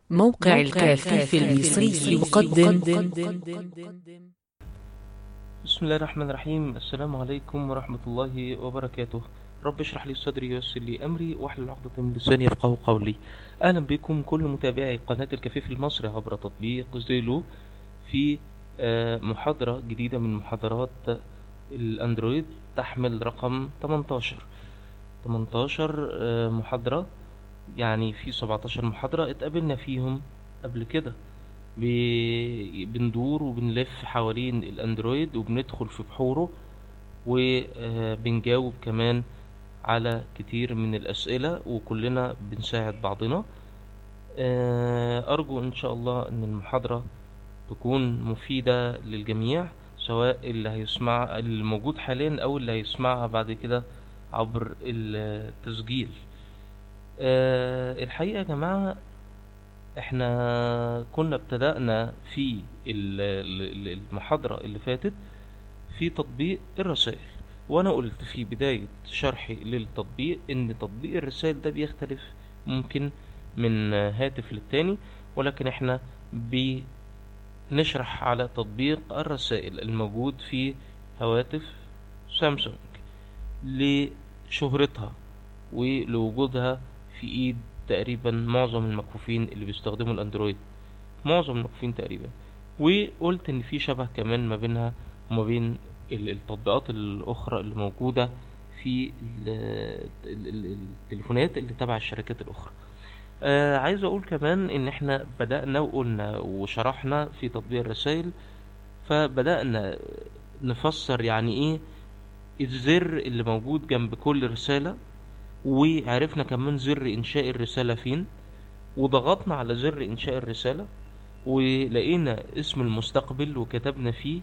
موقع الكافي المصري يقدم بسم الله الرحمن الرحيم السلام عليكم ورحمة الله وبركاته رب اشرح لي صدري ويسر لي أمري واحلل عقدة من لساني يفقهوا قولي أهلا بكم كل متابعي قناة الكفيف المصري عبر تطبيق زيلو في آه، محاضرة جديدة من محاضرات الأندرويد تحمل رقم 18 18 آه، محاضرة يعني في 17 محاضرة اتقابلنا فيهم قبل كده ب- بندور وبنلف حوالين الأندرويد وبندخل في بحوره وبنجاوب كمان على كتير من الأسئلة وكلنا بنساعد بعضنا آه، أرجو إن شاء الله إن المحاضرة تكون مفيدة للجميع سواء اللي هيسمع الموجود حاليا أو اللي هيسمعها بعد كده عبر التسجيل آه، الحقيقة يا جماعة احنا كنا ابتدأنا في ال- ال- ال- المحاضرة اللي فاتت في تطبيق الرسائل وانا قلت في بداية شرحي للتطبيق ان تطبيق الرسائل ده بيختلف ممكن من هاتف للتاني ولكن احنا بنشرح على تطبيق الرسائل الموجود في هواتف سامسونج لشهرتها ولوجودها في ايد تقريبا معظم المكفوفين اللي بيستخدموا الاندرويد معظم المكفوفين تقريبا وقلت ان في شبه كمان ما بينها وما بين ال- التطبيقات الاخرى اللي موجودة في ال- ال- ال- التليفونات اللي تبع الشركات الاخرى آه عايز اقول كمان ان احنا بدأنا وقلنا وشرحنا في تطبيق الرسائل فبدأنا نفسر يعني ايه الزر اللي موجود جنب كل رسالة وعرفنا كمان زر إنشاء الرسالة فين وضغطنا على زر إنشاء الرسالة ولقينا اسم المستقبل وكتبنا فيه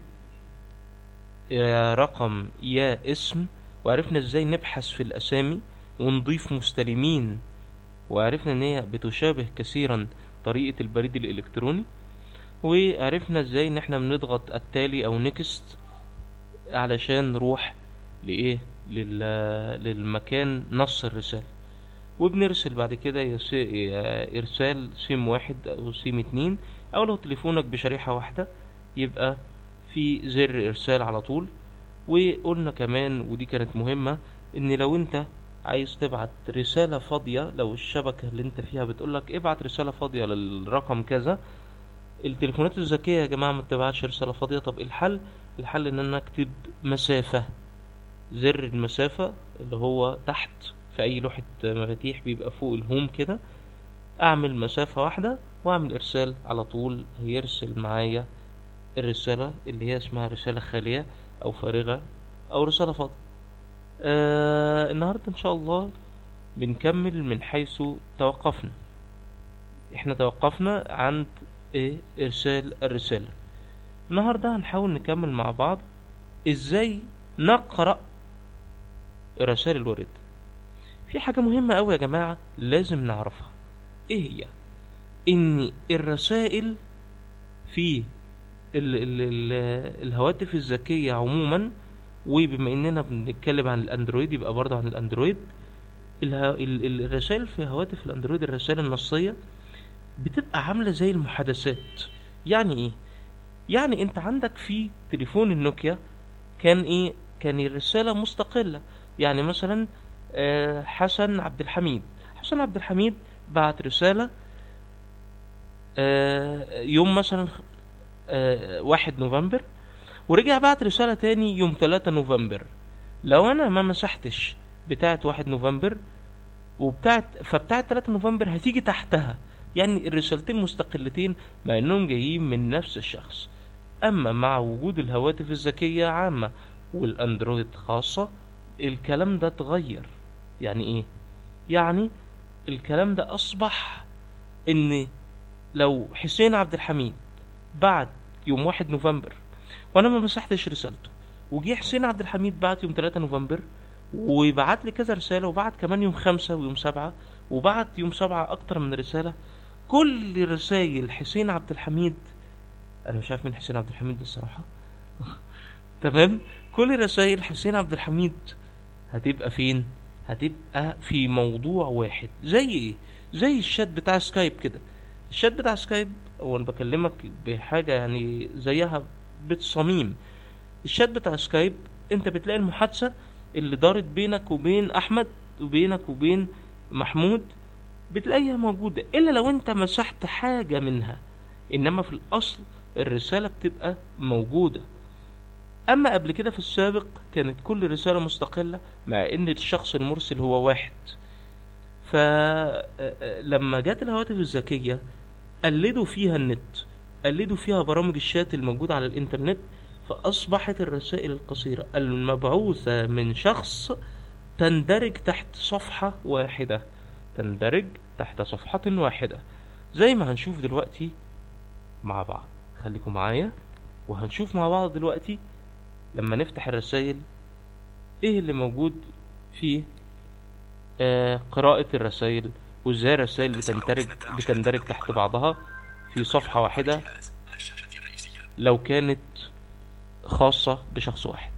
يا رقم يا اسم وعرفنا ازاي نبحث في الأسامي ونضيف مستلمين وعرفنا ان هي بتشابه كثيرا طريقة البريد الإلكتروني وعرفنا ازاي ان احنا بنضغط التالي او نيكست علشان نروح لإيه لل... للمكان نص الرسالة وبنرسل بعد كده يس... يا إرسال سيم واحد أو سيم اتنين أو لو تليفونك بشريحة واحدة يبقى في زر إرسال على طول وقلنا كمان ودي كانت مهمة إن لو أنت عايز تبعت رسالة فاضية لو الشبكة اللي أنت فيها بتقولك ابعت رسالة فاضية للرقم كذا التليفونات الذكية يا جماعة ما بتبعتش رسالة فاضية طب إيه الحل الحل إن أنا أكتب مسافة زر المسافة اللي هو تحت في أي لوحة مفاتيح بيبقى فوق الهوم كده أعمل مسافة واحدة وأعمل إرسال على طول هيرسل معايا الرسالة اللي هي اسمها رسالة خالية أو فارغة أو رسالة فاضية آه النهاردة إن شاء الله بنكمل من حيث توقفنا احنا توقفنا عند ايه إرسال الرسالة النهاردة هنحاول نكمل مع بعض ازاي نقرأ رسائل الورد في حاجة مهمة أوي يا جماعة لازم نعرفها ايه هي ان الرسائل في ال ال ال الهواتف الذكية عموما وبما اننا بنتكلم عن الاندرويد يبقى برضه عن الاندرويد اله- ال- ال- الرسائل في هواتف الاندرويد الرسائل النصية بتبقى عاملة زي المحادثات يعني ايه يعني انت عندك في تليفون النوكيا كان ايه كان الرسالة مستقلة يعني مثلا آه، حسن عبد الحميد حسن عبد الحميد بعت رسالة آه، يوم مثلا آه، واحد نوفمبر ورجع بعت رسالة تاني يوم تلاتة نوفمبر لو انا ما مسحتش بتاعت واحد نوفمبر وبتاعت فبتاعت 3 نوفمبر هتيجي تحتها يعني الرسالتين مستقلتين مع انهم جايين من نفس الشخص اما مع وجود الهواتف الذكية عامة والاندرويد خاصة الكلام ده اتغير يعني ايه يعني الكلام ده اصبح ان لو حسين عبد الحميد بعد يوم واحد نوفمبر وانا ما مسحتش رسالته وجي حسين عبد الحميد بعت يوم 3 نوفمبر وبعت لي كذا رسالة وبعت كمان يوم خمسة ويوم سبعة وبعت يوم سبعة أكتر من رسالة كل رسائل حسين عبد الحميد أنا مش عارف مين حسين عبد الحميد ده الصراحة تمام كل رسائل حسين عبد الحميد هتبقى فين هتبقى في موضوع واحد زي ايه زي الشات بتاع سكايب كده الشات بتاع سكايب هو انا بكلمك بحاجة يعني زيها بالصميم الشات بتاع سكايب انت بتلاقي المحادثة اللي دارت بينك وبين احمد وبينك وبين محمود بتلاقيها موجودة الا لو انت مسحت حاجة منها انما في الاصل الرسالة بتبقى موجودة اما قبل كده في السابق كانت كل رسالة مستقلة مع ان الشخص المرسل هو واحد فلما جت الهواتف الذكية قلدوا فيها النت قلدوا فيها برامج الشات الموجودة على الانترنت فأصبحت الرسائل القصيرة المبعوثة من شخص تندرج تحت صفحة واحدة تندرج تحت صفحة واحدة زي ما هنشوف دلوقتي مع بعض خليكم معايا وهنشوف مع بعض دلوقتي لما نفتح الرسائل ايه اللي موجود في آه قراءة الرسائل وازاي الرسائل بتندرج بتندرج تحت بعضها في صفحة واحدة الشاشة الرئيسية لو كانت خاصة بشخص واحد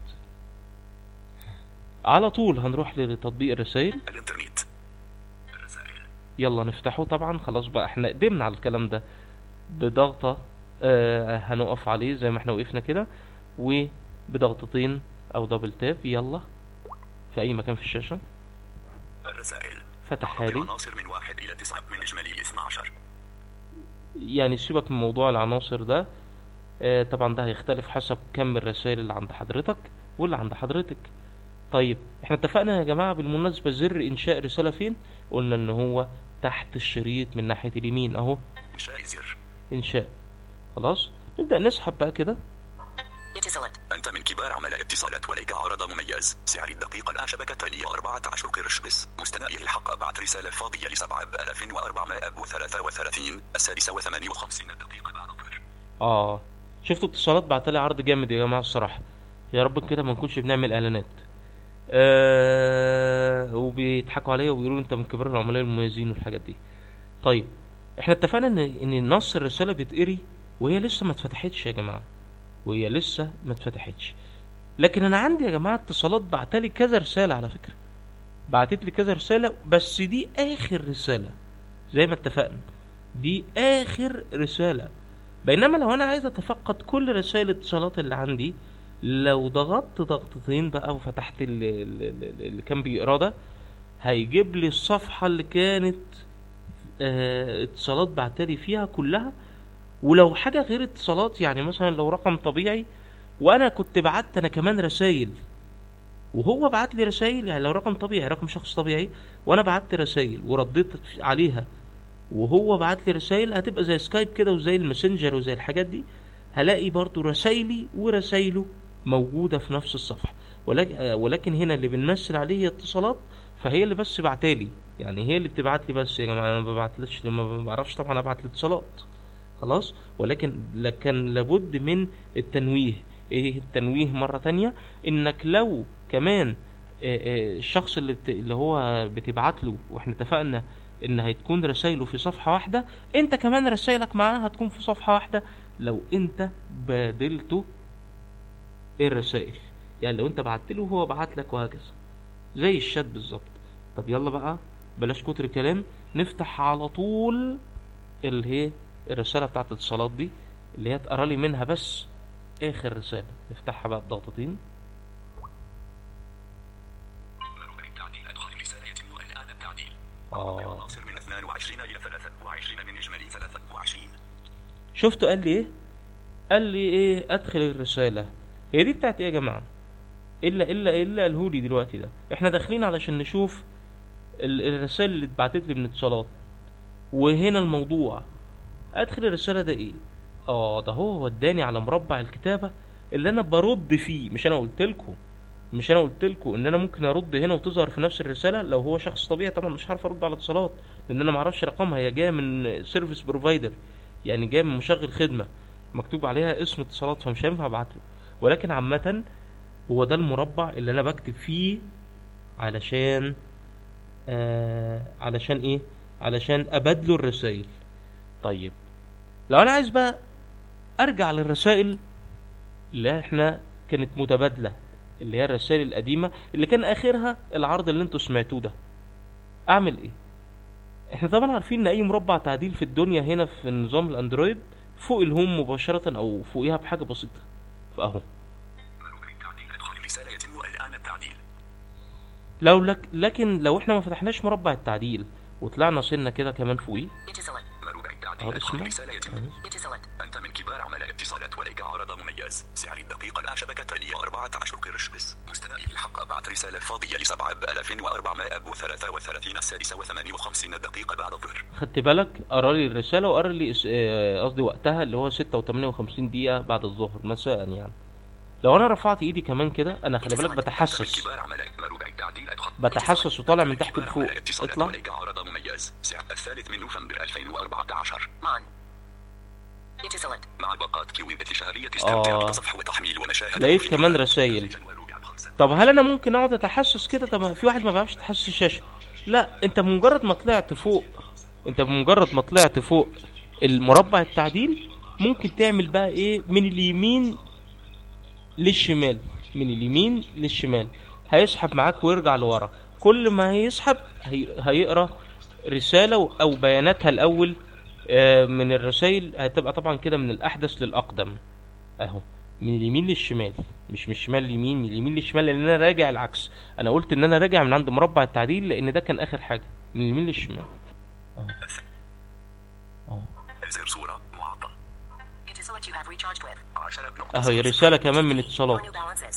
على طول هنروح لتطبيق الرسائل الإنترنت الرسائل يلا نفتحه طبعا خلاص بقى احنا قدمنا على الكلام ده بضغطة آه هنقف عليه زي ما احنا وقفنا كده وبضغطتين او دبل تاب يلا في اي مكان في الشاشة الرسائل فتحها لي عناصر من واحد إلى تسعة من إجمالي 12 يعني سيبك من موضوع العناصر ده آه، طبعا ده هيختلف حسب كم الرسائل اللي عند حضرتك واللي عند حضرتك طيب احنا اتفقنا يا جماعة بالمناسبة زر انشاء رسالة فين قلنا ان هو تحت الشريط من ناحية اليمين اهو إنشاء زر انشاء خلاص نبدأ نسحب بقى كده اتصالات أنت من كبار عملاء اتصالات ولك عرض مميز سعر الدقيقة الآن شبكة لي 14 قرش بس مستنائه الحق بعد رسالة فاضية ل 7433 السادسة وثمانية وخمسين دقيقة بعد الظهر اه شفتوا اتصالات بعتلي عرض جامد يا جماعة الصراحة يا رب كده ما نكونش بنعمل اعلانات آه وبيضحكوا عليا وبيقولوا انت من كبار العملاء المميزين والحاجات دي طيب احنا اتفقنا ان ان نص الرسالة بيتقري وهي لسه ما اتفتحتش يا جماعة وهي لسه ما اتفتحتش لكن انا عندي يا جماعة اتصالات بعتلي كذا رسالة على فكرة بعتت لي كذا رسالة بس دي اخر رسالة زي ما اتفقنا دي اخر رسالة بينما لو انا عايز اتفقد كل رسائل الاتصالات اللي عندي لو ضغطت ضغطتين بقى وفتحت اللي, اللي كان بيقرا ده هيجيب لي الصفحة اللي كانت آه، اتصالات بعتلي فيها كلها ولو حاجة غير اتصالات يعني مثلا لو رقم طبيعي وانا كنت بعت انا كمان رسايل وهو بعت لي رسايل يعني لو رقم طبيعي رقم شخص طبيعي وانا بعت رسايل ورديت عليها وهو بعت لي رسايل هتبقى زي سكايب كده وزي الماسنجر وزي الحاجات دي هلاقي برضو رسايلي ورسايله موجودة في نفس الصفحة ولكن, آه، ولكن هنا اللي بنمثل عليه هي اتصالات فهي اللي بس بعتالي يعني هي اللي بتبعت لي بس يا جماعة انا ما ببعتلش ما بعرفش طبعا ابعت الاتصالات خلاص ولكن لكن لابد من التنويه ايه التنويه مرة تانية انك لو كمان آه، آه، الشخص اللي بت... اللي هو بتبعت له واحنا اتفقنا ان هتكون رسايله في صفحة واحدة انت كمان رسايلك معاه هتكون في صفحة واحدة لو انت بادلته الرسائل يعني لو انت بعت له وهو بعت لك وهكذا زي الشات بالظبط طب يلا بقى بلاش كتر كلام نفتح على طول اللي هي الرسالة بتاعت الاتصالات دي اللي هي اتقرا لي منها بس اخر رسالة نفتحها بقى بضغطتين ربع التعديل أدخل رسالة يتم الآن التعديل اه عناصر من 22 إلى 23 من إجمالي 23 شفتوا قال لي ايه قال لي ايه ادخل الرسالة هي دي بتاعت ايه يا جماعة الا الا الا قالهولي دلوقتي ده احنا داخلين علشان نشوف ال- الرسائل اللي اتبعتت لي من اتصالات وهنا الموضوع ادخل الرسالة ده ايه اه ده هو وداني على مربع الكتابة اللي انا برد فيه مش انا قلت لكم مش انا قلت لكم ان انا ممكن ارد هنا وتظهر في نفس الرسالة لو هو شخص طبيعي طبعا مش هعرف ارد على اتصالات لان انا معرفش رقمها هي جاية من سيرفيس بروفايدر يعني جاية من مشغل خدمة مكتوب عليها اسم اتصالات فمش هينفع ابعتله ولكن عامة هو ده المربع اللي انا بكتب فيه علشان آه علشان ايه علشان ابادله الرسائل طيب لو انا عايز بقى ارجع للرسائل اللي احنا كانت متبادلة اللي هي الرسائل القديمة اللي كان اخرها العرض اللي انتوا سمعتوه ده اعمل ايه احنا طبعا عارفين ان اي مربع تعديل في الدنيا هنا في نظام الاندرويد فوق الهوم مباشرة او فوقيها بحاجة بسيطة فاهو ملوك التعديل ادخل رسالة يتم الآن التعديل لو لك لكن لو احنا ما فتحناش مربع التعديل وطلعنا سنة كده كمان فوقيه اتصالات ملوك اهو التعديل ادخل اسمه رسالة يتم اتصالات أنت من كبار عملاء اتصالات ولك عرض مميز سعر الدقيقة الآن شبكة تالية 14 قرش بس مستمعي الحق أبعت رسالة فاضية لسبعة بألاف وأربعمائة وثلاثة وثلاثين السادسة وثمانية وخمسين دقيقة بعد الظهر خدت بالك قرا لي الرسالة وقرا لي اس- آه، قصدي وقتها اللي هو ستة وتمانية وخمسين دقيقة بعد الظهر مساء يعني لو انا رفعت ايدي كمان كده انا خلي بالك من بتحسس كبار عملاء ملوك التعديل أدخل بتحسس وطالع من تحت كبار لفوق عملاء اتصالات اطلع ولك عرض مميز سعر الثالث من نوفمبر 2014 معا اتصالات مع باقات كيوي شهرية استمتاع آه. بتصفح وتحميل ومشاهد لقيت وفيديوهات. كمان رسايل طب هل انا ممكن اقعد اتحسس كده طب ما في واحد ما بيعرفش يتحسس الشاشه لا انت بمجرد ما طلعت فوق انت بمجرد ما طلعت فوق المربع التعديل ممكن تعمل بقى ايه من اليمين للشمال من اليمين للشمال هيسحب معاك ويرجع لورا كل ما هيسحب هي... هيقرا رساله او بياناتها الاول آه، من الرسائل هتبقى طبعا كده من الاحدث للاقدم اهو من اليمين للشمال مش من الشمال لليمين من اليمين للشمال لان انا راجع العكس انا قلت ان انا راجع من عند مربع التعديل لان ده كان اخر حاجه من اليمين للشمال زر صورة معطل اتصالات you have recharged with 10 نقطة اهو هي رساله كمان من اتصالات for new balances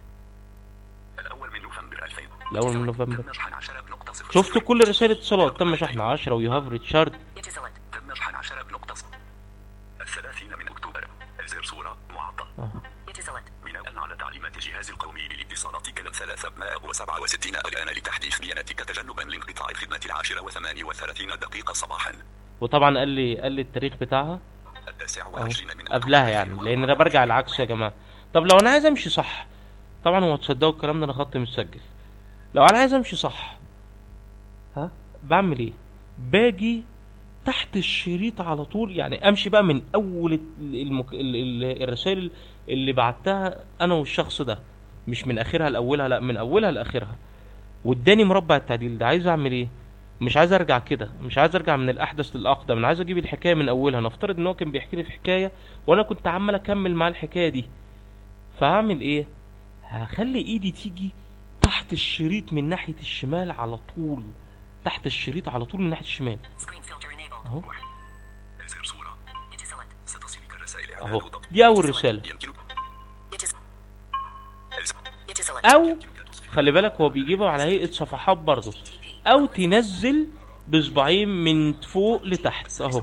الأول من نوفمبر 2000 الاول من نوفمبر تم شحن 10 نقطة صفر شفتوا كل رسائل اتصالات تم شحن 10 ويو هاف ريتشارد اتصالات تم شحن 10 نقطة صفر الثلاثين من أكتوبر زر صورة معطل اتصالات بناء على تعليمات الجهاز القومي للاتصالات كانت 367 الآن لتحديث بياناتك تجنبا لانقطاع الخدمة العاشرة وثمانية وثلاثين دقيقة صباحا وطبعا قال لي قال لي التاريخ بتاعها التاسع اهو والعشرين من قبلها يعني لان انا برجع العكس يا جماعه طب لو انا عايز امشي صح طبعا هو تصدقوا الكلام ده انا خط متسجل لو انا عايز امشي صح ها بعمل ايه باجي تحت الشريط على طول يعني امشي بقى من اول ال- المك... ال... ال... الرسائل اللي بعتها انا والشخص ده مش من اخرها لاولها لا من اولها لاخرها واداني مربع التعديل ده عايز اعمل ايه مش عايز ارجع كده مش عايز ارجع من الاحدث للاقدم انا عايز اجيب الحكايه من اولها نفترض ان هو كان بيحكي لي في حكايه وانا كنت عمال اكمل مع الحكايه دي فهعمل ايه هخلي ايدي تيجي تحت الشريط من ناحيه الشمال على طول تحت الشريط على طول من ناحيه الشمال screen filter enabled اهو زر صورة اتصالات ستصلك الرسائل اهو إعلان ضغط. دي اول رساله يمكنك اتص- إلز- اتصالات او خلي بالك هو بيجيبها على هيئه صفحات برضه او تنزل بصباعين من فوق لتحت اهو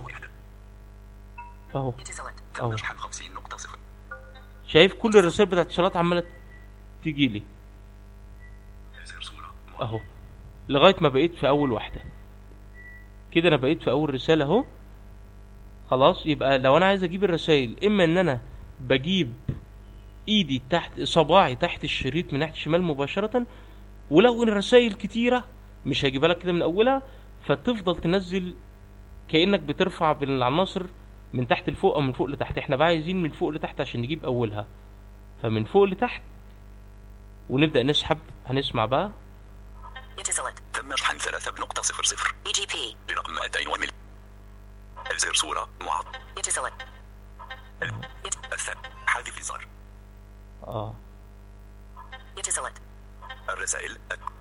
اهو اتصالات اهو تم شحن 50 نقطة صفر شايف كل الرسائل بتاعت اتصالات عماله تيجي لي زر صورة اهو لغايه ما بقيت في اول واحده كده انا بقيت في اول رساله اهو خلاص يبقى لو انا عايز اجيب الرسائل اما ان انا بجيب ايدي تحت صباعي تحت الشريط من ناحيه الشمال مباشره ولو ان الرسائل كتيره مش هجيبها لك كده من اولها فتفضل تنزل كانك بترفع بالعناصر من تحت لفوق او من فوق لتحت احنا بقى عايزين من فوق لتحت عشان نجيب اولها فمن فوق لتحت ونبدا نسحب هنسمع بقى اتصالات تم شحن ثلاثة بنقطة صفر صفر EGP برقم 200 ومل زر صورة معطل اتصالات الثاني حذف زر اه اتصالات الرسائل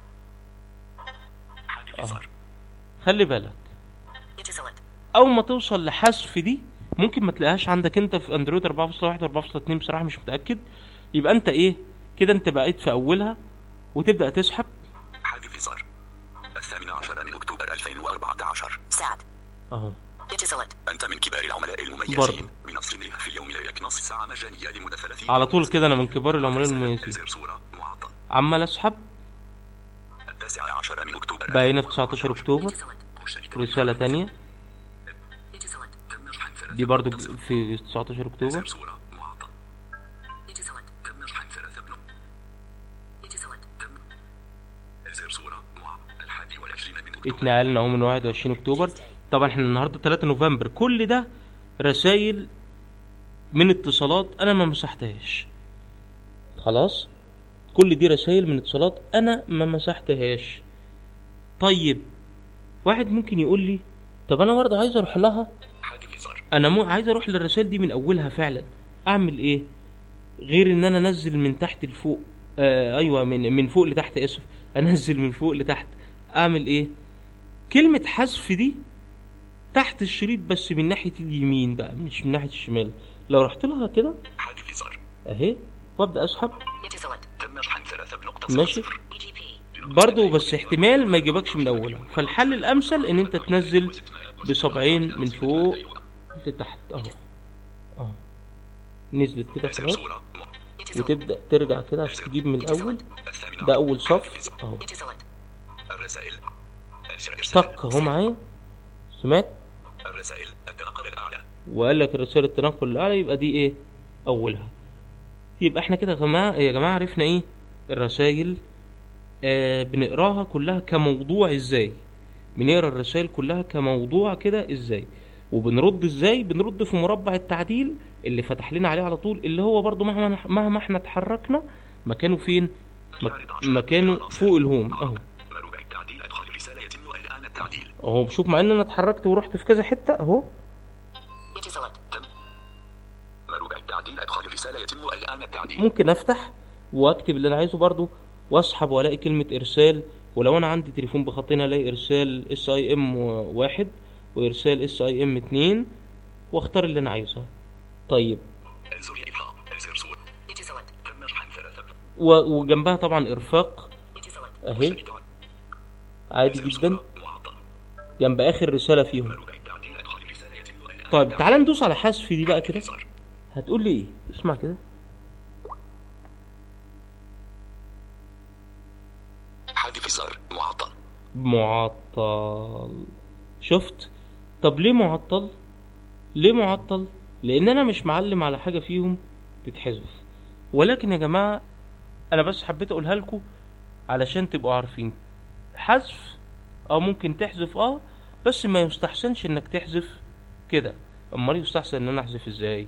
حذف آه. زر خلي بالك اتصالات اول ما توصل لحذف دي ممكن ما تلاقيهاش عندك انت في اندرويد 4.1 4.2 بصراحه مش متاكد يبقى انت ايه كده انت بقيت في اولها وتبدا تسحب حذف زر الثامن عشر من أكتوبر 2014 سعد اهو اتصالات أنت من كبار العملاء المميزين برضه. بنص جنيه في اليوم لا يكنص ساعة مجانية لمدة 30 على طول كده انا من كبار العملاء المميزين زر صورة معطل عمال اسحب التاسع عشر من أكتوبر بقينا في 19 اكتوبر اتصالات مشترك رساله تانية اتصالات تم شحن ثلاثة دي برضو بنقطة صفر. في 19 زر اكتوبر صورة معطل اتصالات تم شحن ثلاثة بنقطة اتصالات تم زر صورة معطل الحادي والعشرين من أكتوبر اتنقلنا اهو من 21 اكتوبر طبعا احنا النهارده 3 نوفمبر كل ده رسائل من اتصالات انا ما مسحتهاش خلاص كل دي رسائل من اتصالات انا ما مسحتهاش طيب واحد ممكن يقول لي طب انا برضه عايز اروح لها حذف زر انا مو عايز اروح للرسائل دي من اولها فعلا اعمل ايه غير ان انا انزل من تحت لفوق آه ايوه من من فوق لتحت اسف انزل من فوق لتحت اعمل ايه كلمة حذف دي تحت الشريط بس من ناحية اليمين بقى مش من ناحية الشمال لو رحت لها كده حذف زر اهي وابدا اسحب Etisalat. تم شحن ثلاثة بنقطة ماشي صفر EGP. برضه بس احتمال ما يجيبكش من اولها فالحل الامثل ان انت تنزل بصبعين من فوق لتحت اهو اهو نزلت كده ارسل خلاص صورة م- وتبدا ترجع كده عشان تجيب من الاول الثامنة ده اول حذف صف زر. اهو Etisalat. الرسائل ارسل ارسال طق اهو معايا سمعت الرسائل التنقل الأعلى وقال لك رسالة التنقل الأعلى يبقى دي إيه؟ أولها. يبقى إحنا كده يا جماعة يا جماعة عرفنا إيه؟ الرسايل آه بنقراها كلها كموضوع إزاي؟ بنقرا الرسائل كلها كموضوع كده إزاي؟ وبنرد إزاي؟ بنرد في مربع التعديل اللي فتح لنا عليه على طول اللي هو برضو مهما مهما إحنا اتحركنا مكانه فين؟ مك- مكانه فوق الهوم أهو. مربع التعديل ادخال الرسالة يتم الآن التعديل أهو شوف مع إن أنا اتحركت ورحت في كذا حتة أهو Etisalat. تم مربع التعديل ادخال الرسالة يتم الآن التعديل ممكن افتح واكتب اللي انا عايزه برضو واسحب والاقي كلمة ارسال ولو انا عندي تليفون بخطين الاقي ارسال اس اي ام واحد وارسال اس اي ام اتنين واختار اللي انا عايزها طيب انزل إبهام ارسل صورة Etisalat. تم شحن ثلاثة و- وجنبها طبعا ارفاق Etisalat. اهي مسجد. عادي ارسل جدا صورة معطل جنب اخر رسالة فيهم مربع التعديل ادخال الرسالة يتم الآن طيب التعديل. تعال ندوس على حذف دي بقى كده زر. هتقول لي ايه اسمع كده حذف زر معطل معطل شفت طب ليه معطل ليه معطل لان انا مش معلم على حاجه فيهم تتحذف ولكن يا جماعه انا بس حبيت اقولها لكم علشان تبقوا عارفين حذف اه ممكن تحذف اه بس ما يستحسنش انك تحذف كده امال يستحسن ان انا احذف ازاي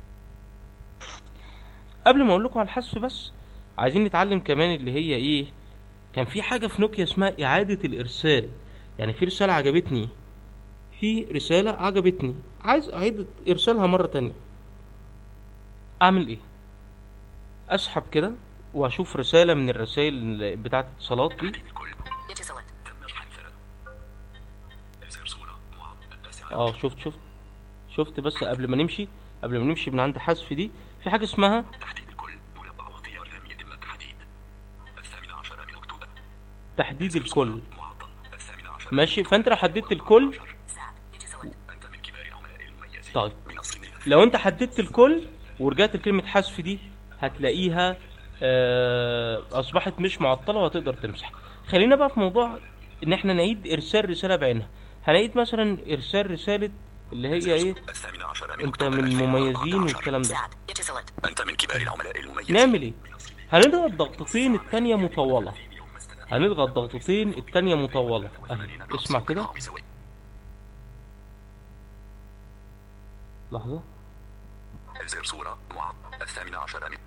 قبل ما اقول لكم على الحذف بس عايزين نتعلم كمان اللي هي ايه كان في حاجة في نوكيا اسمها إعادة الإرسال يعني في رسالة عجبتني في رسالة عجبتني عايز أعيد إرسالها مرة تانية أعمل إيه؟ أسحب كده وأشوف رسالة من الرسائل بتاعة الاتصالات دي تحديد الكل Etisalat. تم شحن ثلاثة ارسل صورة معطل التاسعة اه شفت شفت شفت بس قبل ما نمشي قبل ما نمشي من عند حذف دي في حاجة اسمها تحديد الكل مربع واختيار لم يتم التحديد الثامنة عشر من أكتوبر تحديد الكل معطل الثامنة عشر ماشي فأنت لو حددت الكل Zap. Etisalat. أنت من كبار العملاء المميزين طيب من الصين إلى لو انت حددت الكل ورجعت لكلمة حذف دي هتلاقيها آه، اصبحت مش معطلة وهتقدر تمسح خلينا بقى في موضوع ان احنا نعيد ارسال رسالة بعينها هنعيد مثلا ارسال رسالة اللي هي ايه الثامنة عشر من انت أكتوبر من المميزين 2014. والكلام ده Zap. Etisalat. أنت من كبار العملاء المميزين نعمل ايه هنضغط ضغطتين التانية مطولة هنضغط ضغطتين التانية مطولة اهي اسمع كده لحظة ارسل صورة معطل الثامنة عشر من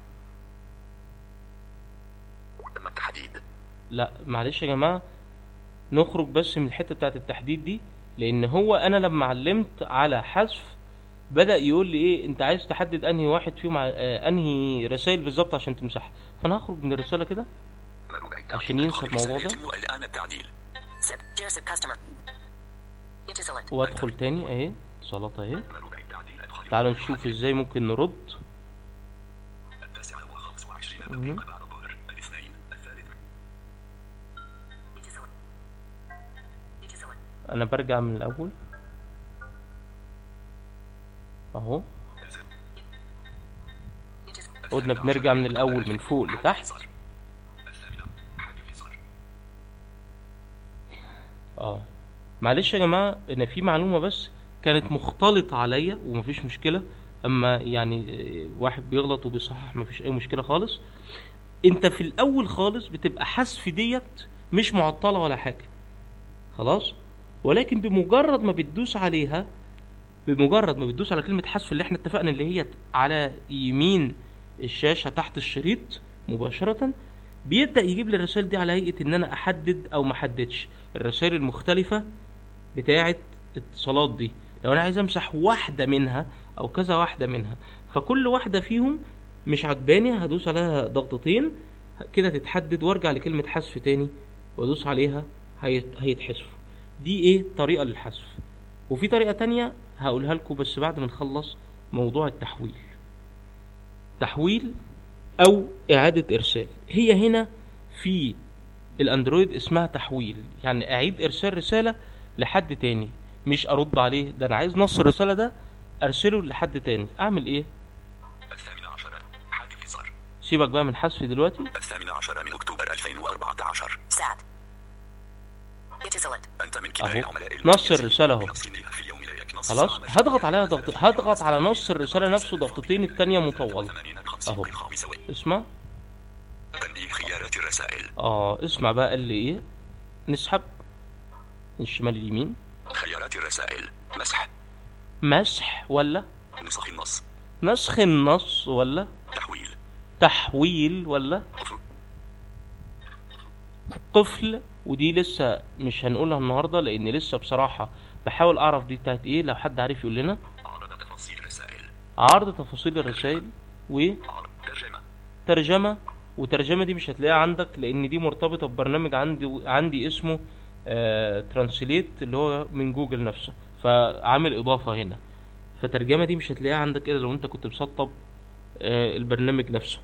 تم التحديد لا معلش يا جماعة نخرج بس من الحتة بتاعت التحديد دي لأن هو أنا لما علمت على حذف بدأ يقول لي إيه أنت عايز تحدد أنهي واحد فيهم ع- آه، أنهي رسائل بالظبط عشان تمسحها فأنا هخرج من الرسالة كده مربع التعديل عشان ينسى أدخال الموضوع الرسالة ده. يتم الآن التعديل Zip. Joseph customer. Etisalat. وأدخل تاني أهي اتصالات أهي مربع التعديل أدخال تعالوا نشوف إزاي ممكن نرد التاسعة وخمس وعشرين مهم. دقيقة بعد الظهر الاثنين الثالث Etisalat. Etisalat. أنا برجع من الأول أهو Etisalat. قلنا بنرجع من الأول من فوق لتحت زر. الثامنة حذف زر. اه معلش يا جماعة ان في معلومة بس كانت مختلطة عليا ومفيش مشكلة اما يعني آه، واحد بيغلط وبيصحح مفيش اي مشكلة خالص انت في الاول خالص بتبقى حذف ديت مش معطلة ولا حاجة خلاص ولكن بمجرد ما بتدوس عليها بمجرد ما بتدوس على كلمة حذف اللي احنا اتفقنا اللي هي على يمين الشاشة تحت الشريط مباشرة بيبدأ يجيب لي الرسائل دي على هيئة ان انا احدد او ما احددش الرسائل المختلفة بتاعه اتصالات دي لو انا عايز امسح واحده منها او كذا واحده منها فكل واحده فيهم مش عجباني هدوس عليها ضغطتين كده تتحدد وارجع لكلمه حذف تاني وادوس عليها هيت- هيتحذفوا دي ايه طريقه للحذف وفي طريقه تانية هقولها لكم بس بعد ما نخلص موضوع التحويل تحويل او اعاده ارسال هي هنا في الاندرويد اسمها تحويل يعني اعيد ارسال رساله لحد تاني مش ارد عليه ده انا عايز نص الرساله ده ارسله لحد تاني اعمل ايه الثامن عشر حادث صار سيبك بقى من حذفي دلوقتي الثامن عشر من أكتوبر 2014 Sad. It is select. أنت من كبار أهو. العملاء نص المميزين. الرسالة أهو. بنص النية في اليوم لا يكنص خلاص الساعة هضغط عليها ضغط هضغط على نص الرساله نفسه ضغطتين التانية مطوله 80 بخمسين أهو. بالخامسة وال- اسمع تنبيه خيارات الرسائل اه اسمع بقى قال لي ايه نسحب من الشمال اليمين خيارات الرسائل مسح مسح ولا نسخ النص نسخ النص ولا تحويل تحويل ولا قفل قفل ودي لسه مش هنقولها النهارده لان لسه بصراحه بحاول اعرف دي بتاعت ايه لو حد عارف يقول لنا عرض تفاصيل رسائل عرض تفاصيل الرسائل عرض ترجمة وترجمه وترجمه دي مش هتلاقيها عندك لان دي مرتبطه ببرنامج عندي عندي اسمه ترانسليت اللي هو من جوجل نفسه فعامل اضافه هنا فترجمه دي مش هتلاقيها عندك الا لو انت كنت مسطب آه، البرنامج نفسه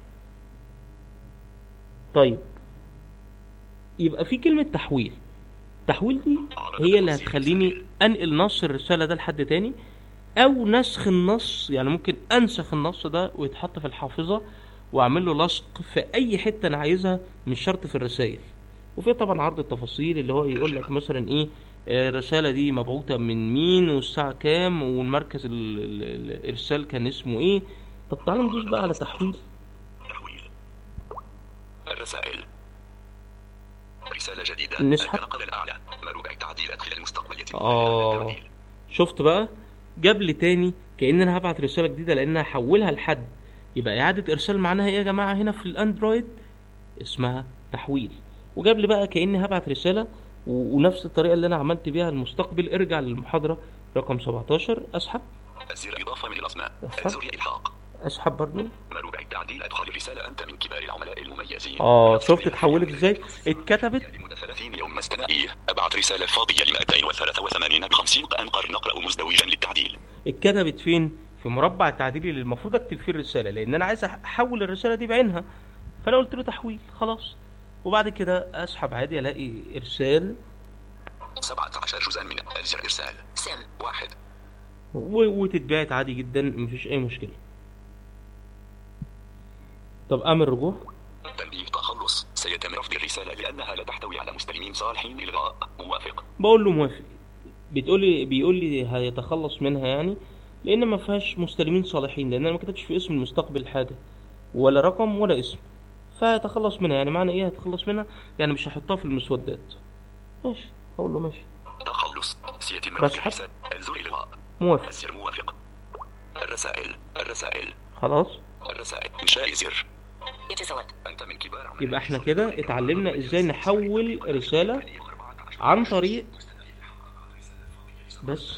طيب يبقى في كلمه تحويل تحويل دي هي اللي هتخليني انقل نص الرساله ده لحد تاني او نسخ النص يعني ممكن انسخ النص ده ويتحط في الحافظه واعمل له لصق في اي حته انا عايزها مش شرط في الرسائل وفي طبعا عرض التفاصيل اللي هو يقول لك مثلا ايه آه، الرساله دي مبعوثه من مين والساعه كام والمركز ال- ال- الارسال كان اسمه ايه طب تعالى ندوس بقى على تحويل تحويل الرسائل رسالة جديدة نسحب. النقل الأعلى مربع تعديلات إلى المستقبل يتم آه. التعديل. شفت بقى جاب لي تاني كأن انا هبعت رسالة جديدة لان هحولها لحد يبقى اعادة ارسال معناها ايه يا جماعة هنا في الاندرويد اسمها تحويل وجاب لي بقى كأني هبعت رسالة و- ونفس الطريقة اللي انا عملت بيها المستقبل ارجع للمحاضرة رقم 17 اسحب الزر إضافة من الأسماء أسحب. الزر إلحاق اسحب برضو مربع التعديل أدخال الرسالة أنت من كبار العملاء المميزين اه شفت اتحولت ازاي اتكتبت لمدة 30 يوم استنائية أبعت رسالة فاضية ل 283 ب 50 أنقر نقرأ مزدوجا للتعديل اتكتبت فين في مربع التعديل اللي المفروض اكتب فيه الرساله لان انا عايز احول الرساله دي بعينها فانا قلت له تحويل خلاص وبعد كده اسحب عادي الاقي ارسال 17 جزءا من الزر إرسال Sim. واحد و- وتتبعت عادي جدا مفيش اي مشكله طب اعمل رجوع تنبيه تخلص سيتم رفض الرسالة لأنها لا تحتوي على مستلمين صالحين إلغاء موافق بقول له موافق بتقول لي بيقول لي هيتخلص منها يعني لان ما فيهاش مستلمين صالحين لان انا ما كتبتش في اسم المستقبل حاجه ولا رقم ولا اسم فهيتخلص منها يعني معنى ايه هيتخلص منها يعني مش هحطها في المسودات ماشي هقول له ماشي تخلص سيتم بس رفض حط. الرسالة الزر إلغاء موافق الزر موافق الرسائل الرسائل خلاص الرسائل إنشاء زر It is select. أنت من كبار عملاء يبقى احنا كده اتعلمنا ازاي نحول رسالة عن طريق بس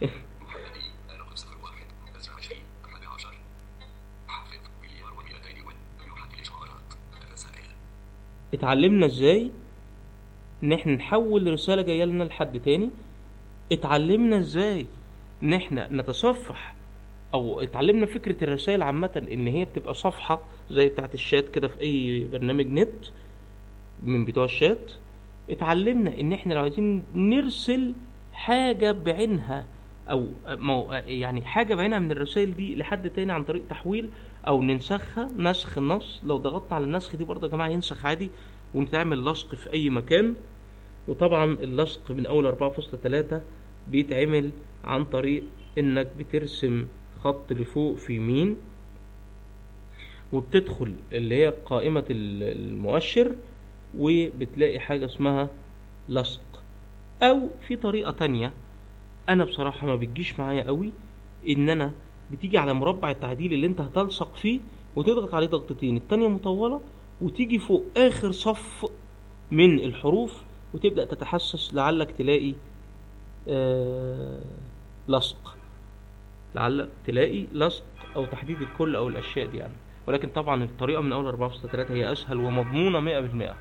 اتعلمنا ازاي ان احنا نحول رسالة جاية لنا لحد تاني اتعلمنا ازاي ان احنا نتصفح او اتعلمنا فكرة الرسائل عامة ان هي بتبقى صفحة زي بتاعت الشات كده في اي برنامج نت من بتوع الشات اتعلمنا ان احنا لو عايزين نرسل حاجة بعينها او مو يعني حاجة بعينها من الرسائل دي لحد تاني عن طريق تحويل او ننسخها نسخ النص لو ضغطنا على النسخ دي برضه يا جماعة ينسخ عادي ونتعمل لصق في اي مكان وطبعا اللصق من اول 4.3 بيتعمل عن طريق انك بترسم خط لفوق في يمين وبتدخل اللي هي قائمة ال- المؤشر وبتلاقي حاجة اسمها لصق او في طريقة تانية انا بصراحة ما بتجيش معايا قوي ان انا بتيجي على مربع التعديل اللي انت هتلصق فيه وتضغط عليه ضغطتين التانية مطولة وتيجي فوق اخر صف من الحروف وتبدأ تتحسس لعلك تلاقي آه لصق لعل تلاقي لصق او تحديد الكل او الاشياء دي يعني ولكن طبعا الطريقه من اول 4.3 هي اسهل ومضمونه 100%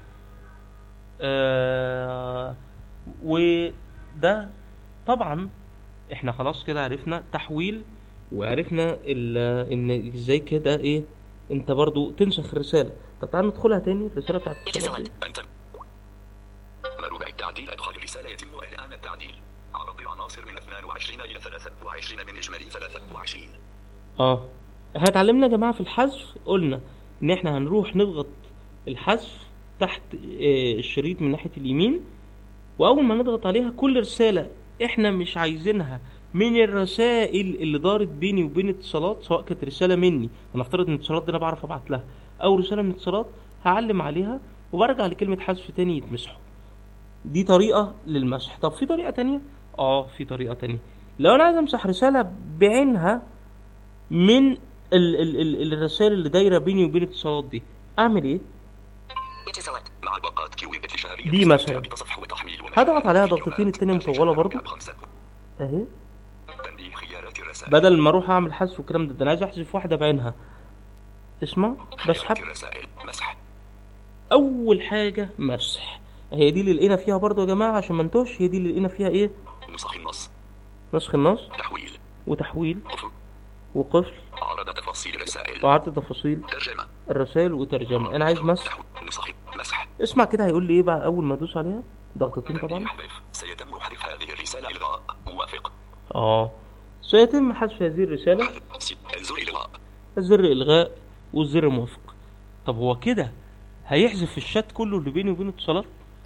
آه وده طبعا احنا خلاص كده عرفنا تحويل وعرفنا ال- ان ازاي كده ايه انت برضو تنسخ الرساله طب تعال ندخلها تاني الرساله بتاعت الصلاة دي. أنت مربع التعديل أدخل الرسالة يتم الآن التعديل عرض العناصر من 22 إلى 23 من إجمالي 23 اه احنا اتعلمنا يا جماعه في الحذف قلنا ان احنا هنروح نضغط الحذف تحت آه، الشريط من ناحيه اليمين واول ما نضغط عليها كل رساله احنا مش عايزينها من الرسائل اللي دارت بيني وبين اتصالات سواء كانت رساله مني هنفترض ان اتصالات دي انا بعرف ابعت لها او رساله من اتصالات هعلم عليها وبرجع لكلمه حذف تاني يتمسحوا دي طريقه للمسح طب في طريقه تانية اه في طريقه تانية لو انا عايز امسح رساله بعينها من ال ال ال الرسائل اللي دايره بيني وبين الاتصالات دي اعمل ايه اتصالات مع الباقات كيويب الشهرية دي مثلا. تصفح وتحميل هضغط عليها ضغطتين التانية مطولة برضو. خمسة. اهي تنبيه خيارات الرسائل بدل ما اروح اعمل حذف والكلام ده, ده انا عايز احذف واحده بعينها اسمع بسحب خيارات الرسائل مسح اول حاجه مسح هي دي اللي لقينا فيها برضو يا جماعه عشان ما انتوش هي دي اللي لقينا فيها ايه نسخ النص نسخ النص تحويل وتحويل قفل وقفل عرض تفاصيل الرسائل وعرض تفاصيل ترجمة الرسائل وترجمة انا عايز مسح تحويل نسخ مسح اسمع كده هيقول لي ايه بقى اول ما ادوس عليها ضغطتين طبعا تنبيه حذف سيتم حذف هذه الرسالة إلغاء موافق اه سيتم حذف هذه الرساله حذف ست زر إلغاء الزر الغاء والزر موافق طب هو كده هيحذف الشات كله اللي بيني وبين اتصالات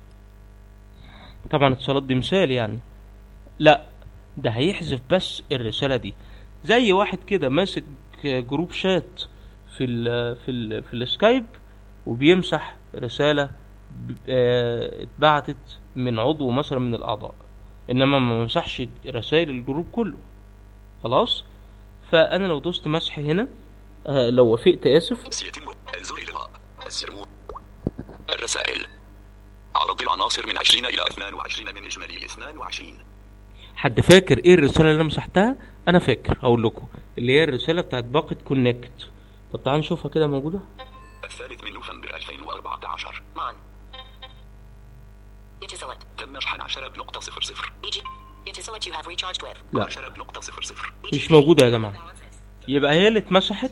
طبعا اتصالات دي مثال يعني لا ده هيحذف بس الرساله دي زي واحد كده ماسك جروب شات في ال في ال في السكايب وبيمسح رساله ب- آه، اتبعتت من عضو مثلا من الاعضاء انما ما مسحش رسائل الجروب كله خلاص فانا لو دوست مسح هنا آه لو وافقت اسف سيتم الزر إلغاء الزر الرسائل عرض العناصر من 20 إلى 22 من إجمالي 22 حد فاكر ايه الرساله اللي انا مسحتها انا فاكر هقول لكم اللي هي الرساله بتاعت باقه كونكت طب تعال نشوفها كده موجوده الثالث من نوفمبر 2014 Mon. Etisalat. تم شحن 10 بنقطة صفر صفر EG. Etisalat you have recharged with. لا 10 بنقطة صفر صفر مش موجوده يا جماعه يبقى هي اللي اتمسحت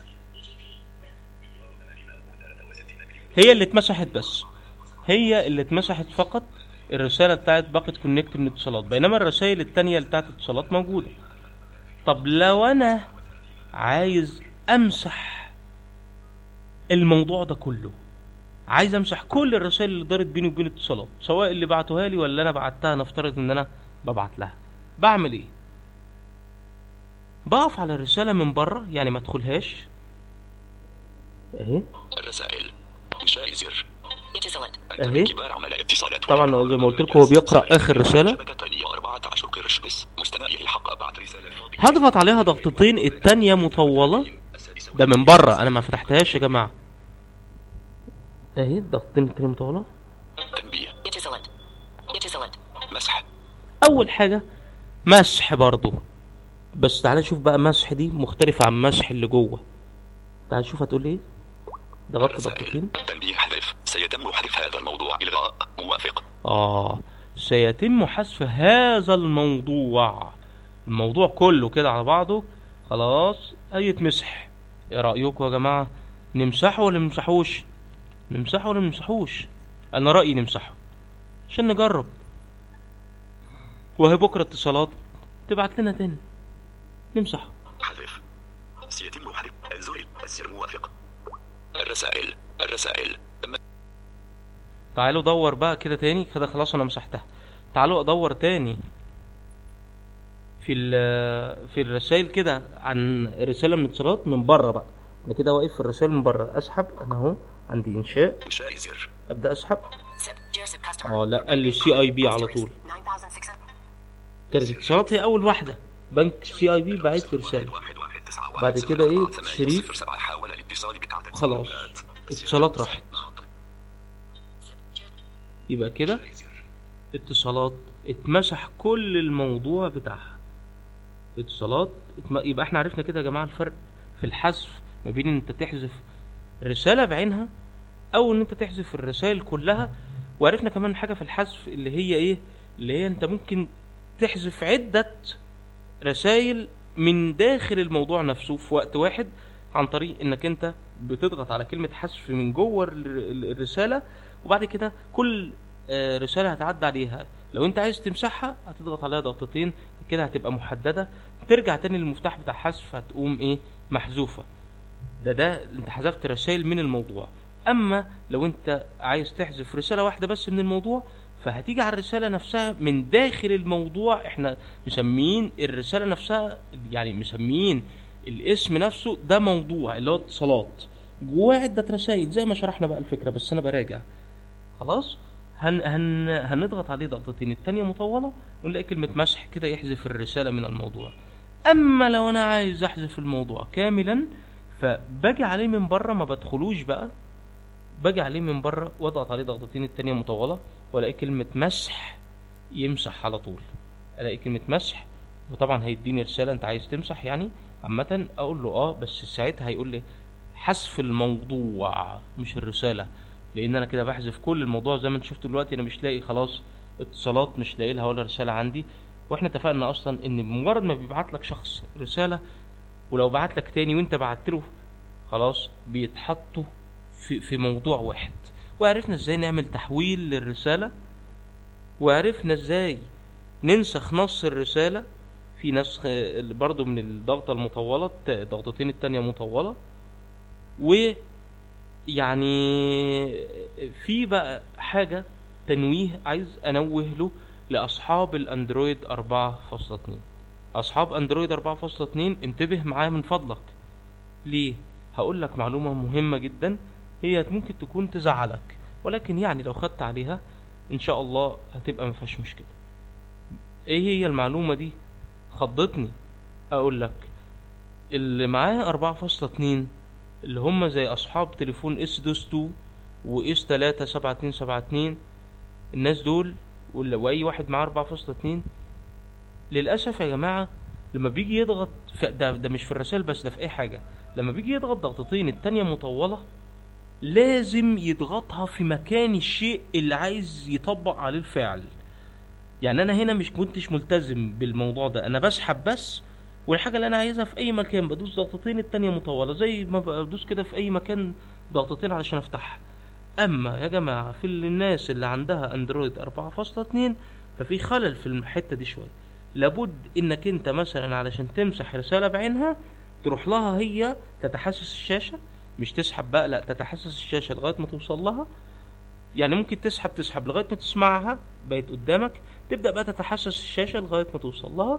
هي اللي اتمسحت بس هي اللي اتمسحت فقط الرسالة بتاعت باقة كونكت من اتصالات بينما الرسائل التانية اللي بتاعت اتصالات موجودة طب لو انا عايز امسح الموضوع ده كله عايز امسح كل الرسائل اللي دارت بيني وبين اتصالات سواء اللي بعتوها لي ولا انا بعتها نفترض ان انا ببعت لها بعمل ايه بقف على الرسالة من بره يعني ما ادخلهاش اهي الرسائل إنشاء زر Etisalat. أنت أهي. من كبار عملاء اتصالات طبعا زي ما قلت لكم هو بيقرأ اخر رسالة شبكة تالية 14 قرش بس مستمعي الحق أبعت رسالة فاضية. هضغط عليها ضغطتين التانية مطولة السادسة ده من بره انا ما فتحتهاش يا جماعة اهي الضغطتين التانية مطولة تنبيه Etisalat. Etisalat. مسح اول حاجة مسح برضو بس تعالى نشوف بقى مسح دي مختلفة عن مسح اللي جوه تعالى نشوف هتقول ايه ضغطت الرسائل ضغطتين تنبيه حذف سيتم حذف هذا الموضوع إلغاء موافق آه سيتم حذف هذا الموضوع الموضوع كله كده على بعضه خلاص هيتمسح ايه رأيكم يا جماعة نمسحه ولا نمسحوش نمسحه ولا نمسحوش انا رأيي نمسحه عشان نجرب وهي بكرة اتصالات تبعت لنا تاني نمسحه حذف سيتم حذف الزر الزر موافق الرسائل الرسائل تم تعالوا دور بقى كده تاني كده خلاص انا مسحتها تعالوا ادور تاني في ال- في الرسائل كده عن رسالة من اتصالات من بره بقى انا كده واقف في الرسائل من بره اسحب انا اهو عندي انشاء إنشاء زر ابدا اسحب Zip. Dear Zip customer. اه لا قال لي سي اي بي على طول 9600. كانت اتصالات هي اول واحده بنك سي اي بي بعت لي رساله واحد واحد تسعة واحد بعد صفر كده ايه أربعة ثمانية شريف صفر سبعة حاول الاتصال بتعدد خلاص سنوات. اتصالات راحت خط. يبقى كده زر. اتصالات اتمسح كل الموضوع بتاعها اتصالات اتم... يبقى احنا عرفنا كده يا جماعه الفرق في الحذف ما بين ان انت تحذف رساله بعينها او ان انت تحذف الرسائل كلها وعرفنا كمان حاجه في الحذف اللي هي ايه اللي هي انت ممكن تحذف عده رسائل من داخل الموضوع نفسه في وقت واحد عن طريق انك انت بتضغط على كلمه حذف من جوه ال- ال- الرساله وبعد كده كل آه، رساله هتعدي عليها لو انت عايز تمسحها هتضغط عليها ضغطتين كده هتبقى محدده ترجع تاني للمفتاح بتاع حذف هتقوم ايه محذوفه ده ده انت حذفت رسائل من الموضوع اما لو انت عايز تحذف رساله واحده بس من الموضوع فهتيجي على الرساله نفسها من داخل الموضوع احنا مسميين الرساله نفسها يعني مسميين الاسم نفسه ده موضوع اللي هو اتصالات جواه عده رسائل زي ما شرحنا بقى الفكره بس انا براجع خلاص هن هن هنضغط عليه ضغطتين التانية مطولة ونلاقي كلمة مسح كده يحذف الرسالة من الموضوع أما لو أنا عايز أحذف الموضوع كاملا فباجي عليه من بره ما بدخلوش بقى باجي عليه من بره واضغط عليه ضغطتين التانية مطولة والاقي كلمة مسح يمسح على طول الاقي كلمة مسح وطبعا هيديني رسالة انت عايز تمسح يعني عامة اقول له اه بس ساعتها هيقول لي حذف الموضوع مش الرسالة لان انا كده بحذف كل الموضوع زي ما انت شفت دلوقتي انا مش لاقي خلاص اتصالات مش لاقي لها ولا رسالة عندي واحنا اتفقنا اصلا ان بمجرد ما بيبعت لك شخص رسالة ولو بعت لك تاني وانت بعت له خلاص بيتحطوا في في موضوع واحد وعرفنا ازاي نعمل تحويل للرسالة وعرفنا ازاي ننسخ نص الرسالة في نسخ آه، برضو من الضغطة المطولة الت- ضغطتين التانية مطولة و يعني في بقى حاجة تنويه عايز انوه له لاصحاب الاندرويد 4.2 اصحاب اندرويد 4.2 انتبه معايا من فضلك ليه هقول لك معلومة مهمة جدا هي ممكن تكون تزعلك ولكن يعني لو خدت عليها ان شاء الله هتبقى مفيهاش مشكلة ايه هي المعلومة دي خضتني اقول لك اللي معاه 4.2 اللي هم زي اصحاب تليفون اس دوس 2 واس 3 7272 الناس دول ولا- واي واحد معاه 4.2 للاسف يا جماعه لما بيجي يضغط في ده, ده مش في الرسائل بس ده في اي حاجه لما بيجي يضغط ضغطتين التانية مطوله لازم يضغطها في مكان الشيء اللي عايز يطبق عليه الفعل يعني انا هنا مش كنتش ملتزم بالموضوع ده انا بسحب بس والحاجه اللي انا عايزها في اي مكان بدوس ضغطتين التانية مطوله زي ما بدوس كده في اي مكان ضغطتين علشان افتحها اما يا جماعه في الناس اللي عندها اندرويد 4.2 ففي خلل في الحته دي شويه لابد انك انت مثلا علشان تمسح رساله بعينها تروح لها هي تتحسس الشاشه مش تسحب بقى لا تتحسس الشاشه لغايه ما توصل لها يعني ممكن تسحب تسحب لغايه ما تسمعها بقت قدامك تبدا بقى تتحسس الشاشه لغايه ما توصل لها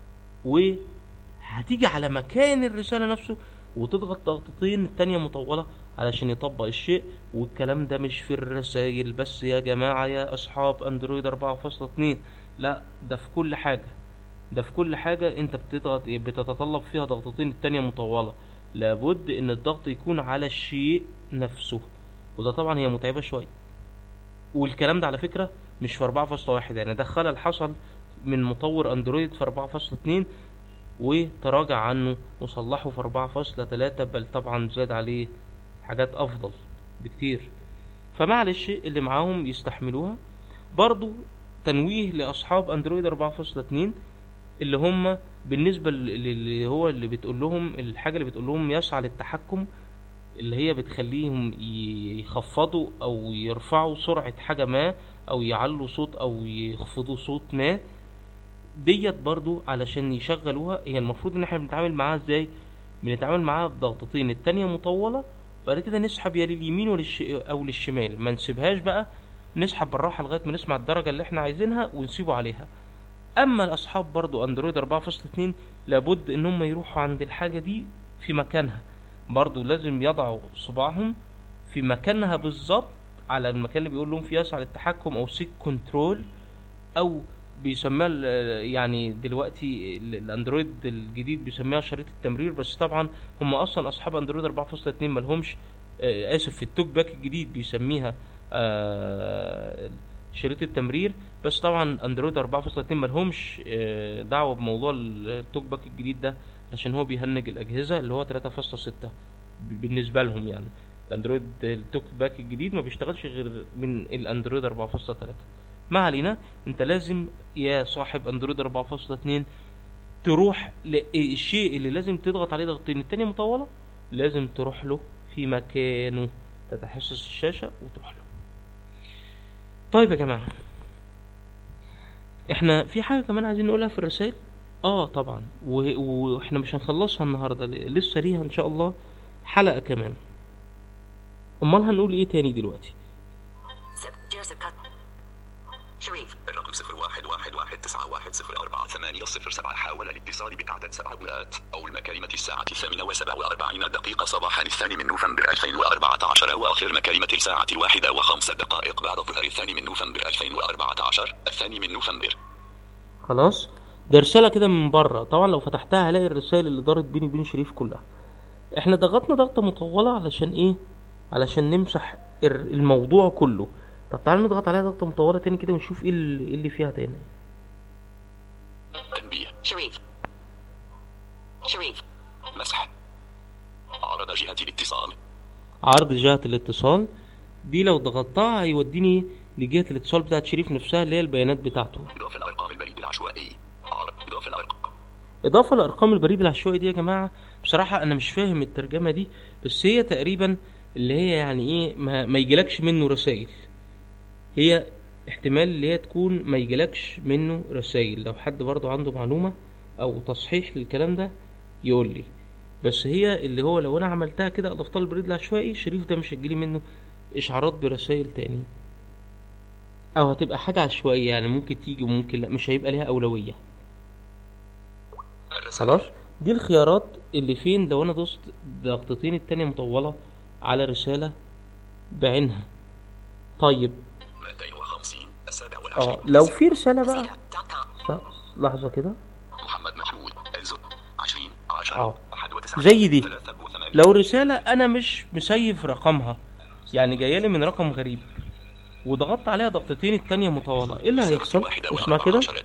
وهتيجي على مكان الرساله نفسه وتضغط ضغطتين التانية مطولة علشان يطبق الشيء والكلام ده مش في الرسائل بس يا جماعة يا أصحاب أندرويد 4.2 لا ده في كل حاجة ده في كل حاجة انت بتضغط بتتطلب فيها ضغطتين التانية مطولة لابد ان الضغط يكون على الشيء نفسه وده طبعا هي متعبة شوية والكلام ده على فكرة مش في 4.1 يعني ده خلل حصل من مطور اندرويد في 4.2 وتراجع عنه وصلحه في 4.3 بل طبعا زاد عليه حاجات افضل بكتير فمعلش اللي معاهم يستحملوها برضو تنويه لاصحاب اندرويد 4.2 اللي هم بالنسبه لل- اللي هو اللي بتقول لهم الحاجه اللي بتقول لهم يسعى للتحكم اللي هي بتخليهم ي- يخفضوا او يرفعوا سرعه حاجه ما او يعلوا صوت او يخفضوا صوت ما ديت برضو علشان يشغلوها هي المفروض ان احنا بنتعامل معاها ازاي بنتعامل معاها بضغطتين التانية مطولة بعد كده نسحب يا لليمين وللش... او للشمال ما نسيبهاش بقى نسحب بالراحة لغاية ما نسمع الدرجة اللي احنا عايزينها ونسيبه عليها اما الاصحاب برضو اندرويد 4.2 لابد ان هم يروحوا عند الحاجة دي في مكانها برضو لازم يضعوا صباعهم في مكانها بالظبط على المكان اللي بيقول لهم فيه يسعى للتحكم او سيك كنترول او بيسميها ال- يعني دلوقتي ال- الاندرويد الجديد بيسميها شريط التمرير بس طبعا هم اصلا اصحاب اندرويد 4.2 ملهمش آه، اسف في التوك باك الجديد بيسميها آه، شريط التمرير بس طبعا اندرويد 4.2 ملهمش آه، دعوه بموضوع التوك باك الجديد ده عشان هو بيهنج الاجهزه اللي هو 3.6 ب- بالنسبه لهم يعني الاندرويد التوك باك الجديد ما بيشتغلش غير من الاندرويد 4.3 ما علينا انت لازم يا صاحب اندرويد 4.2 تروح للشيء اللي لازم تضغط عليه ضغطتين التانية مطولة لازم تروح له في مكانه تتحسس الشاشة وتروح له طيب يا جماعة احنا في حاجة كمان عايزين نقولها في الرسائل اه طبعا و- واحنا مش هنخلصها النهاردة ل- لسه ليها ان شاء الله حلقة كمان امال هنقول ايه تاني دلوقتي Zip. Dear Zip Cut. Sharif. الرقم صفر واحد واحد واحد تسعة واحد صفر أربعة ثمانية صفر سبعة حاول الاتصال بعدد سبع مئات أو المكالمة الساعة الثامنة وسبع وأربعين دقيقة صباحا الثاني من نوفمبر 2014 وآخر مكالمة الساعة الواحدة وخمس دقائق بعد الظهر الثاني من نوفمبر 2014 الثاني من نوفمبر خلاص ده رسالة كده من بره طبعا لو فتحتها هلاقي الرسائل اللي دارت بيني وبين شريف كلها احنا ضغطنا ضغطة مطولة علشان ايه علشان نمسح الر- الموضوع كله طب تعالى نضغط عليها ضغطة مطولة تاني كده ونشوف ايه اللي, إيه اللي فيها تاني تنبيه Sharif. Sharif. مسح عرض جهة الاتصال عرض جهة الاتصال دي لو ضغطتها هيوديني لجهة الاتصال بتاعت شريف نفسها اللي هي البيانات بتاعته إضافة الأرقام البريد العشوائي عرض إضافة الأرقام اضافه لارقام البريد العشوائي دي يا جماعه بصراحه انا مش فاهم الترجمه دي بس هي تقريبا اللي هي يعني ايه ما, ما يجيلكش منه رسائل هي احتمال اللي هي تكون ما يجيلكش منه رسائل لو حد برضو عنده معلومه او تصحيح للكلام ده يقول لي بس هي اللي هو لو انا عملتها كده اضفتها للبريد العشوائي شريف ده مش هتجيلي منه اشعارات برسائل تاني او هتبقى حاجه عشوائيه يعني ممكن تيجي وممكن لا مش هيبقى ليها اولويه الرسائل خلاص دي الخيارات اللي فين لو انا دوست ضغطتين التانية مطولة على رسالة بعينها طيب 250 السابع اه والعشرين لو في رسالة بقى Zeta.com. لا، لحظة كده محمد محمود الزق 20 10 اه 91 زي دي 83 لو رسالة انا مش مسيف رقمها يعني جايالي من رقم غريب وضغطت عليها ضغطتين التانية مطولة ايه اللي هيحصل واحدة اسمع وأربعة كده عشر.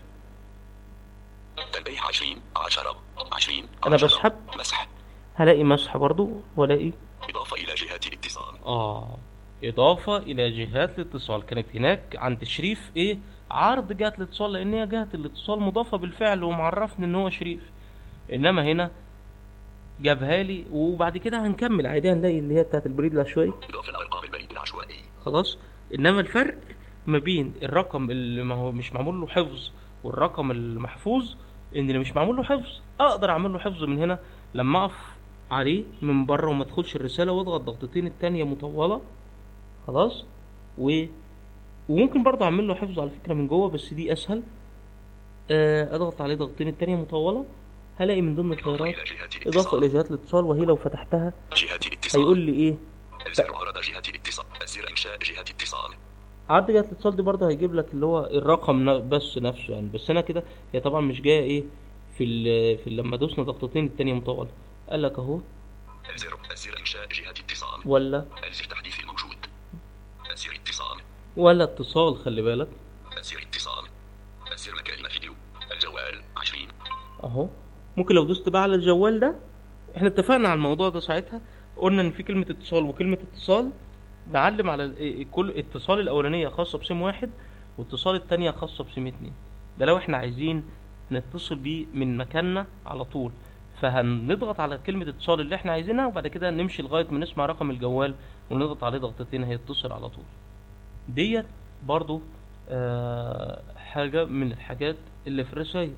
تنبيه 20 10 20 انا 10. بسحب مسح هلاقي مسح برضو والاقي إضافة إلى جهات الاتصال اه اضافة الى جهات الاتصال كانت هناك عند شريف ايه عرض جهة الاتصال لان هي جهة الاتصال مضافة بالفعل ومعرفني ان هو شريف انما هنا جابها لي وبعد كده هنكمل عادي هنلاقي اللي هي بتاعت البريد العشوائي إضافة الأرقام البريد العشوائي خلاص انما الفرق ما بين الرقم اللي ما هو مش معمول له حفظ والرقم المحفوظ ان اللي مش معمول له حفظ اقدر اعمل له حفظ من هنا لما اقف عليه من بره وما ادخلش الرساله واضغط ضغطتين التانية مطوله خلاص و وممكن برضه اعمل له حفظ على فكره من جوه بس دي اسهل آه، اضغط عليه ضغطتين التانية مطوله هلاقي من ضمن إضافة الخيارات إلى جهات اضافه الى الاتصال جهات الاتصال وهي لو فتحتها جهات الاتصال هيقول لي ايه الزر عرض جهة الاتصال الزر إنشاء جهة اتصال عرض جهة الاتصال دي برضه هيجيب لك اللي هو الرقم ن- بس نفسه يعني بس انا كده هي طبعا مش جايه ايه في ال في لما دوسنا ضغطتين التانية مطولة قال لك اهو الزر الزر إنشاء جهة اتصال ولا الزر تحديث الموجود الزر اتصال ولا اتصال خلي بالك الزر اتصال الزر مكالمة فيديو الجوال 20 اهو ممكن لو دوست بقى على الجوال ده احنا اتفقنا على الموضوع ده ساعتها قلنا ان في كلمة اتصال وكلمة اتصال نعلم على ال- إيه- كل اتصال الاولانية خاصة بسيم واحد واتصال التانية خاصة بسيم اتنين ده لو احنا عايزين نتصل بيه من مكاننا على طول فهنضغط على كلمة اتصال اللي احنا عايزينها وبعد كده نمشي لغاية ما نسمع رقم الجوال ونضغط عليه ضغطتين هيتصل على طول ديت برضو آه حاجة من الحاجات اللي في الرسايل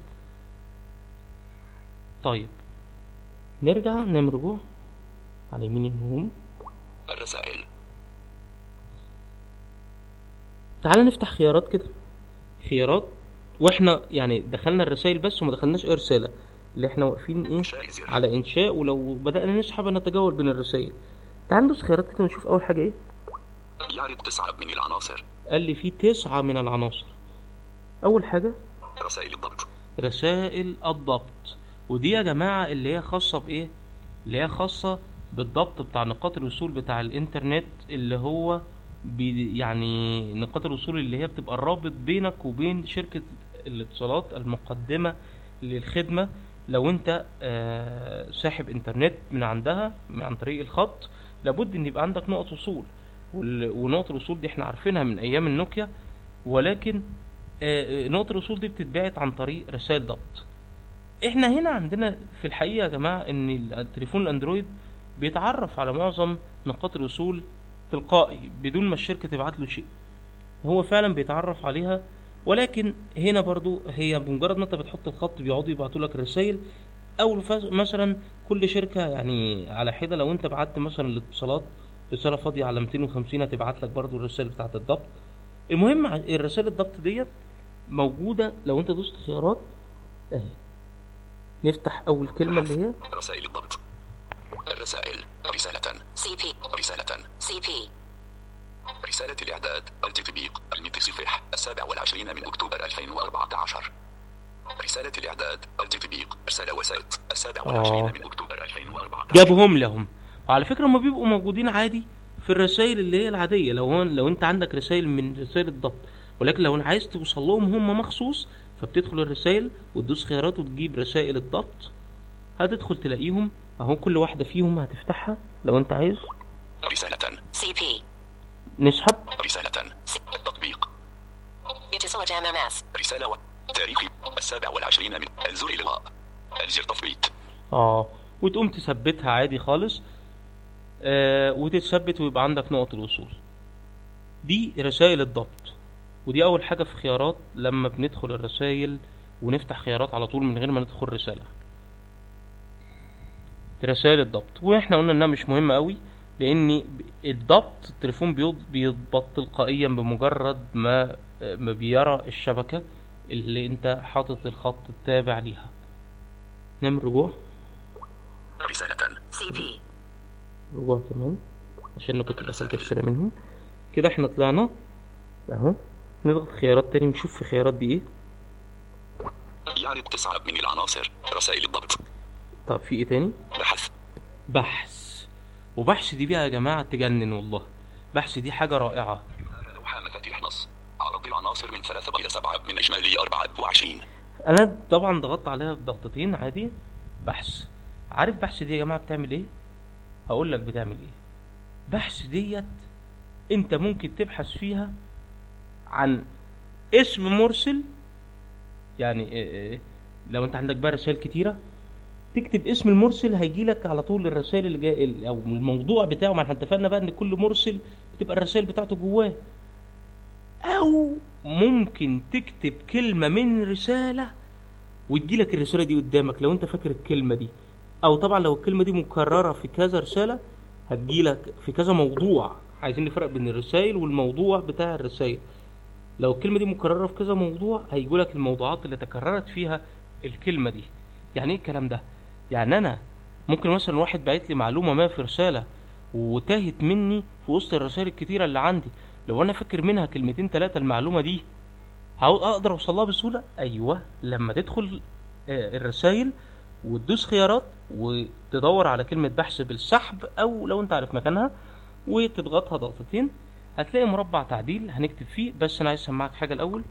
طيب نرجع نعمل رجوع على يمين الهوم الرسائل تعال نفتح خيارات كده خيارات واحنا يعني دخلنا الرسائل بس وما دخلناش اي رسالة اللي احنا واقفين ايه إنشاء زر على انشاء ولو بدأنا نسحب نتجول بين الرسائل تعال ندوس خيارات كده ونشوف اول حاجة ايه يعرض تسعة من العناصر قال لي في تسعة من العناصر اول حاجة رسائل الضبط رسائل الضبط ودي يا جماعة اللي هي خاصة بإيه؟ اللي هي خاصة بالضبط بتاع نقاط الوصول بتاع الإنترنت اللي هو بي يعني نقاط الوصول اللي هي بتبقى الرابط بينك وبين شركة الاتصالات المقدمة للخدمة لو انت آه، ساحب انترنت من عندها من عن طريق الخط لابد ان يبقى عندك نقط وصول وال- ونقط الوصول دي احنا عارفينها من ايام النوكيا ولكن آه، آه، نقط الوصول دي بتتبعت عن طريق رسائل ضبط احنا هنا عندنا في الحقيقة يا جماعة ان التليفون الاندرويد بيتعرف على معظم نقاط الوصول تلقائي بدون ما الشركة تبعت له شيء هو فعلا بيتعرف عليها ولكن هنا برضو هي بمجرد ما انت بتحط الخط بيقعدوا يبعتوا لك رسائل او الفز- مثلا كل شركة يعني على حدة لو انت بعت مثلا الاتصالات رسالة فاضية على 250 هتبعت لك برضو الرسائل بتاعة الضبط المهم ع- الرسائل الضبط ديت موجودة لو انت دوست خيارات اهي نفتح اول كلمة اللي هي رسائل الضبط الرسائل رسالة CP. رسالة CP. رسالة الإعداد التطبيق المتصفح السابع والعشرين من أكتوبر 2014 رسالة الإعداد التطبيق رسالة وسائط السابع والعشرين آه. من أكتوبر 2014 جابهم لهم وعلى فكرة هما بيبقوا موجودين عادي في الرسائل اللي هي العادية لو هو لو انت عندك رسائل من رسائل الضبط ولكن لو عايز توصل لهم هم مخصوص فبتدخل الرسائل وتدوس خيارات وتجيب رسائل الضبط هتدخل تلاقيهم اهو كل واحدة فيهم هتفتحها لو انت عايز رسالة CP. نسحب رسالة التطبيق اتصال MMS. رسالة و... تاريخ السابع والعشرين من الزر إلغاء الزر تثبيت اه وتقوم تثبتها عادي خالص آه وتتثبت ويبقى عندك نقط الوصول دي رسائل الضبط ودي اول حاجة في خيارات لما بندخل الرسائل ونفتح خيارات على طول من غير ما ندخل رسالة رسائل الضبط واحنا قلنا انها مش مهمة قوي لان الضبط التليفون بيض- بيضبط تلقائيا بمجرد ما ما بيرى الشبكة اللي انت حاطط الخط التابع ليها نعمل رجوع رسالة CP. رجوع كمان عشان انا كنت دخلت رسالة منهم كده احنا طلعنا اهو نضغط خيارات تاني نشوف في خيارات دي ايه يعرض تسعة من العناصر رسائل الضبط طب في ايه تاني بحث بحث وبحث دي بقى يا جماعة تجنن والله بحث دي حاجة رائعة لوحة مفاتيح نص عرض العناصر من ثلاثة إلى سبعة من إجمالي أربعة وعشرين انا طبعا ضغطت عليها بضغطتين عادي بحث عارف بحث دي يا جماعة بتعمل ايه هقول لك بتعمل ايه بحث ديت انت ممكن تبحث فيها عن اسم مرسل يعني إيه إيه لو انت عندك بقى رسائل كتيرة تكتب اسم المرسل هيجي لك على طول الرسائل اللي جاي او الموضوع بتاعه ما احنا اتفقنا بقى ان كل مرسل بتبقى الرسائل بتاعته جواه او ممكن تكتب كلمة من رسالة وتجيلك الرسالة دي قدامك لو انت فاكر الكلمة دي او طبعا لو الكلمة دي مكررة في كذا رسالة هتجيلك في كذا موضوع عايزين نفرق بين الرسائل والموضوع بتاع الرسائل لو الكلمة دي مكررة في كذا موضوع هيجولك الموضوعات اللي تكررت فيها الكلمة دي يعني ايه الكلام ده يعني انا ممكن مثلا واحد بعت لي معلومة ما في رسالة وتاهت مني في وسط الرسائل الكتيرة اللي عندي لو انا فاكر منها كلمتين ثلاثة المعلومة دي هقول اقدر اوصلها بسهولة ايوه لما تدخل آه، الرسائل وتدوس خيارات وتدور على كلمة بحث بالسحب او لو انت عارف مكانها وتضغطها ضغطتين هتلاقي مربع تعديل هنكتب فيه بس انا عايز اسمعك حاجة الاول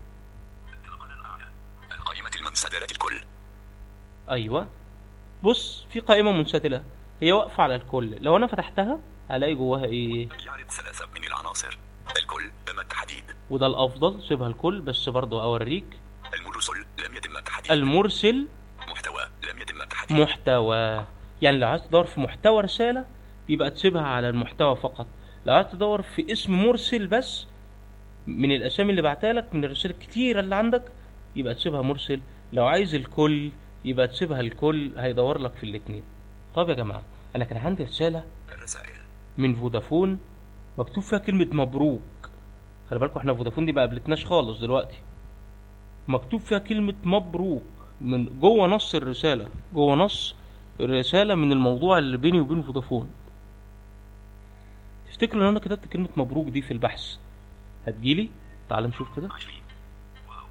قائمة المنسدرة الكل ايوه بص في قائمة منسدلة هي واقفة على الكل لو انا فتحتها هلاقي جواها ايه يعرض ثلاثة من العناصر الكل تم التحديد وده الافضل سيبها الكل بس برضو اوريك المرسل لم يتم التحديد المرسل محتوى لم يتم التحديد محتوى يعني لو عايز تدور في محتوى رسالة يبقى تسيبها على المحتوى فقط لو عايز تدور في اسم مرسل بس من الاسامي اللي بعتها لك من الرسائل الكتيرة اللي عندك يبقى تسيبها مرسل لو عايز الكل يبقى تسيبها الكل هيدور لك في الاتنين طب يا جماعة انا كان عندي رسالة الرسائل من فودافون مكتوب فيها كلمة مبروك خلي بالكوا احنا فودافون دي ما قابلتناش خالص دلوقتي مكتوب فيها كلمة مبروك من جوه نص الرسالة جوه نص الرسالة من الموضوع اللي بيني وبين فودافون تفتكروا ان انا كتبت كلمة مبروك دي في البحث هتجيلي تعال نشوف كده عشرين واو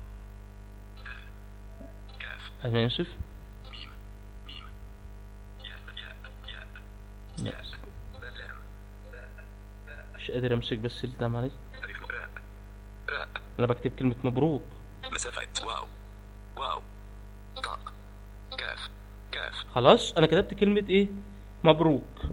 كاف انا اسف ميم ميم ياء ياء ياء يس. لام مش مش قادر امسك بس ده معلش ألف راء راء انا بكتب كلمة مبروك مسافة واو واو طاء كاف كاف خلاص انا كتبت كلمة ايه مبروك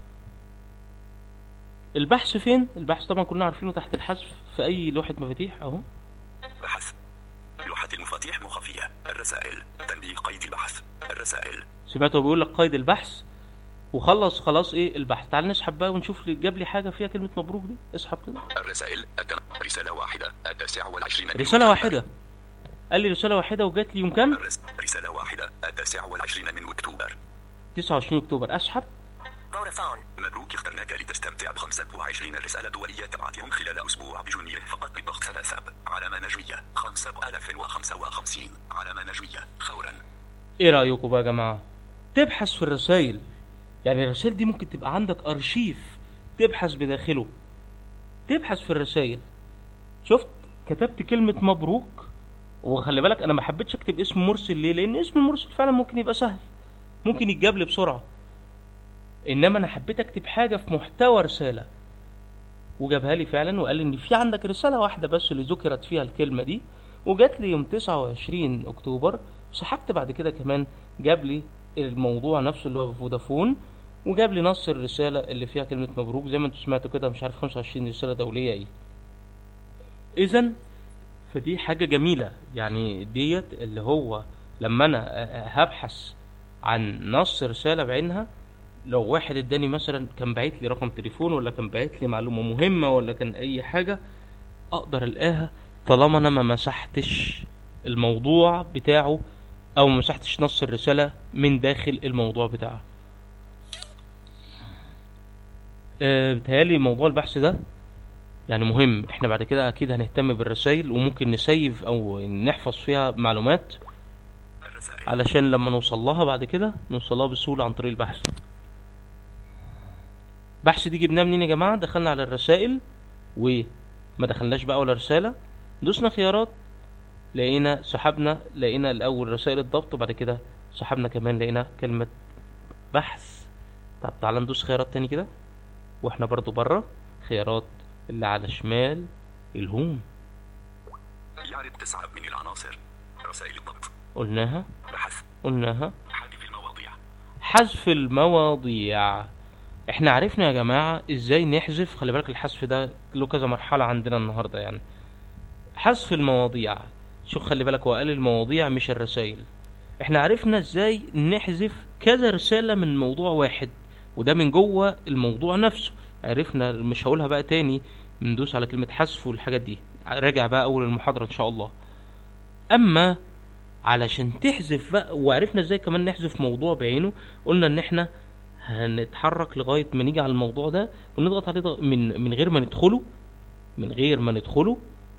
البحث فين البحث طبعا كلنا عارفينه تحت الحذف في اي لوحة مفاتيح اهو بحث لوحة المفاتيح مخفية الرسائل تنبيه قيد البحث الرسائل سمعته بيقول لك قيد البحث وخلص خلاص ايه البحث تعال نسحب بقى ونشوف لي جاب لي حاجة فيها كلمة مبروك دي اسحب كده الرسائل التن... رسالة واحدة التاسعة والعشرين من رسالة نوفمبر. واحدة قال لي رسالة واحدة وجات لي يوم كام الرس... رسالة واحدة التاسعة والعشرين من أكتوبر 29 اكتوبر اسحب Vodafone. مبروك اخترناك لتستمتع ب 25 رسالة دولية تبعتهم خلال أسبوع بجنيه فقط بضغط ثلاثة علامة نجمية 5055 علامة نجمية فورا ايه رأيكم بقى يا جماعة تبحث في الرسائل يعني الرسائل دي ممكن تبقى عندك ارشيف تبحث بداخله تبحث في الرسائل شفت كتبت كلمة مبروك وخلي بالك انا ما حبيتش اكتب اسم مرسل ليه لان اسم المرسل فعلا ممكن يبقى سهل ممكن يتجاب لي بسرعة انما انا حبيت اكتب حاجة في محتوى رسالة وجابها لي فعلا وقال لي ان في عندك رسالة واحدة بس اللي ذكرت فيها الكلمة دي وجات لي يوم 29 اكتوبر سحبت بعد كده كمان جاب لي الموضوع نفسه اللي هو فودافون وجاب لي نص الرسالة اللي فيها كلمة مبروك زي ما انتوا سمعتوا كده مش عارف 25 رسالة دولية ايه اذا فدي حاجة جميلة يعني ديت اللي هو لما انا أ- أ- هبحث عن نص رسالة بعينها لو واحد اداني مثلا كان باعت لي رقم تليفون ولا كان باعت لي معلومة مهمة ولا كان اي حاجة اقدر الاقيها طالما انا ما مسحتش الموضوع بتاعه او ما مسحتش نص الرسالة من داخل الموضوع بتاعه آه، بتهيالي موضوع البحث ده يعني مهم احنا بعد كده اكيد هنهتم بالرسائل وممكن نسيف او نحفظ فيها معلومات الرسائل علشان لما نوصل لها بعد كده نوصل لها بسهولة عن طريق البحث البحث دي جبناه منين يا جماعة دخلنا على الرسائل وما دخلناش بقى ولا رسالة دوسنا خيارات لقينا سحبنا لقينا الأول رسائل الضبط وبعد كده سحبنا كمان لقينا كلمة بحث طب تعالى ندوس خيارات تاني كده واحنا برضو بره خيارات اللي على شمال الهوم يعرض تسعة من العناصر رسائل الضبط قلناها بحث قلناها حذف المواضيع حذف المواضيع احنا عرفنا يا جماعة ازاي نحذف خلي بالك الحذف ده له كذا مرحلة عندنا النهاردة يعني حذف المواضيع شوف خلي بالك هو قال المواضيع مش الرسائل احنا عرفنا ازاي نحذف كذا رسالة من موضوع واحد وده من جوه الموضوع نفسه عرفنا مش هقولها بقى تاني ندوس على كلمة حذف والحاجات دي راجع بقى اول المحاضرة ان شاء الله اما علشان تحذف بقى وعرفنا ازاي كمان نحذف موضوع بعينه قلنا ان احنا هنتحرك لغاية ما نيجي على الموضوع ده ونضغط عليه ضغ... من من غير ما ندخله من غير ما ندخله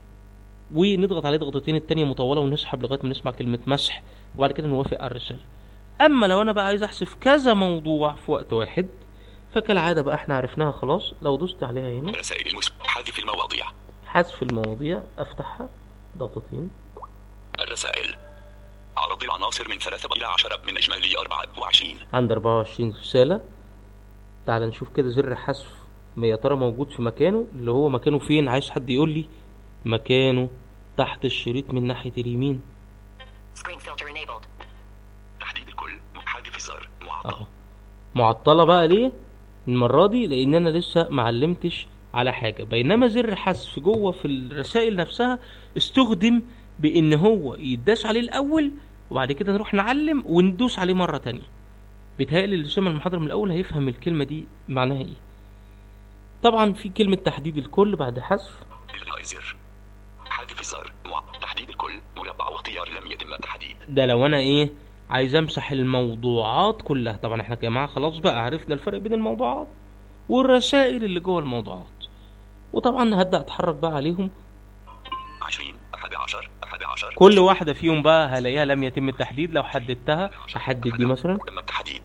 ونضغط عليه ضغطتين التانية مطولة ونسحب لغاية ما نسمع كلمة مسح وبعد كده نوافق على الرسالة اما لو انا بقى عايز احذف كذا موضوع في وقت واحد فكالعادة بقى احنا عرفناها خلاص لو دوست عليها هنا رسائل المس حذف المواضيع حذف المواضيع افتحها ضغطتين الرسائل عرض العناصر من ثلاثة إلى عشرة من إجمالي 24 عند 24 رسالة تعال نشوف كده زر حذف ما يا ترى موجود في مكانه اللي هو مكانه فين عايز حد يقول لي مكانه تحت الشريط من ناحية اليمين Screen filter enabled. تحديد الكل حذف الزر معطل اهو معطلة بقى ليه المرة دي لان انا لسه معلمتش على حاجة بينما زر حذف جوه في الرسائل نفسها استخدم بان هو يداس عليه الاول وبعد كده نروح نعلم وندوس عليه مرة تانية بيتهيألي اللي سمع المحاضرة من الاول هيفهم الكلمة دي معناها ايه طبعا في كلمة تحديد الكل بعد حذف إلغاء زر حذف الزر مع... تحديد الكل مربع واختيار لم يتم التحديد ده لو انا ايه عايز امسح الموضوعات كلها طبعا احنا يا جماعه خلاص بقى عرفنا الفرق بين الموضوعات والرسائل اللي جوه الموضوعات وطبعا هبدا اتحرك بقى عليهم 20 11 11 كل واحده فيهم بقى هلاقيها لم يتم التحديد لو حددتها احدد دي مثلا تم التحديد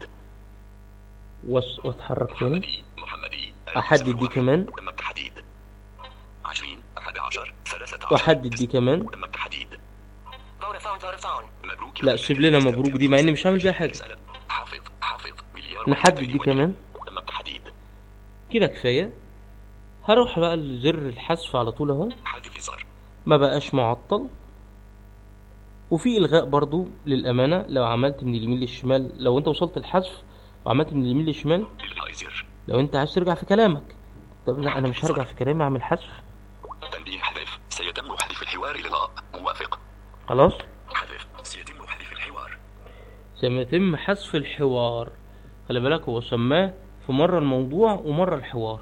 وأس- واتحرك تاني محمدي محمدي احدد دي كمان تم التحديد 20 11 13 واحدد دي كمان تم التحديد Vodafone, Vodafone. مبروك لا سيب لنا مبروك دي مع اني مش هعمل بيها حاجه رسالة حافظ حافظ مليار نحدد دي كمان تم التحديد كده كفايه هروح بقى لزر الحذف على طول اهو حذف زر ما بقاش معطل وفي الغاء برضو للامانه لو عملت من اليمين للشمال لو انت وصلت الحذف وعملت من اليمين للشمال الغاء زر لو انت عايز ترجع في كلامك طب لا انا مش هرجع في كلامي اعمل حذف تنبيه حذف سيتم حذف الحوار لغاء موافق خلاص حذف سيتم حذف الحوار سيتم حذف الحوار خلي بالك هو سماه في مرة الموضوع ومرة الحوار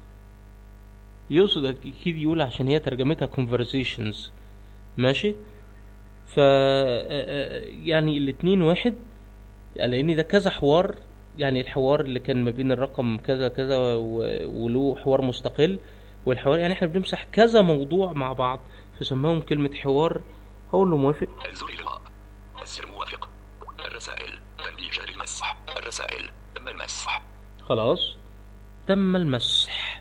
يقصد اكيد يقول عشان هي ترجمتها conversations ماشي ف يعني الاتنين واحد يعني لان ده كذا حوار يعني الحوار اللي كان ما بين الرقم كذا كذا و- وله حوار مستقل والحوار يعني احنا بنمسح كذا موضوع مع بعض فسماهم كلمة حوار هقول له موافق الزر لغاء الزر موافق الرسائل تنبيه جاري المسح الرسائل تم المسح خلاص تم المسح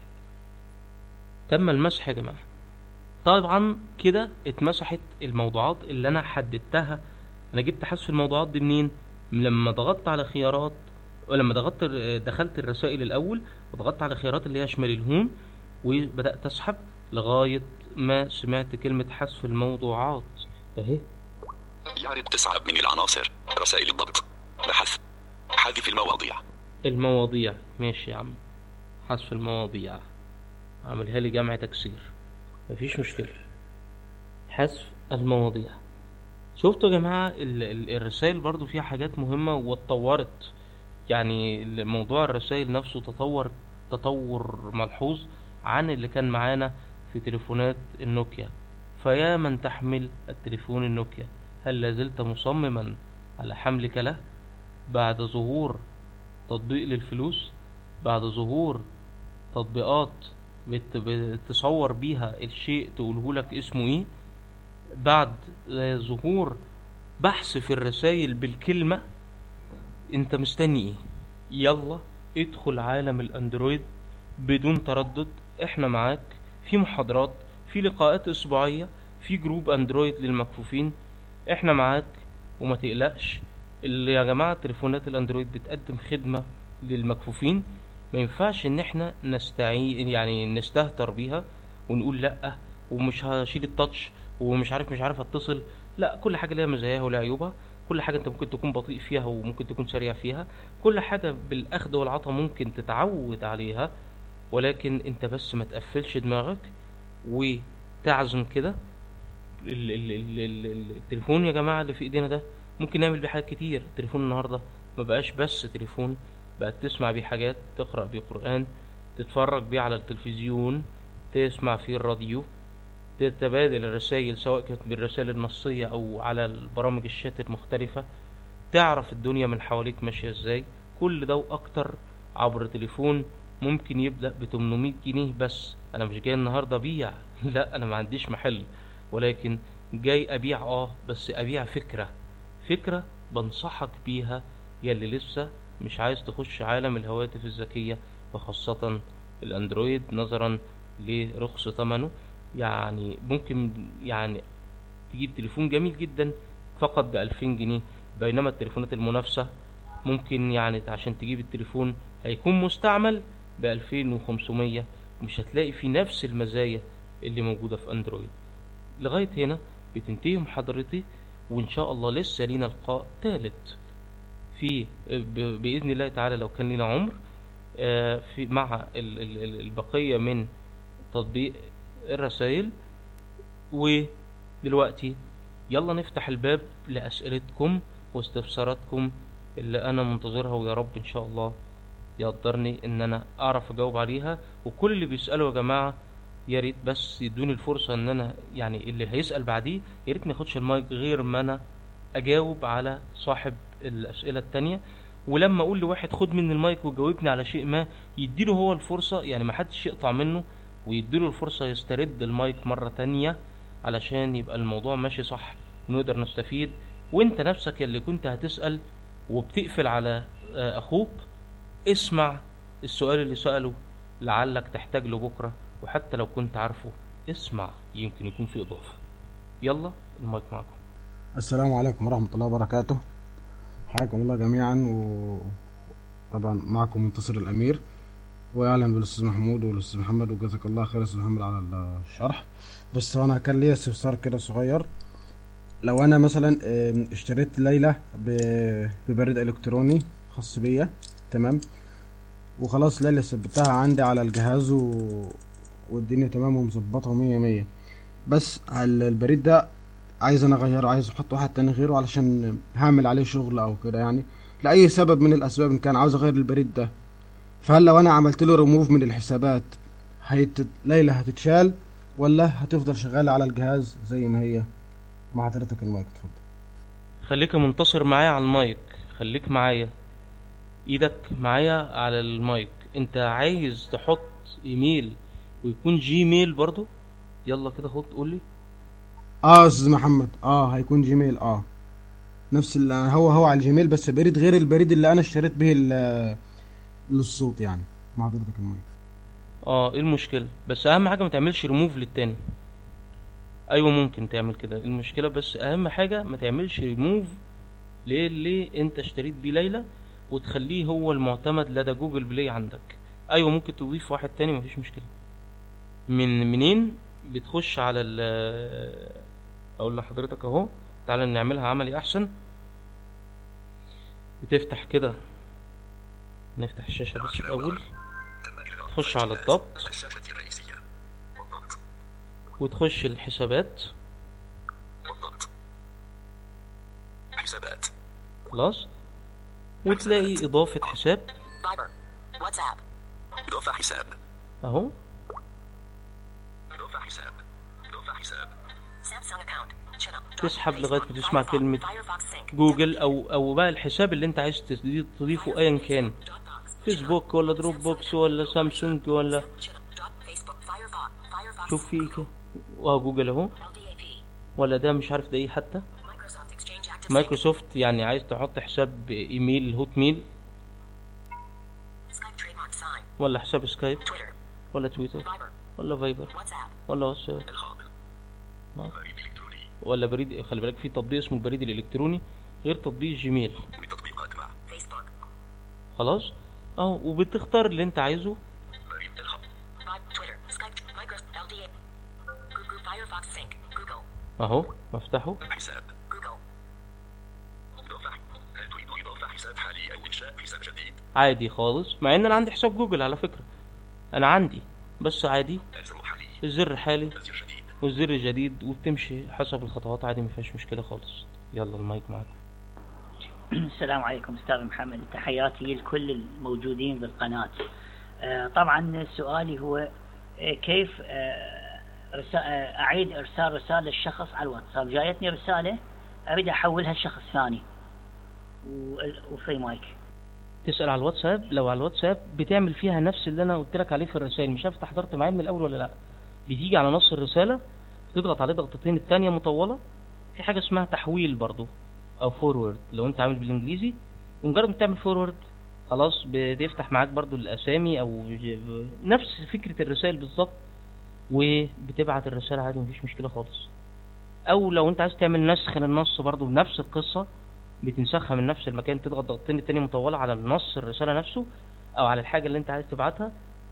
تم المسح يا جماعة طبعا كده اتمسحت الموضوعات اللي انا حددتها انا جبت حذف الموضوعات دي منين لما ضغطت على خيارات ولما ضغطت دخلت الرسائل الاول وضغطت على خيارات اللي هي شمال الهوم وبدأت اسحب لغاية ما سمعت كلمة حذف الموضوعات اهي يعرض تسعة من العناصر رسائل الضبط بحث حذف المواضيع المواضيع ماشي يا عم حذف المواضيع عملها لي جمع تكسير مفيش مشكلة حذف المواضيع شفتوا يا جماعة ال- ال- الرسائل برضو فيها حاجات مهمة واتطورت يعني موضوع الرسائل نفسه تطور تطور ملحوظ عن اللي كان معانا في تليفونات النوكيا فيا من تحمل التليفون النوكيا هل لازلت مصمما على حملك له بعد ظهور تطبيق للفلوس بعد ظهور تطبيقات بت- بتصور بيها الشيء تقوله لك اسمه ايه بعد آه، ظهور بحث في الرسائل بالكلمة انت مستني ايه يلا ادخل عالم الاندرويد بدون تردد احنا معاك في محاضرات في لقاءات اسبوعية في جروب اندرويد للمكفوفين احنا معاك وما تقلقش اللي يا جماعة تليفونات الاندرويد بتقدم خدمة للمكفوفين ما ينفعش ان احنا نستعين يعني نستهتر بيها ونقول لا ومش هشيل التاتش ومش عارف مش عارف اتصل لا كل حاجة ليها مزاياها ولها عيوبها كل حاجة انت ممكن تكون بطيء فيها وممكن تكون سريع فيها كل حاجة بالاخذ والعطاء ممكن تتعود عليها ولكن انت بس ما تقفلش دماغك وتعزم كده ال- ال- ال- ال- ال- التليفون يا جماعة اللي في ايدينا ده ممكن نعمل بيه حاجات كتير التليفون النهاردة ما بقاش بس تليفون بقت تسمع بيه حاجات تقرأ بيه قرآن تتفرج بيه على التلفزيون تسمع فيه الراديو تتبادل الرسائل سواء كانت بالرسائل النصية أو على البرامج الشات المختلفة تعرف الدنيا من حواليك ماشية ازاي كل ده وأكتر عبر تليفون ممكن يبدأ ب 800 جنيه بس أنا مش جاي النهاردة أبيع لا أنا ما عنديش محل ولكن جاي أبيع آه بس أبيع فكرة فكرة بنصحك بيها يلي لسه مش عايز تخش عالم الهواتف الذكية وخاصة الأندرويد نظرا لرخص ثمنه يعني ممكن يعني تجيب تليفون جميل جدا فقط بألفين جنيه بينما التليفونات المنافسة ممكن يعني عشان تجيب التليفون هيكون مستعمل بألفين وخمسمية مش هتلاقي فيه نفس المزايا اللي موجودة في أندرويد لغاية هنا بتنتهي محاضرتي وإن شاء الله لسه لينا لقاء تالت في ب- بإذن الله تعالى لو كان لنا عمر آه، في مع ال- ال- ال- البقية من تطبيق الرسائل ودلوقتي يلا نفتح الباب لأسئلتكم واستفساراتكم اللي أنا منتظرها ويا رب إن شاء الله يقدرني إن أنا أعرف أجاوب عليها وكل اللي بيسألوا يا جماعة يا ريت بس يدوني الفرصة إن أنا يعني اللي هيسأل بعديه يا ريت ما ياخدش المايك غير ما أنا أجاوب على صاحب الأسئلة التانية ولما أقول لواحد خد مني المايك وجاوبني على شيء ما يديله هو الفرصة يعني ما حدش يقطع منه ويديله الفرصة يسترد المايك مرة تانية علشان يبقى الموضوع ماشي صح ونقدر نستفيد وانت نفسك اللي كنت هتسأل وبتقفل على آه، اخوك اسمع السؤال اللي سأله لعلك تحتاج له بكرة وحتى لو كنت عارفه اسمع يمكن يكون في اضافة يلا المايك معكم السلام عليكم ورحمة الله وبركاته حياكم الله جميعا وطبعا معكم منتصر الأمير واهلا بالاستاذ محمود والاستاذ محمد وجزاك الله خير يا استاذ محمد على الشرح بس انا كان ليا استفسار كده صغير لو انا مثلا آم، اشتريت ليلة ب- ببريد الكتروني خاص بيا تمام وخلاص ليلة ثبتها عندي على الجهاز و... والدنيا تمام ومظبطة مية مية بس ال- البريد ده عايز انا اغيره عايز احط واحد تاني غيره علشان هعمل عليه شغل او كده يعني لأي سبب من الاسباب ان كان عاوز اغير البريد ده فهل لو انا عملت له ريموف من الحسابات هيت... ليلى هتتشال ولا هتفضل شغالة على الجهاز زي ما هي مع حضرتك المايك اتفضل خليك منتصر معايا على المايك خليك معايا ايدك معايا على المايك انت عايز تحط ايميل ويكون جيميل برضو يلا كده خد قولي اه يا استاذ محمد اه هيكون جيميل اه نفس ال... هو هو على الجيميل بس بريد غير البريد اللي انا اشتريت به ال- للصوت يعني مع حضرتك المايك اه ايه المشكلة بس اهم حاجة ما تعملش ريموف للتاني ايوه ممكن تعمل كده المشكلة بس اهم حاجة ما تعملش ريموف للي انت اشتريت بيه ليلى وتخليه هو المعتمد لدى جوجل بلاي عندك ايوه ممكن تضيف واحد تاني مفيش مشكلة من منين بتخش على ال اقول لحضرتك اهو تعالى نعملها عملي احسن بتفتح كده نفتح الشاشة بس الاول تم إلغاء تخش على الجهاز الضبط. على الشاشة الرئيسية والضغط وتخش الحسابات والضغط حسابات خلاص وتلاقي إضافة حساب Viber. WhatsApp. إضافة حساب أهو إضافة حساب إضافة حساب Samsung account. Channel. تسحب لغاية ما تسمع Firefox. كلمة Firefox Sync. جوجل أو أو بقى الحساب اللي أنت عايز تضيف- تضيفه أيا كان Dropbox. فيسبوك ولا دروب بوكس ولا سامسونج ولا Channel. Dot Facebook. Firefox. Firefox. شوف فيه كده وأهو جوجل أهو LDAP. ولا ده مش عارف ده إيه حتى Microsoft Exchange Active Sync. مايكروسوفت يعني عايز تحط حساب إيميل هوت ميل Skype trademark sign. ولا حساب سكايب Twitter. ولا تويتر Viber. ولا فايبر WhatsApp. ولا واتساب إلغاء نعم. بريد إلكتروني ولا بريد خلي بالك في تطبيق اسمه البريد الإلكتروني غير تطبيق جيميل بتطبيقات مع Facebook. خلاص اهو وبتختار اللي انت عايزه بريد إلغاء Vi- Twitter. Skype. Microsoft. LDA. Google. Firefox Sync. Google. اهو بفتحه حساب Google. إضافة هل تريد إضافة حساب حالي أو إنشاء حساب جديد؟ عادي خالص مع ان انا عندي حساب جوجل على فكرة انا عندي بس عادي الزر حالي الزر حالي الزر جديد والزر جديد وبتمشي حسب الخطوات عادي مفيهاش مشكلة خالص يلا المايك معاك السلام عليكم استاذ محمد تحياتي لكل الموجودين بالقناه آه، طبعا سؤالي هو آه، كيف آه، رسا- آه، اعيد ارسال رساله للشخص على الواتساب جايتني رساله اريد احولها لشخص ثاني وال- وفري مايك تسأل على الواتساب لو على الواتساب بتعمل فيها نفس اللي انا قلت لك عليه في الرسائل مش عارف انت حضرت معايا من الاول ولا لا بتيجي على نص الرسالة تضغط عليه ضغطتين التانية مطولة في حاجة اسمها تحويل برضو او فورورد لو انت عامل بالانجليزي ومجرد ما تعمل فورورد خلاص بتفتح معاك برضو الاسامي او ج- نفس فكرة الرسائل بالظبط وبتبعت الرسالة عادي مفيش مشكلة خالص او لو انت عايز تعمل نسخ للنص برضو بنفس القصة بتنسخها من نفس المكان تضغط ضغطتين التاني مطولة على النص الرسالة نفسه او على الحاجة اللي انت عايز تبعتها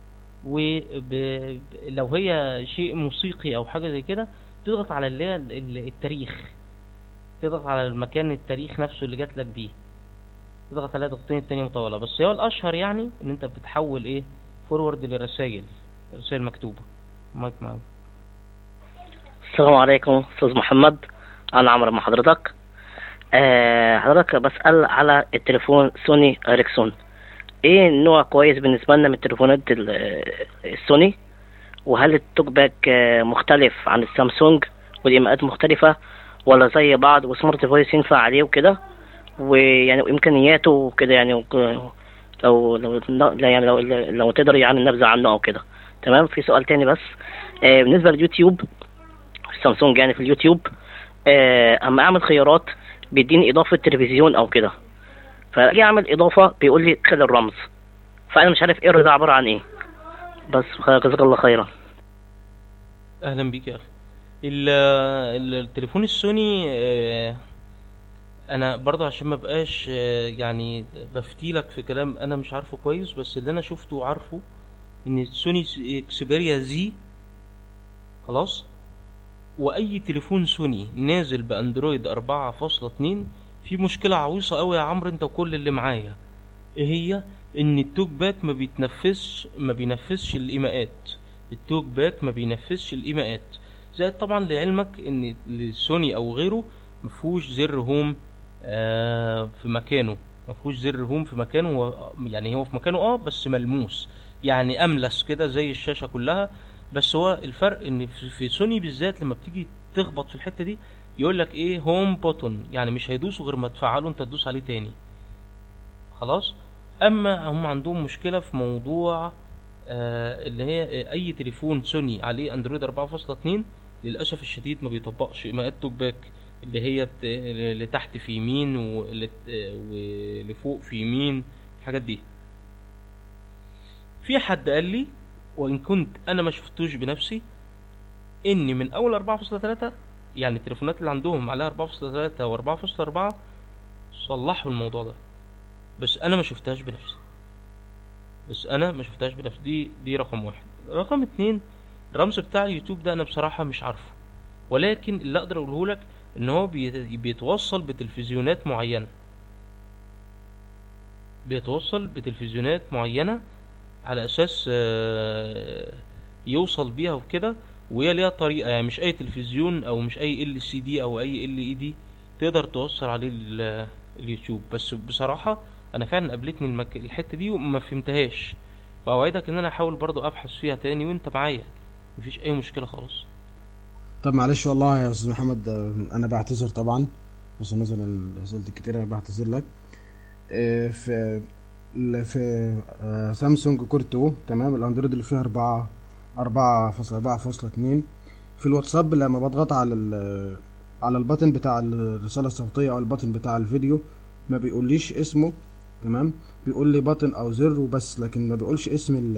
ولو هي شيء موسيقي او حاجة زي كده تضغط على اللي هي ال- ال- التاريخ تضغط على المكان التاريخ نفسه اللي جات لك بيه تضغط عليها ضغطتين التانية مطولة بس هو الاشهر يعني ان انت بتحول ايه فورورد للرسائل رسائل مكتوبة مايك معاك السلام عليكم استاذ محمد انا عمرو مع حضرتك آه حضرتك بسأل على التليفون سوني اريكسون ايه النوع كويس بالنسبة لنا من التليفونات ال- آه، السوني وهل التوك باك آه، مختلف عن السامسونج والايماءات مختلفة ولا زي بعض وسمارت فويس ينفع عليه وكده ويعني وامكانياته وكده يعني وك- لو لو لا يعني لو لو تقدر يعني نبذة عنه او كده تمام في سؤال تاني بس آه بالنسبة لليوتيوب سامسونج يعني في اليوتيوب آه، اما اعمل خيارات بيديني اضافه تلفزيون او كده فاجي اعمل اضافه بيقول لي خلي الرمز فانا مش عارف ايه ده عباره عن ايه بس جزاك الله خيرا اهلا بيك يا اخي ال- ال- التليفون السوني آه، انا برضه عشان ما بقاش آه، يعني بفتيلك في كلام انا مش عارفه كويس بس اللي انا شفته وعارفه ان سوني اكسبيريا زي خلاص واي تليفون سوني نازل باندرويد 4.2 في مشكله عويصه قوي يا عمرو انت وكل اللي معايا ايه هي ان التوك باك ما بيتنفذش ما بينفذش الايماءات التوك باك ما بينفذش الايماءات زائد طبعا لعلمك ان السوني او غيره مفهوش زر هوم آه في مكانه مفهوش زر هوم في مكانه هو يعني هو في مكانه اه بس ملموس يعني املس كده زي الشاشه كلها بس هو الفرق ان في في سوني بالذات لما بتيجي تخبط في الحته دي يقول لك ايه هوم بوتون يعني مش هيدوسوا غير ما تفعله انت تدوس عليه تاني خلاص اما هم عندهم مشكله في موضوع آه اللي هي آه، اي تليفون سوني عليه اندرويد 4.2 للاسف الشديد ما بيطبقش ايماءات توك باك اللي هي بت- اللي تحت في يمين واللي آه، واللي فوق في يمين الحاجات دي في حد قال لي وان كنت انا ما شفتوش بنفسي ان من اول 4.3 يعني التليفونات اللي عندهم عليها 4.3 و4.4 صلحوا الموضوع ده بس انا ما شفتهاش بنفسي بس انا ما شفتهاش بنفسي دي دي رقم واحد رقم اتنين الرمز بتاع اليوتيوب ده انا بصراحة مش عارفه ولكن اللي اقدر اقوله لك ان هو بي- بيتوصل بتلفزيونات معينة بيتوصل بتلفزيونات معينة على اساس آه، يوصل بيها وكده وهي ليها طريقة يعني مش اي تلفزيون او مش اي ال سي دي او اي ال اي دي تقدر توصل عليه ال- اليوتيوب بس بصراحة انا فعلا قابلتني المك... الحتة دي وما فهمتهاش واوعدك ان انا احاول برضو ابحث فيها تاني وانت معايا مفيش اي مشكلة خالص طب معلش والله يا استاذ محمد آه، انا بعتذر طبعا بس نزل الاسئله الكتير انا بعتذر لك آه، في ال- في آه، سامسونج كور 2 تمام الاندرويد اللي فيها 4 4.4.2 في الواتساب لما بضغط على ال على البutton بتاع الرسالة الصوتية او البutton بتاع الفيديو ما بيقوليش اسمه تمام بيقول لي بutton او زر وبس لكن ما بيقولش اسم ال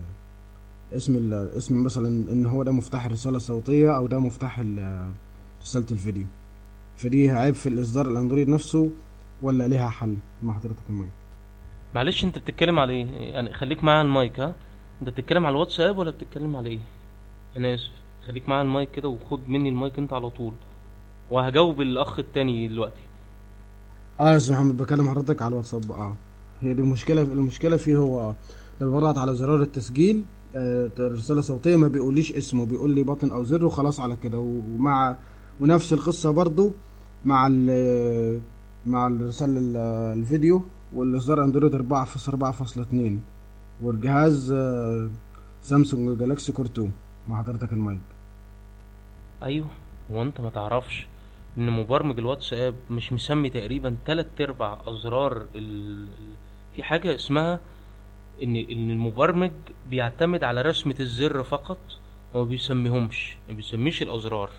اسم ال اسم مثلا ان هو ده مفتاح الرسالة الصوتية او ده مفتاح ال- رسالة الفيديو فدي عيب في الاصدار الاندرويد نفسه ولا ليها حل مع حضرتك المايك معلش انت بتتكلم على ايه يعني خليك معايا على المايك ها انت بتتكلم على الواتساب ولا بتتكلم على ايه انا اسف خليك معايا على المايك كده وخد مني المايك انت على طول وهجاوب الاخ التاني دلوقتي اه يا استاذ محمد بكلم حضرتك على الواتساب اه هي دي المشكله المشكله فيه هو لما بضغط على زرار التسجيل آه رساله صوتيه ما بيقوليش اسمه بيقول لي بطن او زر وخلاص على كده ومع ونفس القصه برضو مع ال مع الرسالة ال- الفيديو والاصدار اندرويد 4.4.2 والجهاز آه، سامسونج جالاكسي كور 2 مع حضرتك المايك ايوه هو انت ما تعرفش ان مبرمج الواتساب مش مسمي تقريبا تلات ارباع ازرار ال... ال- في حاجة اسمها ان ان المبرمج بيعتمد على رسمة الزر فقط وما بيسميهمش ما بيسميش الازرار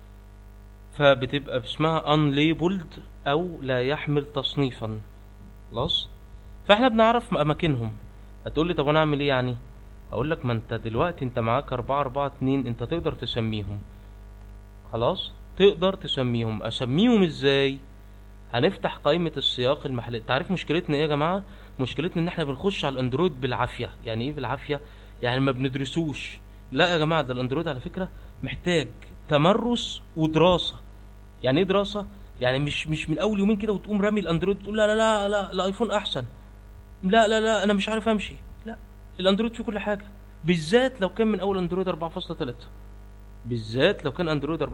فبتبقى اسمها unlabeled او لا يحمل تصنيفا خلاص فاحنا بنعرف اماكنهم هتقول لي طب انا اعمل ايه يعني اقول لك ما انت دلوقتي انت معاك 4 4 2 انت تقدر تسميهم خلاص تقدر تسميهم اسميهم ازاي هنفتح قائمة السياق المحلي تعرف مشكلتنا ايه يا جماعة مشكلتنا ان احنا بنخش على الاندرويد بالعافية يعني ايه بالعافية يعني ما بندرسوش لا يا جماعة ده الاندرويد على فكرة محتاج تمرس ودراسة يعني ايه دراسة يعني مش مش من اول يومين كده وتقوم رامي الاندرويد تقول لا لا لا لا الايفون احسن لا لا لا انا مش عارف امشي لا الاندرويد فيه كل حاجة بالذات لو كان من اول اندرويد 4.3 بالذات لو كان اندرويد 4.3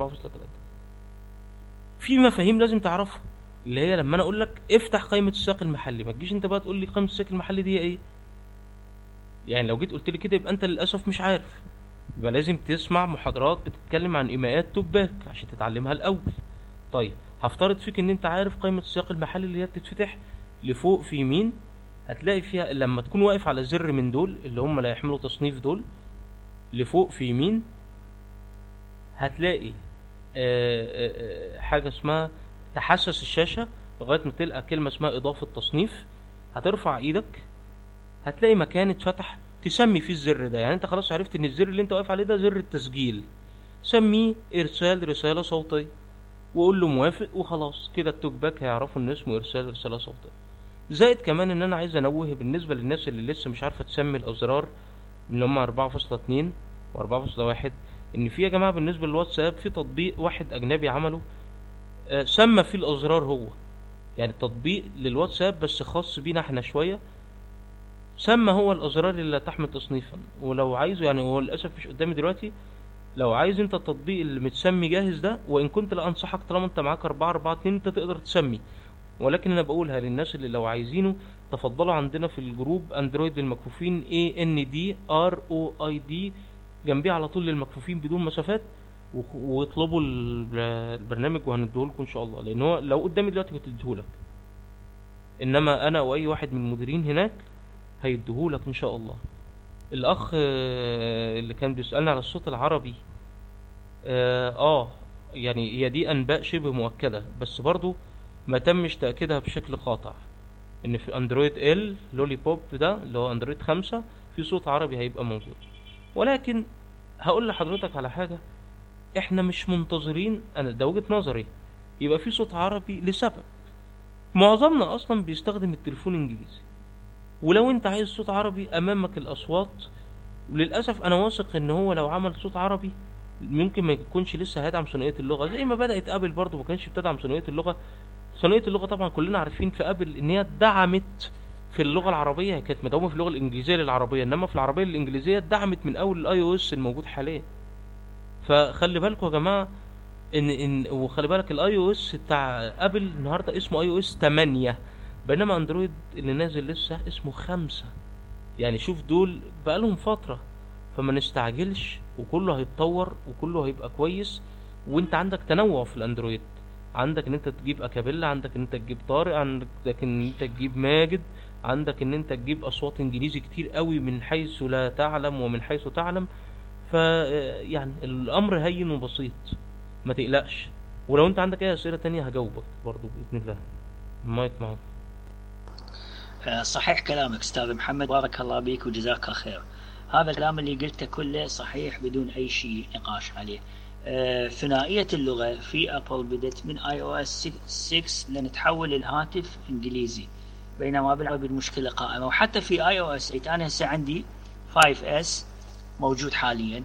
في مفاهيم لازم تعرفها اللي هي لما انا اقول لك افتح قائمه السياق المحلي ما تجيش انت بقى تقول لي قائمه السياق المحلي دي ايه يعني لو جيت قلت لي كده يبقى انت للاسف مش عارف يبقى لازم تسمع محاضرات بتتكلم عن ايماءات توك باك عشان تتعلمها الاول طيب هفترض فيك ان انت عارف قائمه السياق المحلي اللي هي بتتفتح لفوق في يمين هتلاقي فيها لما تكون واقف على زر من دول اللي هم لا يحملوا تصنيف دول لفوق في يمين هتلاقي آه، آه، آه، حاجة اسمها تحسس الشاشة لغاية ما تلقى كلمة اسمها إضافة تصنيف هترفع إيدك هتلاقي مكان اتفتح تسمي فيه الزر ده يعني انت خلاص عرفت ان الزر اللي انت واقف عليه ده زر التسجيل سميه ارسال رسالة صوتية وقول له موافق وخلاص كده التوك باك هيعرفوا ان اسمه ارسال رسالة صوتية زائد كمان ان انا عايز انوه بالنسبة للناس اللي لسه مش عارفة تسمي الازرار اللي هم 4.2 و4.1 ان في يا جماعه بالنسبه للواتساب في تطبيق واحد اجنبي عمله آه، سمى فيه الازرار هو يعني تطبيق للواتساب بس خاص بينا احنا شويه سمى هو الازرار اللي لا تحمل تصنيفا ولو عايزه يعني هو للاسف مش قدامي دلوقتي لو عايز انت التطبيق اللي متسمي جاهز ده وان كنت لا انصحك طالما انت معاك 4 4 2 انت تقدر تسمي ولكن انا بقولها للناس اللي لو عايزينه تفضلوا عندنا في الجروب اندرويد للمكفوفين A N D R O I D جنبيه على طول للمكفوفين بدون مسافات وخ- واطلبوا ال- البرنامج وهنديهولكم ان شاء الله لان هو لو قدامي دلوقتي كنت اديهولك انما انا او اي واحد من المديرين هناك هيديهولك ان شاء الله الاخ آه، اللي كان بيسالني على الصوت العربي اه آه، يعني هي دي انباء شبه مؤكده بس برضو ما تمش تاكيدها بشكل قاطع ان في اندرويد ال لولي بوب ده اللي هو اندرويد خمسة في صوت عربي هيبقى موجود ولكن هقول لحضرتك على حاجه احنا مش منتظرين انا ده وجهه نظري يبقى في صوت عربي لسبب معظمنا اصلا بيستخدم التليفون انجليزي ولو انت عايز صوت عربي امامك الاصوات وللاسف انا واثق ان هو لو عمل صوت عربي ممكن ما يكونش لسه هيدعم ثنائيه اللغه زي ما بدات ابل برضو ما كانش بتدعم ثنائيه اللغه ثنائيه اللغه طبعا كلنا عارفين في ابل ان هي دعمت في اللغه العربيه هي كانت مدعومه في اللغه الانجليزيه للعربيه انما في العربيه الانجليزيه دعمت من اول الاي او اس الموجود حاليا فخلي بالكم يا جماعه ان ان وخلي بالك الاي او اس بتاع ابل النهارده اسمه اي او اس 8 بينما اندرويد اللي نازل لسه اسمه 5 يعني شوف دول بقالهم فتره فما نستعجلش وكله هيتطور وكله هيبقى كويس وانت عندك تنوع في الاندرويد عندك ان انت تجيب اكابيلا عندك ان انت تجيب طارق عندك ان انت تجيب ماجد عندك ان انت تجيب اصوات انجليزي كتير قوي من حيث لا تعلم ومن حيث تعلم ف يعني الامر هين وبسيط ما تقلقش ولو انت عندك اي اسئله تانية هجاوبك برضو باذن الله المايك معاك آه، صحيح كلامك استاذ محمد بارك الله بك وجزاك خير هذا الكلام اللي قلته كله صحيح بدون اي شيء نقاش عليه آه، ثنائية اللغة في ابل بدت من اي او اس 6 لان تحول الهاتف انجليزي بينما بالعربي المشكلة قائمة وحتى في اي او اس 8 انا هسه عندي 5 اس موجود حاليا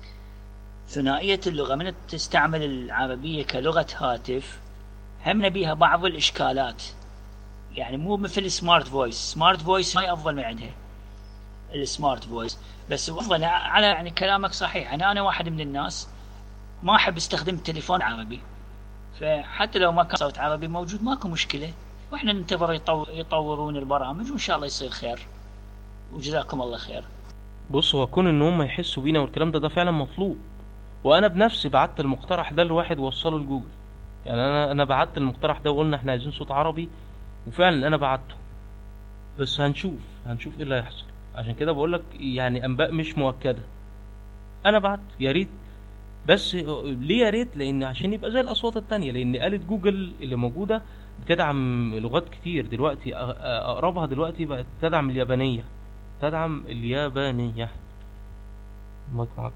ثنائية اللغة من تستعمل العربية كلغة هاتف هم بيها بعض الاشكالات يعني مو مثل سمارت فويس سمارت فويس ما افضل من عندها السمارت فويس بس افضل على يعني كلامك صحيح انا انا واحد من الناس ما احب استخدم التليفون عربي فحتى لو ما كان صوت عربي موجود ماكو مشكله واحنا ننتظر يطور يطورون البرامج وان شاء الله يصير خير وجزاكم الله خير بص هو كون ان هم يحسوا بينا والكلام ده ده فعلا مطلوب وانا بنفسي بعت المقترح ده لواحد وصله لجوجل يعني انا انا بعت المقترح ده وقلنا احنا عايزين صوت عربي وفعلا انا بعته بس هنشوف هنشوف ايه اللي هيحصل عشان كده بقول لك يعني انباء مش مؤكده انا بعت يا ريت بس ليه يا ريت لان عشان يبقى زي الاصوات التانية لان آلة جوجل اللي موجوده بتدعم لغات كتير دلوقتي أ- أ- اقربها دلوقتي بقت تدعم اليابانيه تدعم اليابانيه المايك معاكم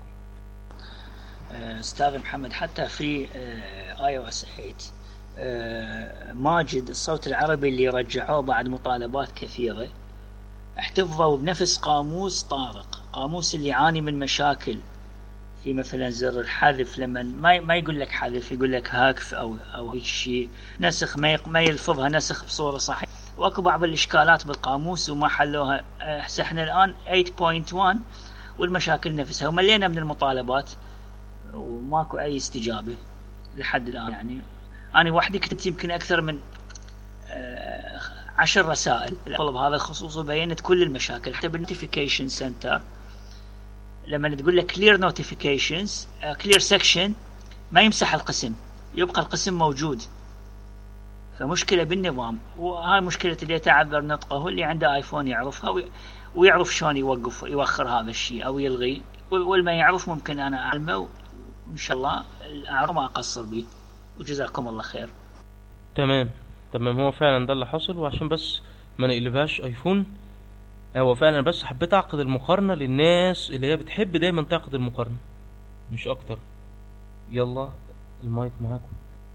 آه، استاذ محمد حتى في اي او اس 8 آه، ماجد الصوت العربي اللي رجعوه بعد مطالبات كثيره احتفظوا بنفس قاموس طارق قاموس اللي يعاني من مشاكل في مثلا زر الحذف لما ما ما يقول لك حذف يقول لك هاكف او او هيك شيء نسخ ما يق- ما يلفظها نسخ بصوره صحيحه واكو بعض الاشكالات بالقاموس وما حلوها آه، هسه احنا الان 8.1 والمشاكل نفسها وملينا من المطالبات وماكو اي استجابه لحد الان يعني انا وحدي كتبت يمكن اكثر من آه، عشر رسائل طلب هذا الخصوص وبينت كل المشاكل حتى بالنوتيفيكيشن سنتر لما تقول لك كلير نوتيفيكيشنز كلير سكشن ما يمسح القسم يبقى القسم موجود فمشكلة بالنظام وهاي مشكلة اللي يتعذر نطقه هو اللي عنده ايفون يعرفها وي- ويعرف شلون يوقف يوخر هذا الشيء او يلغي وال- والما يعرف ممكن انا اعلمه وان شاء الله الاعرف ما اقصر به وجزاكم الله خير تمام تمام هو فعلا ده اللي حصل وعشان بس ما نقلبهاش ايفون هو فعلا بس حبيت اعقد المقارنة للناس اللي هي بتحب دايما تعقد المقارنة مش اكتر يلا المايك معاكم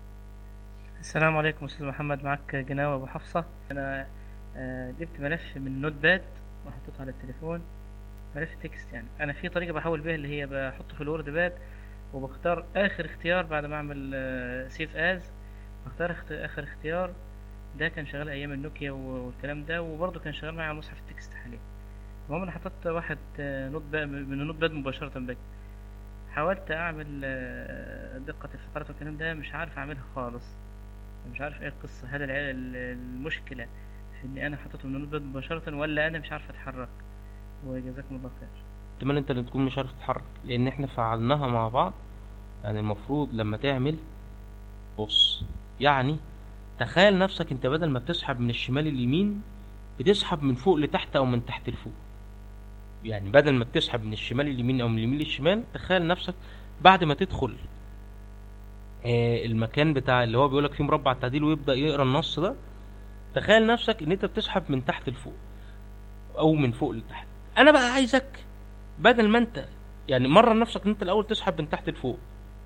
السلام عليكم استاذ محمد معك جناوي ابو حفصه انا آه، جبت ملف من نوت باد وحطيته على التليفون ملف تكست يعني انا في طريقه بحول بيها اللي هي بحطه في الوورد باد وبختار اخر اختيار بعد ما اعمل سيف از بختار اخت- اخر اختيار ده كان شغال ايام النوكيا و- والكلام ده وبرضه كان شغال معايا على مصحف التكست حاليا المهم انا حطيت واحد آه، نوت باد من النوت باد مباشره باك حاولت اعمل آه، دقه الفقرات والكلام ده مش عارف اعملها خالص مش عارف ايه القصه هل الع- ال- المشكله في اني انا حطيته من النوت باد مباشره ولا انا مش عارف اتحرك وجزاكم الله خير احتمال انت اللي تكون مش عارف تتحرك لان احنا فعلناها مع بعض يعني المفروض لما تعمل بص يعني تخيل نفسك انت بدل ما بتسحب من الشمال اليمين بتسحب من فوق لتحت او من تحت لفوق يعني بدل ما بتسحب من الشمال اليمين او من اليمين للشمال تخيل نفسك بعد ما تدخل آه المكان بتاع اللي هو بيقولك فيه مربع التعديل ويبدأ يقرا النص ده تخيل نفسك ان انت بتسحب من تحت لفوق او من فوق لتحت انا بقى عايزك بدل ما انت يعني مرة نفسك ان انت الاول تسحب من تحت لفوق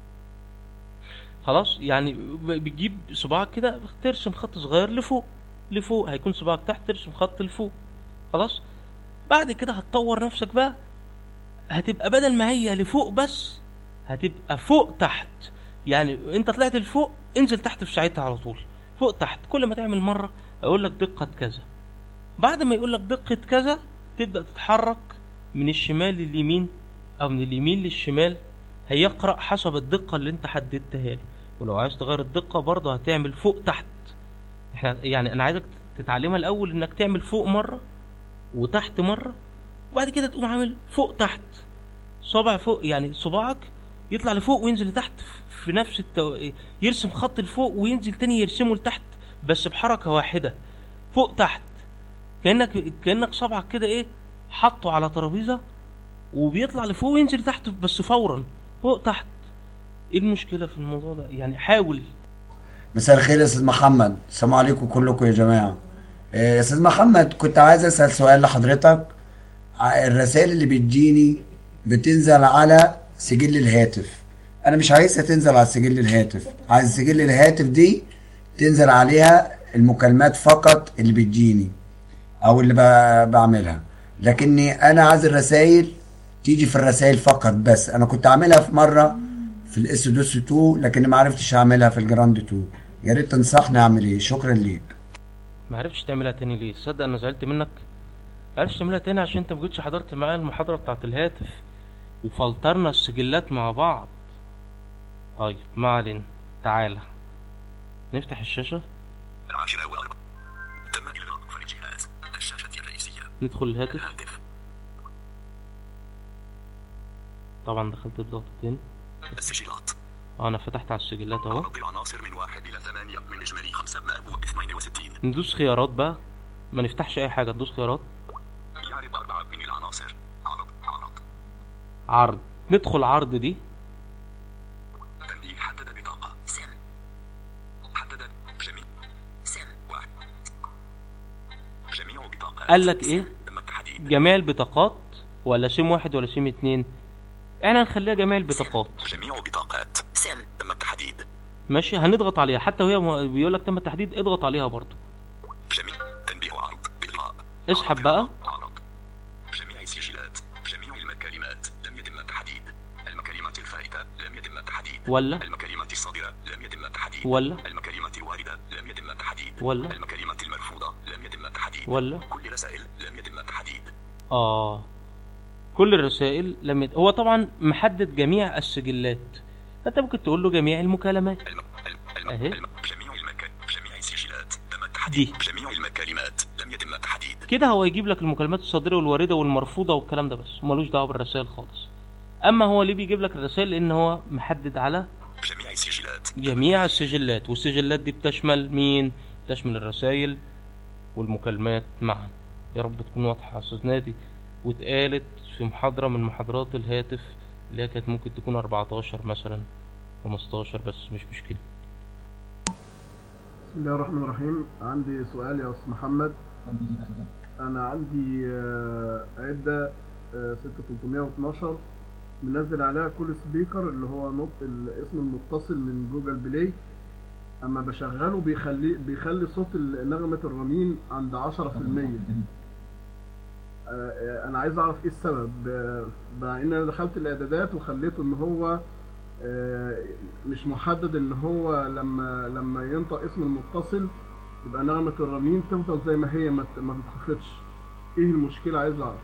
خلاص يعني ب- بتجيب صباعك كده ترسم خط صغير لفوق لفوق هيكون صباعك تحت ترسم خط لفوق خلاص بعد كده هتطور نفسك بقى هتبقى بدل ما هي لفوق بس هتبقى فوق تحت يعني انت طلعت لفوق انزل تحت في ساعتها على طول فوق تحت كل ما تعمل مرة اقول لك دقة كذا بعد ما يقول لك دقة كذا تبدأ تتحرك من الشمال لليمين او من اليمين للشمال هيقرأ حسب الدقة اللي انت حددتها له ولو عايز تغير الدقة برضه هتعمل فوق تحت احنا يعني انا عايزك تتعلمها الاول انك تعمل فوق مرة وتحت مرة وبعد كده تقوم عامل فوق تحت صابع فوق يعني صباعك يطلع لفوق وينزل لتحت في نفس التو... يرسم خط لفوق وينزل تاني يرسمه لتحت بس بحركة واحدة فوق تحت كأنك كأنك صبعك كده ايه حطه على ترابيزة وبيطلع لفوق وينزل لتحت بس فورا فوق تحت ايه المشكلة في الموضوع ده يعني حاول مساء الخير يا استاذ محمد السلام عليكم كلكم يا جماعه آه، يا استاذ محمد كنت عايز اسال سؤال لحضرتك ع- الرسائل اللي بتجيني بتنزل على سجل الهاتف انا مش عايزها تنزل على سجل الهاتف عايز سجل الهاتف دي تنزل عليها المكالمات فقط اللي بتجيني او اللي ب- بعملها لكني انا عايز الرسائل تيجي في الرسائل فقط بس انا كنت عاملها في مره في الاس دوس 2 لكن ما عرفتش اعملها في الجراند 2 يا ريت تنصحني اعمل ايه شكرا ليك ما عرفتش تعملها تاني ليه تصدق انا زعلت منك ما عرفتش تعملها تاني عشان انت ما جيتش حضرت معايا المحاضرة بتاعت الهاتف وفلترنا السجلات مع بعض طيب ما علينا تعالى نفتح الشاشة العاشرة وأربعة تم إلغاء فرج الجهاز الشاشة الرئيسية ندخل الهاتف الهاتف طبعا دخلت بضغطتين السجلات اه انا فتحت على السجلات اهو عرض العناصر من واحد إلى ثمانية من إجمالي خمسة مأبوع 62 ندوس خيارات بقى ما نفتحش اي حاجة ندوس خيارات يعرض أربعة من العناصر عرض عرض عرض ندخل عرض دي تنبيه حدد بطاقة سم حدد جميع سم واحد جميع بطاقات قال لك ايه تم التحديد جميع البطاقات ولا سيم واحد ولا سيم اتنين احنا هنخليها جميع البطاقات جميع بطاقات سم تم التحديد ماشي هنضغط عليها حتى وهي بيقول لك تم التحديد اضغط عليها برضو جميع تنبيه عرض بالغاء اسحب بقى عرض جميع السجلات جميع المكالمات لم يتم التحديد المكالمات الفائتة لم يتم التحديد ولا المكالمات الصادرة لم يتم التحديد ولا المكالمات الواردة لم يتم التحديد ولا المكالمات المرفوضة لم يتم التحديد ولا كل رسائل لم يتم التحديد اه كل الرسائل لم يت... هو طبعا محدد جميع السجلات فانت ممكن تقول له جميع المكالمات الم... الم... الم... اهي الم... جميع المكان جميع السجلات تم التحديد دي جميع المكالمات لم يتم التحديد كده هو يجيب لك المكالمات الصادرة والواردة والمرفوضة والكلام ده بس ملوش دعوة بالرسائل خالص اما هو ليه بيجيب لك الرسائل لان هو محدد على جميع السجلات جميع السجلات والسجلات دي بتشمل مين بتشمل الرسائل والمكالمات معا يا رب تكون واضحة يا استاذ نادي واتقالت في محاضرة من محاضرات الهاتف اللي هي كانت ممكن تكون 14 مثلا 15 بس مش مشكلة بسم الله الرحمن الرحيم عندي سؤال يا أستاذ محمد أنا عندي آه، عدة آه، 6312 منزل عليها كل سبيكر اللي هو نط الاسم المتصل من جوجل بلاي أما بشغله بيخلي بيخلي صوت ال- نغمة الرنين عند 10% آه، انا عايز اعرف ايه السبب آه، مع ان انا دخلت الاعدادات وخليته ان هو آه، مش محدد ان هو لما لما ينطق اسم المتصل يبقى نغمة الرنين تفضل زي ما هي ما ت- ما تتخفضش ايه المشكلة عايز اعرف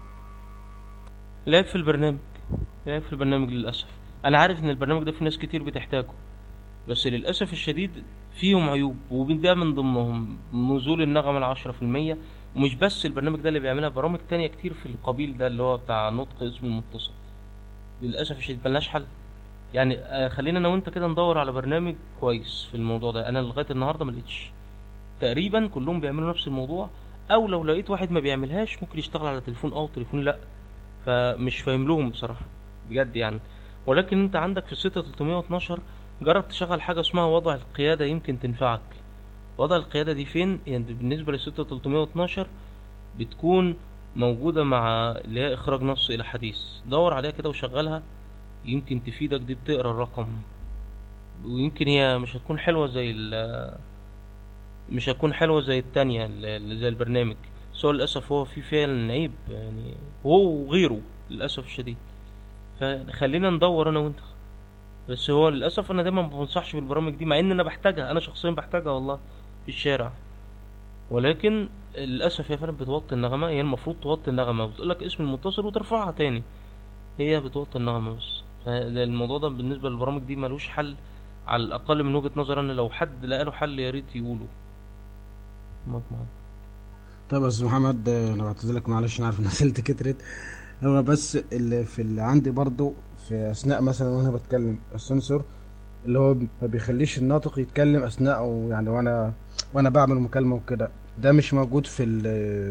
لعب في البرنامج لعب في البرنامج للأسف أنا عارف إن البرنامج ده في ناس كتير بتحتاجه بس للأسف الشديد فيهم عيوب وده من ضمنهم نزول النغمة العشرة في المية ومش بس البرنامج ده اللي بيعملها برامج تانية كتير في القبيل ده اللي هو بتاع نطق اسم المتصل للأسف الشديد ملناش حل يعني آه، خلينا أنا وأنت كده ندور على برنامج كويس في الموضوع ده أنا لغاية النهاردة ملقتش تقريبا كلهم بيعملوا نفس الموضوع أو لو لقيت واحد ما بيعملهاش ممكن يشتغل على تليفون أو تليفون لأ فمش فاهم لهم بصراحة بجد يعني ولكن انت عندك في الستة 312 جرب تشغل حاجة اسمها وضع القيادة يمكن تنفعك وضع القيادة دي فين يعني بالنسبة للستة 312 بتكون موجودة مع اللي هي إخراج نص إلى حديث دور عليها كده وشغلها يمكن تفيدك دي بتقرا الرقم ويمكن هي مش هتكون حلوة زي ال مش هتكون حلوة زي التانية اللي زي البرنامج بس هو للأسف هو في فعلا عيب يعني هو وغيره للأسف الشديد فخلينا ندور أنا وأنت بس هو للأسف أنا دايما ما بنصحش بالبرامج دي مع إن أنا بحتاجها أنا شخصيا بحتاجها والله في الشارع ولكن للأسف هي فعلا بتوطي النغمة هي المفروض توطي النغمة وتقولك اسم المتصل وترفعها تاني هي بتوطي النغمة بس فالموضوع ده بالنسبة للبرامج دي ملوش حل على الأقل من وجهة نظري أنا لو حد لقى له حل يا ريت يقوله معاك معاك. طيب يا استاذ محمد آه، انا بعتذر لك معلش انا عارف ان اسئلتي كترت هو بس اللي في اللي عندي برضو في اثناء مثلا وانا بتكلم السنسور اللي هو ما بيخليش الناطق يتكلم اثناء او يعني وانا وانا بعمل مكالمه وكده ده مش موجود في ال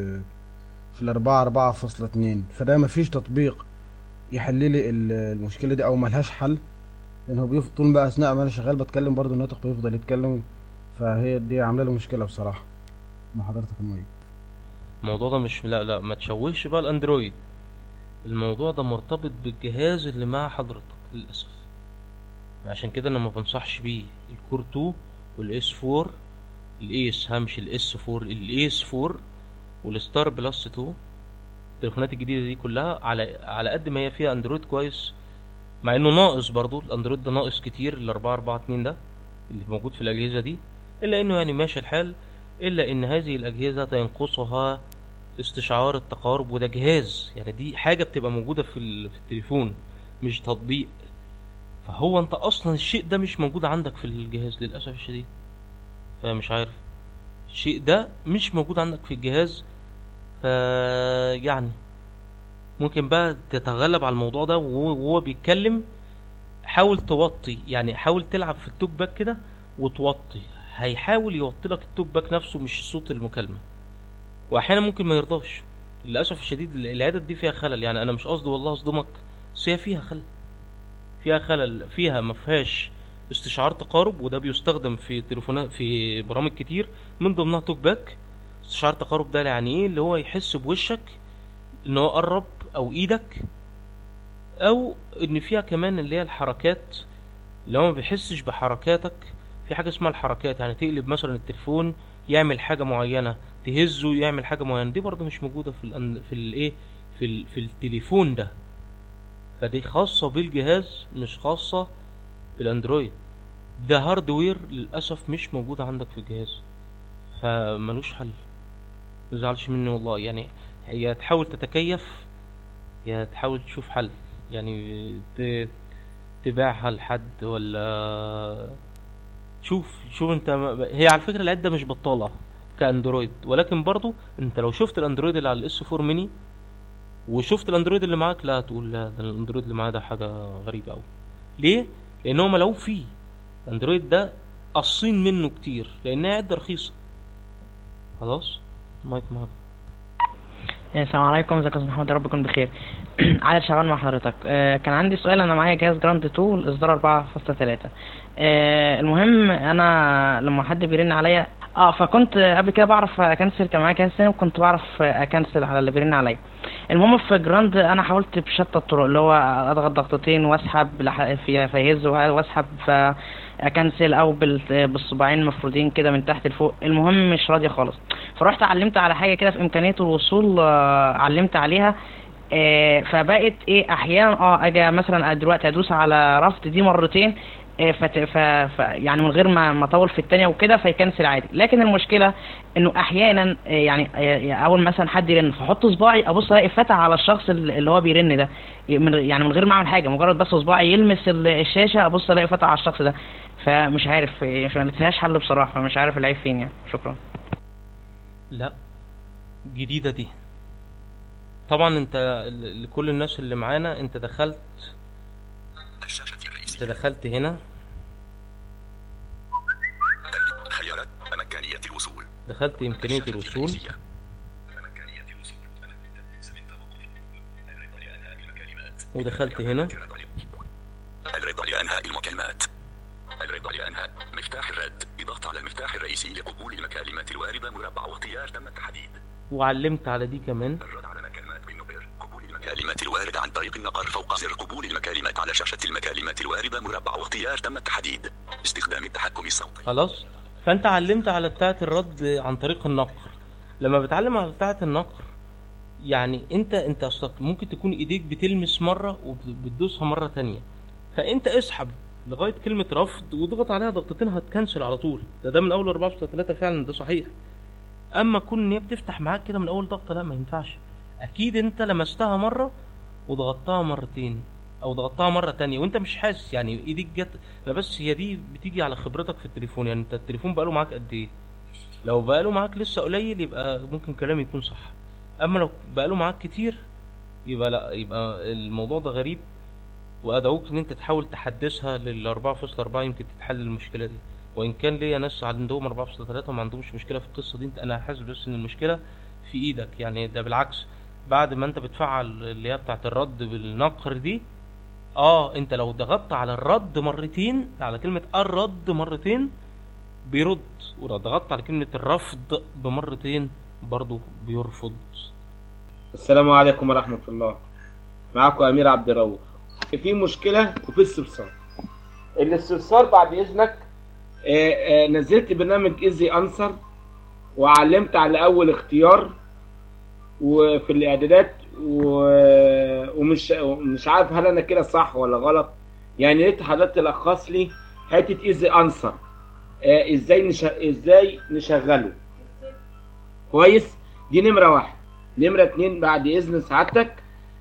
في الأربعة أربعة فاصلة اتنين فده مفيش تطبيق يحل لي ال- المشكلة دي أو ملهاش حل لأن هو بيفضل طول بقى أثناء ما أنا شغال بتكلم برضه الناطق بيفضل يتكلم فهي دي عاملة له مشكلة بصراحة مع حضرتك المايك الموضوع ده مش لا لا ما تشوهش بقى الاندرويد الموضوع ده مرتبط بالجهاز اللي مع حضرتك للاسف عشان كده انا ما بنصحش بيه الكور 2 والاس 4 الايس همش الاس 4 الايس 4 والستار بلس 2 التليفونات الجديده دي كلها على على قد ما هي فيها اندرويد كويس مع انه ناقص برضو الاندرويد ده ناقص كتير ال 442 ده اللي موجود في الاجهزه دي الا انه يعني ماشي الحال الا ان هذه الاجهزه ينقصها استشعار التقارب وده جهاز يعني دي حاجه بتبقى موجوده في ال- في التليفون مش تطبيق فهو انت اصلا الشيء ده مش موجود عندك في الجهاز للاسف الشديد فمش عارف الشيء ده مش موجود عندك في الجهاز ف يعني ممكن بقى تتغلب على الموضوع ده وهو وهو بيتكلم حاول توطي يعني حاول تلعب في التوك باك كده وتوطي هيحاول يوطي لك التوك باك نفسه مش صوت المكالمة واحيانا ممكن ما يرضاش للاسف الشديد العدد دي فيها خلل يعني انا مش قصدي والله اصدمك بس هي فيها خلل فيها خلل فيها ما فيهاش استشعار تقارب وده بيستخدم في تليفونات في برامج كتير من ضمنها توك باك استشعار تقارب ده يعني ايه اللي هو يحس بوشك ان هو قرب او ايدك او ان فيها كمان اللي هي الحركات اللي هو ما بيحسش بحركاتك في حاجه اسمها الحركات يعني تقلب مثلا التليفون يعمل حاجه معينه تهزه يعمل حاجه معينه دي برضه مش موجوده في الأن... في الايه في ال... في التليفون ده فدي خاصه بالجهاز مش خاصه بالاندرويد ده هاردوير للاسف مش موجود عندك في الجهاز فملوش حل متزعلش مني والله يعني هي تحاول تتكيف يا تحاول تشوف حل يعني ت... تبيعها لحد ولا شوف شوف انت هي على فكره العده مش بطاله كاندرويد ولكن برضو انت لو شفت الاندرويد اللي على الاس 4 ميني وشفت الاندرويد اللي معاك لا تقول لا ده الاندرويد اللي معايا ده حاجه غريبه قوي ليه لان هو ملعوب فيه الاندرويد ده قاصين منه كتير لانها عده رخيصه خلاص مايك معاك السلام عليكم ازيك يا استاذ محمد يا رب يكون بخير عادل شغال مع حضرتك آه كان عندي سؤال انا معايا جهاز جراند 2 الاصدار 4.3 آه المهم انا لما حد بيرن عليا اه فكنت قبل كده بعرف اكنسل كان معايا كنسل وكنت بعرف اكنسل على اللي بيرن عليا المهم في جراند انا حاولت بشتى الطرق اللي هو اضغط ضغطتين واسحب لح- في فيهز واسحب فاكنسل او بال- بالصباعين المفرودين كده من تحت لفوق المهم مش راضيه خالص فرحت علمت على حاجه كده في امكانيه الوصول آه، علمت عليها آه، فبقت ايه احيانا اه اجي مثلا دلوقتي ادوس على رفض دي مرتين آه، فت... ف... ف... يعني من غير ما ما اطول في الثانيه وكده فيكنسل عادي لكن المشكله انه احيانا آه، يعني آه، اول مثلا حد يرن فاحط صباعي ابص الاقي فتح على الشخص اللي اللي هو بيرن ده من... يعني من غير ما اعمل حاجه مجرد بس صباعي يلمس ال- الشاشه ابص الاقي فتح على الشخص ده فمش عارف آه، ما لقيتلهاش حل بصراحه مش عارف العيب فين يعني شكرا لا جديدة دي طبعا انت ل- لكل الناس اللي معانا انت دخلت الشاشة الرئيسية انت دخلت هنا خيارات مكانية الوصول دخلت امكانية الشاشة الوصول الرئيسية. مكانية الوصول من توقف الرضا لأنهاء المكالمات ودخلت هنا الرضا لأنهاء المكالمات الرضا لأنهاء مفتاح الرد بضغط على المفتاح الرئيسي لقبول المكالمات الواردة مربع واختيار تم التحديد وعلمت على دي كمان الرد على مكالمات بالنبر قبول المكالمات الواردة عن طريق النقر فوق زر قبول المكالمات على شاشة المكالمات الواردة مربع واختيار تم التحديد استخدام التحكم الصوتي خلاص فانت علمت على بتاعة الرد عن طريق النقر لما بتعلم على بتاعة النقر يعني انت انت اصلك ممكن تكون ايديك بتلمس مرة وبتدوسها مرة تانية فانت اسحب لغاية كلمة رفض واضغط عليها ضغطتين هتكنسل على طول ده ده من اول 4 فعلا ده صحيح اما كون ان هي بتفتح معاك كده من اول ضغطة لا ما ينفعش اكيد انت لمستها مرة وضغطتها مرتين او ضغطتها مرة تانية وانت مش حاسس يعني ايديك جت لا بس هي دي بتيجي على خبرتك في التليفون يعني انت التليفون بقاله معاك قد ايه لو بقاله معاك لسه قليل يبقى ممكن كلامي يكون صح اما لو بقاله معاك كتير يبقى لا يبقى الموضوع ده غريب وادعوك ان انت تحاول تحدثها لل 4.4 يمكن تتحل المشكله دي وان كان ليا ناس عندهم 4.3 وما عندهمش مشكله في القصه دي انت انا حاسس بس ان المشكله في ايدك يعني ده بالعكس بعد ما انت بتفعل اللي هي بتاعت الرد بالنقر دي اه انت لو ضغطت على الرد مرتين على كلمة الرد مرتين بيرد ولو ضغطت على كلمة الرفض بمرتين برضو بيرفض السلام عليكم ورحمة الله معاكم أمير عبد الرؤوف في مشكلة وفي استفسار الاستفسار بعد إذنك آه، آه، نزلت برنامج ايزي انسر وعلمت على أول اختيار وفي الإعدادات و- ومش مش عارف هل أنا كده صح ولا غلط يعني ريت حضرتك تلخص لي حتة ايزي انسر ازاي نش... ازاي نشغله كويس دي نمرة واحد نمرة اتنين بعد إذن سعادتك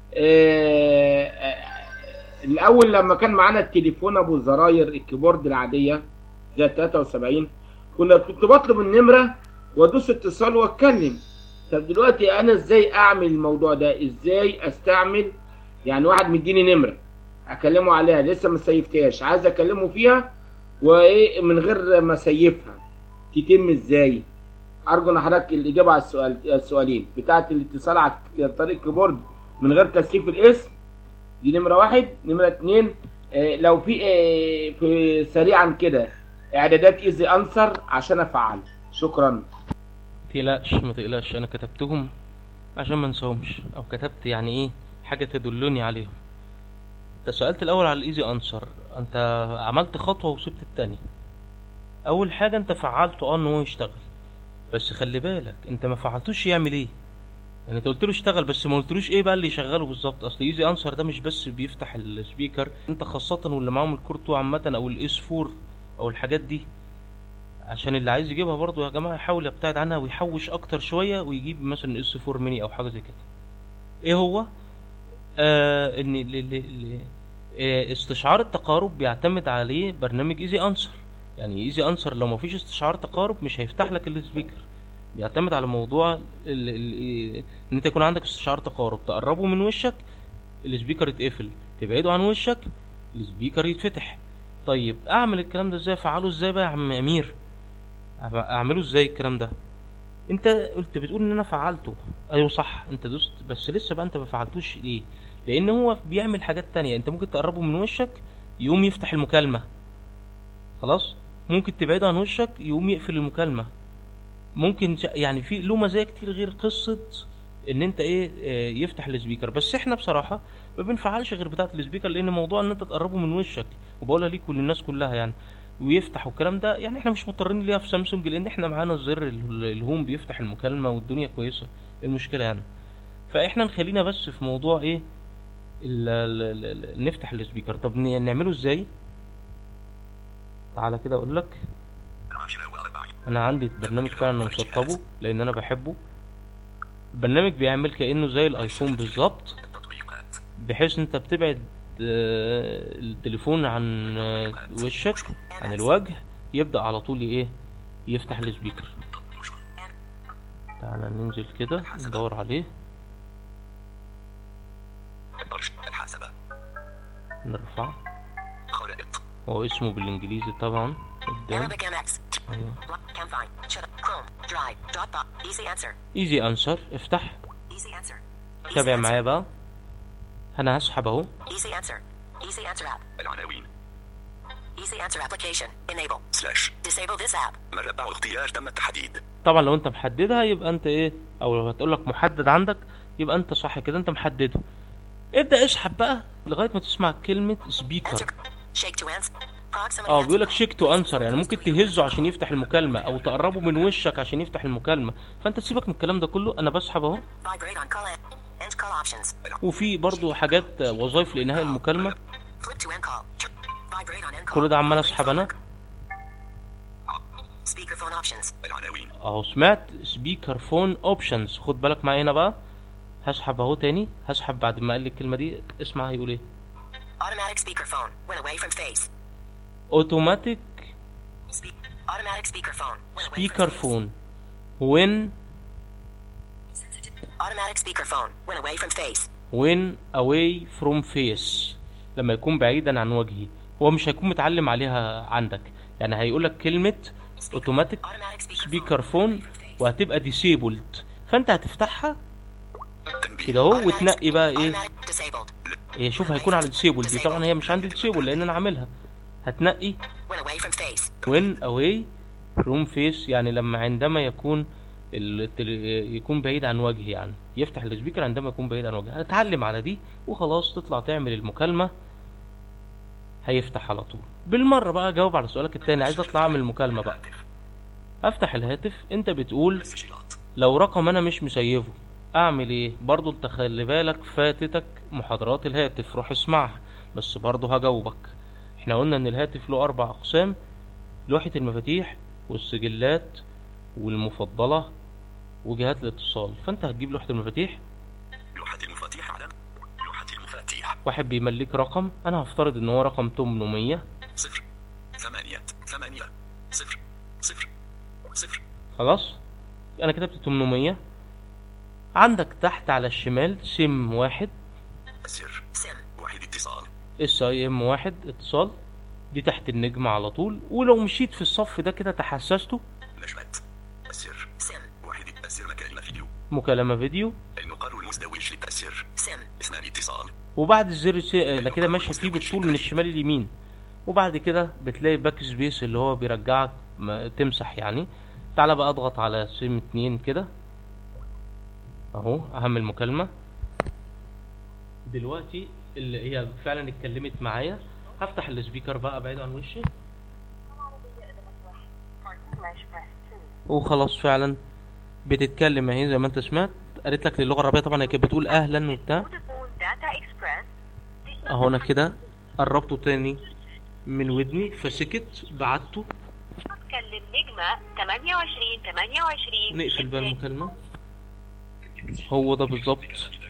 آه، آه، الأول لما كان معانا التليفون أبو الزراير الكيبورد العادية زي 73 كنا كنت بطلب النمرة وأدوس اتصال وأتكلم طب دلوقتي أنا إزاي أعمل الموضوع ده؟ إزاي أستعمل يعني واحد مديني نمرة أكلمه عليها لسه ما سيفتهاش عايز أكلمه فيها وإيه من غير ما أسيفها تتم إزاي؟ ارجو ان حضرتك الاجابه على السؤال السؤالين بتاعه الاتصال على طريق الكيبورد من غير تسييف الاسم دي نمره واحد نمره اتنين آه لو في آه في سريعا كده اعدادات ايزي انسر عشان افعل شكرا تقلقش ما تقلقش انا كتبتهم عشان ما انساهمش او كتبت يعني ايه حاجه تدلني عليهم انت سالت الاول على الايزي انسر انت عملت خطوه وسبت التانية اول حاجه انت فعلته اه ان هو يشتغل بس خلي بالك انت ما فعلتوش يعمل ايه يعني انت قلت له اشتغل بس ما قلتلوش ايه بقى اللي يشغله بالظبط اصل ايزي انسر ده مش بس بيفتح السبيكر انت خاصه واللي معاهم الكورتو عامه او الاس 4 او الحاجات دي عشان اللي عايز يجيبها برضو يا جماعه يحاول يبتعد عنها ويحوش اكتر شويه ويجيب مثلا اس 4 ميني او حاجه زي كده ايه هو آه ان ل- ل- ل- آه، استشعار التقارب بيعتمد عليه برنامج ايزي انسر يعني ايزي انسر لو مفيش استشعار تقارب مش هيفتح لك السبيكر بيعتمد على موضوع ال ال ان انت يكون عندك استشعار تقارب تقربه من وشك السبيكر يتقفل تبعده عن وشك السبيكر يتفتح طيب اعمل الكلام ده ازاي افعله ازاي بقى يا عم امير أعم- اعمله ازاي الكلام ده انت قلت بتقول ان انا فعلته ايوه صح انت دوست بس لسه بقى انت ما فعلتوش ليه لان هو بيعمل حاجات تانية انت ممكن تقربه من وشك يقوم يفتح المكالمة خلاص ممكن تبعده عن وشك يقوم يقفل المكالمة ممكن ش- يعني في له مزايا كتير غير قصه ان انت ايه آه، يفتح السبيكر بس احنا بصراحه ما بنفعلش غير بتاعه السبيكر لان موضوع ان انت تقربه من وشك وبقولها ليك وللناس كلها يعني ويفتح والكلام ده يعني احنا مش مضطرين ليها في سامسونج لان احنا معانا الزر ال- الهوم بيفتح المكالمه والدنيا كويسه إيه المشكله يعني فاحنا نخلينا بس في موضوع ايه ال ال ال ال نفتح السبيكر طب ن- نعمله ازاي تعالى كده اقول لك انا عندي برنامج فعلا انا مسطبه لان انا بحبه البرنامج بيعمل كانه زي الايفون بالظبط بحيث انت بتبعد آه، التليفون عن آه، وشك عن الوجه يبدأ على طول ايه يفتح السبيكر تعالى ننزل كده ندور عليه الحاسبة نرفع خرائط هو اسمه بالانجليزي طبعا قدام Arabic MX. ايوه Lock, Cam find. Shut up. Chrome. Drive. Dropbox. Easy answer. ايزي انسر افتح Easy answer. تابع معايا بقى انا هسحب اهو Easy answer. Easy answer app. العناوين Easy answer application. Enable. سلاش Disable this app. مربع اختيار تم التحديد طبعا لو انت محددها يبقى انت ايه او لو هتقول لك محدد عندك يبقى انت صح كده انت محدده ابدأ اسحب بقى لغاية ما تسمع كلمة سبيكر Shake to answer. Proximity اه answer. بيقول لك شيك تو انسر يعني ممكن تهزه عشان يفتح المكالمة او تقربه من وشك عشان يفتح المكالمة فانت تسيبك من الكلام ده كله انا بسحب اهو Vibrate on call end. End call options. وفي برضو حاجات آه، وظايف لانهاء المكالمة Flip to end call. Vibrate on end call. كل ده عمال اسحب انا Speakerphone options. العناوين اهو سمعت سبيكر فون اوبشنز خد بالك معايا هنا بقى هسحب اهو تاني هسحب بعد ما قال لي الكلمة دي اسمع هيقول ايه Automatic speakerphone. When away from face. اوتوماتيك Speak. Automatic speakerphone. When away سبيكر فون وين Automatic speakerphone. When away from face. when away from face لما يكون بعيدا عن وجهي هو مش هيكون متعلم عليها عندك يعني هيقول لك كلمة اوتوماتيك سبيكر فون وهتبقى ديسيبلد فانت هتفتحها كده اهو وتنقي بقى ايه Disabled. إيه شوف هيكون على ديسيبل دي طبعا هي مش عندي ديسيبل لان انا عاملها هتنقي When away from face. when away from face يعني لما عندما يكون التل... يكون بعيد عن وجهي يعني يفتح السبيكر عندما يكون بعيد عن وجهي هتعلم على دي وخلاص تطلع تعمل المكالمة هيفتح على طول بالمرة بقى جاوب على سؤالك التاني عايز اطلع اعمل المكالمة بقى افتح الهاتف انت بتقول لو رقم انا مش مسيفه اعمل ايه برضو انت خلي بالك فاتتك محاضرات الهاتف روح اسمعها بس برضو هجاوبك احنا قلنا ان الهاتف له اربع اقسام لوحة المفاتيح والسجلات والمفضلة وجهات الاتصال فانت هتجيب لوحة المفاتيح لوحة المفاتيح على لوحة المفاتيح واحد بيملك رقم انا هفترض ان هو رقم 800 صفر ثمانية ثمانية صفر صفر صفر خلاص انا كتبت 800 عندك تحت على الشمال سم واحد سر سم واحد اتصال اس اي ام واحد اتصال دي تحت النجمة على طول ولو مشيت في الصف ده كده تحسسته نجمة السر سم واحد السر مكالمة فيديو مكالمة فيديو المقر المزدوج للسر سم اثنان اتصال وبعد الزر سي... انا كده ماشي فيه بالطول من الشمال لليمين وبعد كده بتلاقي باك سبيس اللي هو بيرجعك ما... تمسح يعني تعالى بقى اضغط على سم اتنين كده اهو اهم المكالمة دلوقتي اللي هي فعلا اتكلمت معايا هفتح السبيكر بقى بعيد عن وشي وخلاص فعلا بتتكلم اهي زي ما انت سمعت قالت لك للغه العربيه طبعا هي كانت بتقول اهلا وبتاع Data Express. اهو انا كده قربته تاني من ودني فسكت بعته كلم نجمة 28 28 نقفل بقى المكالمه هو ده بالظبط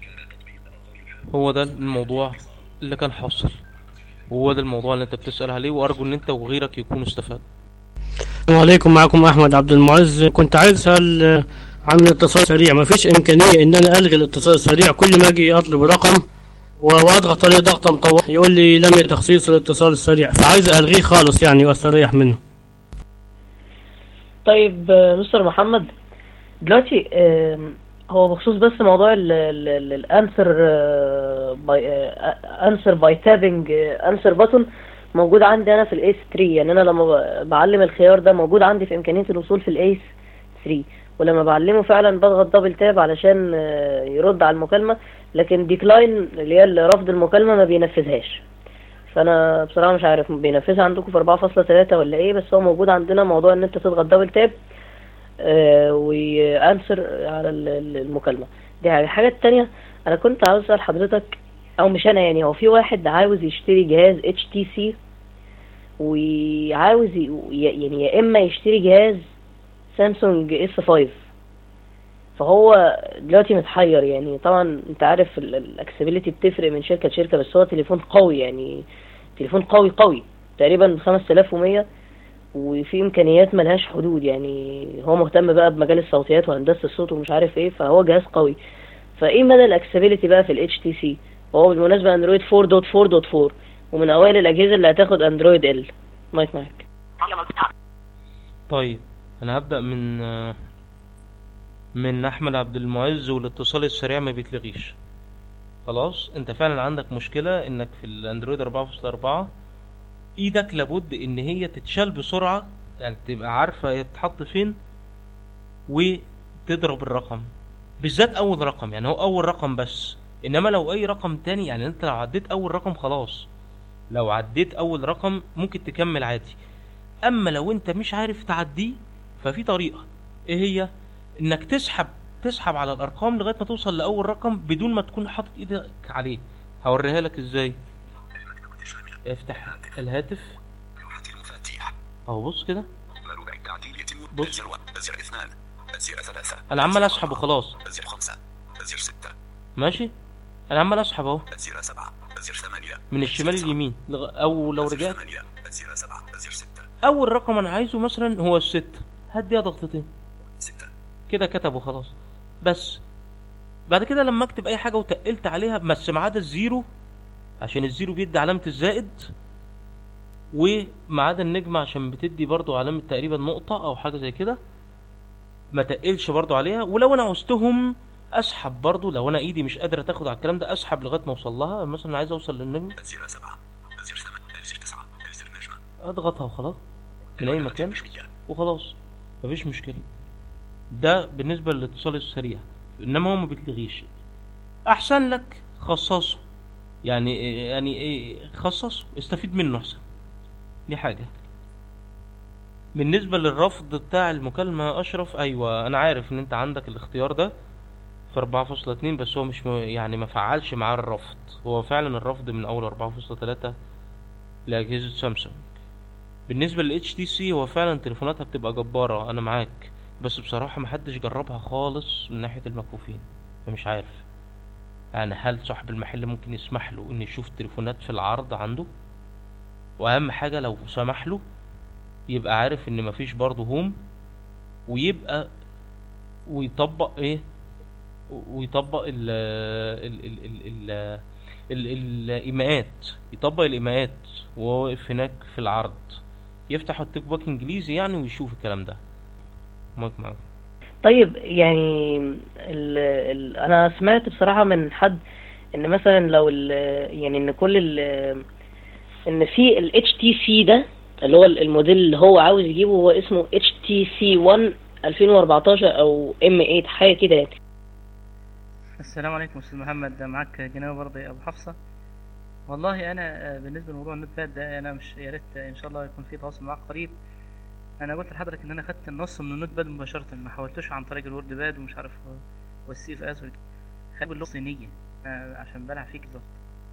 هو ده الموضوع اللي كان حاصل وهو ده الموضوع اللي انت بتسأل عليه وارجو ان انت وغيرك يكونوا استفادوا السلام عليكم معكم احمد عبد المعز كنت عايز اسال آه، عن الاتصال السريع ما فيش امكانيه ان انا الغي الاتصال السريع كل ما اجي اطلب رقم و- واضغط عليه ضغطه مطوله يقول لي لم يتم تخصيص الاتصال السريع فعايز الغيه خالص يعني واستريح منه طيب آه، مستر محمد دلوقتي آم، هو بخصوص بس موضوع الانسر باي انسر باي تابنج انسر بutton موجود عندي انا في الايس 3 يعني انا لما ب- بعلم الخيار ده موجود عندي في امكانيه الوصول في الايس 3 ولما بعلمه فعلا بضغط دبل تاب علشان آه، يرد على المكالمة لكن ديكلاين اللي هي رفض المكالمة ما بينفذهاش فانا بصراحة مش عارف بينفذها عندكم في 4.3 ولا ايه بس هو موجود عندنا موضوع ان انت تضغط دبل تاب آه، ويانسر على ال- ال- المكالمة دي حاجة الحاجة التانية انا كنت عاوز اسأل حضرتك او مش انا يعني هو في واحد عاوز يشتري جهاز اتش تي سي وعاوز ي- ي- يعني يا اما يشتري جهاز سامسونج اس 5 فهو دلوقتي متحير يعني طبعا انت عارف الاكسبيليتي بتفرق من شركة لشركة بس هو تليفون قوي يعني تليفون قوي قوي تقريبا 5100 وفي امكانيات ملهاش حدود يعني هو مهتم بقى بمجال الصوتيات وهندسة الصوت ومش عارف ايه فهو جهاز قوي فايه مدى الاكسبيليتي بقى في الاتش تي سي وهو بالمناسبة اندرويد 4.4.4 ومن اوائل الاجهزة اللي هتاخد اندرويد ال مايك معاك طيب انا هبدأ من آه، من احمد عبد المعز والاتصال السريع ما بيتلغيش خلاص انت فعلا عندك مشكلة انك في الاندرويد 4.4 ايدك لابد ان هي تتشال بسرعة يعني تبقى عارفة هي تتحط فين وتضرب الرقم بالذات اول رقم يعني هو اول رقم بس انما لو اي رقم تاني يعني انت لو عديت اول رقم خلاص لو عديت اول رقم ممكن تكمل عادي اما لو انت مش عارف تعديه ففي طريقة ايه هي انك تسحب تسحب على الارقام لغاية ما توصل لاول رقم بدون ما تكون حاطط ايدك عليه هوريها لك ازاي افتح الهاتف اهو بص كده مربع التعديل يتم بص. أزر واحد أزر اثنان أزر ثلاثة انا عمال اسحب وخلاص أزر خمسة أزر ستة ماشي انا عمال اسحب اهو أزر سبعة أزر ثمانية من الشمال اليمين لغ- او لو رجعت ثمانية أزر سبعة أزر ستة اول رقم انا عايزه مثلا هو الستة هديها ضغطتين ستة كده كتبه خلاص بس بعد كده لما اكتب اي حاجة وتقلت عليها بس ما عدا الزيرو عشان الزيرو بيدي علامة الزائد وما عدا النجمة عشان بتدي برضو علامة تقريبا نقطة او حاجة زي كده ما تقلش برضو عليها ولو انا عوزتهم اسحب برضو لو انا ايدي مش قادرة تاخد على الكلام ده اسحب لغاية ما اوصل لها مثلا عايز اوصل للنجمة أزر سبعة أزر ثمانية أزر تسعة أزر نجمة اضغطها وخلاص من اي مكان وخلاص مفيش مشكلة ده بالنسبة للاتصال السريع انما هو ما بيتلغيش احسن لك خصصه يعني يعني ايه خصصه استفيد منه احسن دي حاجة بالنسبة للرفض بتاع المكالمة يا اشرف ايوه انا عارف ان انت عندك الاختيار ده في 4.2 بس هو مش م... يعني ما فعلش معاه الرفض هو فعلا الرفض من اول 4.3 لاجهزة سامسونج بالنسبة لل HTC هو فعلا تليفوناتها بتبقى جبارة انا معاك بس بصراحة محدش جربها خالص من ناحية المكفوفين فمش عارف يعني هل صاحب المحل ممكن يسمح له ان يشوف تليفونات في العرض عنده واهم حاجة لو سمح له يبقى عارف ان مفيش برضه هوم ويبقى ويطبق ايه ويطبق ال ال ال ال ال ال الايماءات يطبق الايماءات وهو واقف هناك في العرض يفتح التيك باك انجليزي يعني ويشوف الكلام ده مايك معاك طيب يعني ال ال انا سمعت بصراحة من حد ان مثلا لو ال يعني ان كل ال ان في ال HTC ده اللي هو الموديل اللي هو عاوز يجيبه هو اسمه HTC One 2014 او M8 حاجة كده يعني السلام عليكم استاذ محمد ده معاك جناوي برضه يا ابو حفصه والله انا آه، بالنسبه لموضوع النوت باد ده انا مش يا ريت ان شاء الله يكون في تواصل معاك قريب انا قلت لحضرتك ان انا خدت النص من النوت باد مباشره ما حاولتوش عن طريق الورد باد ومش عارف والسي اف اس خد اللغه الصينيه آه، عشان بلع فيك بالظبط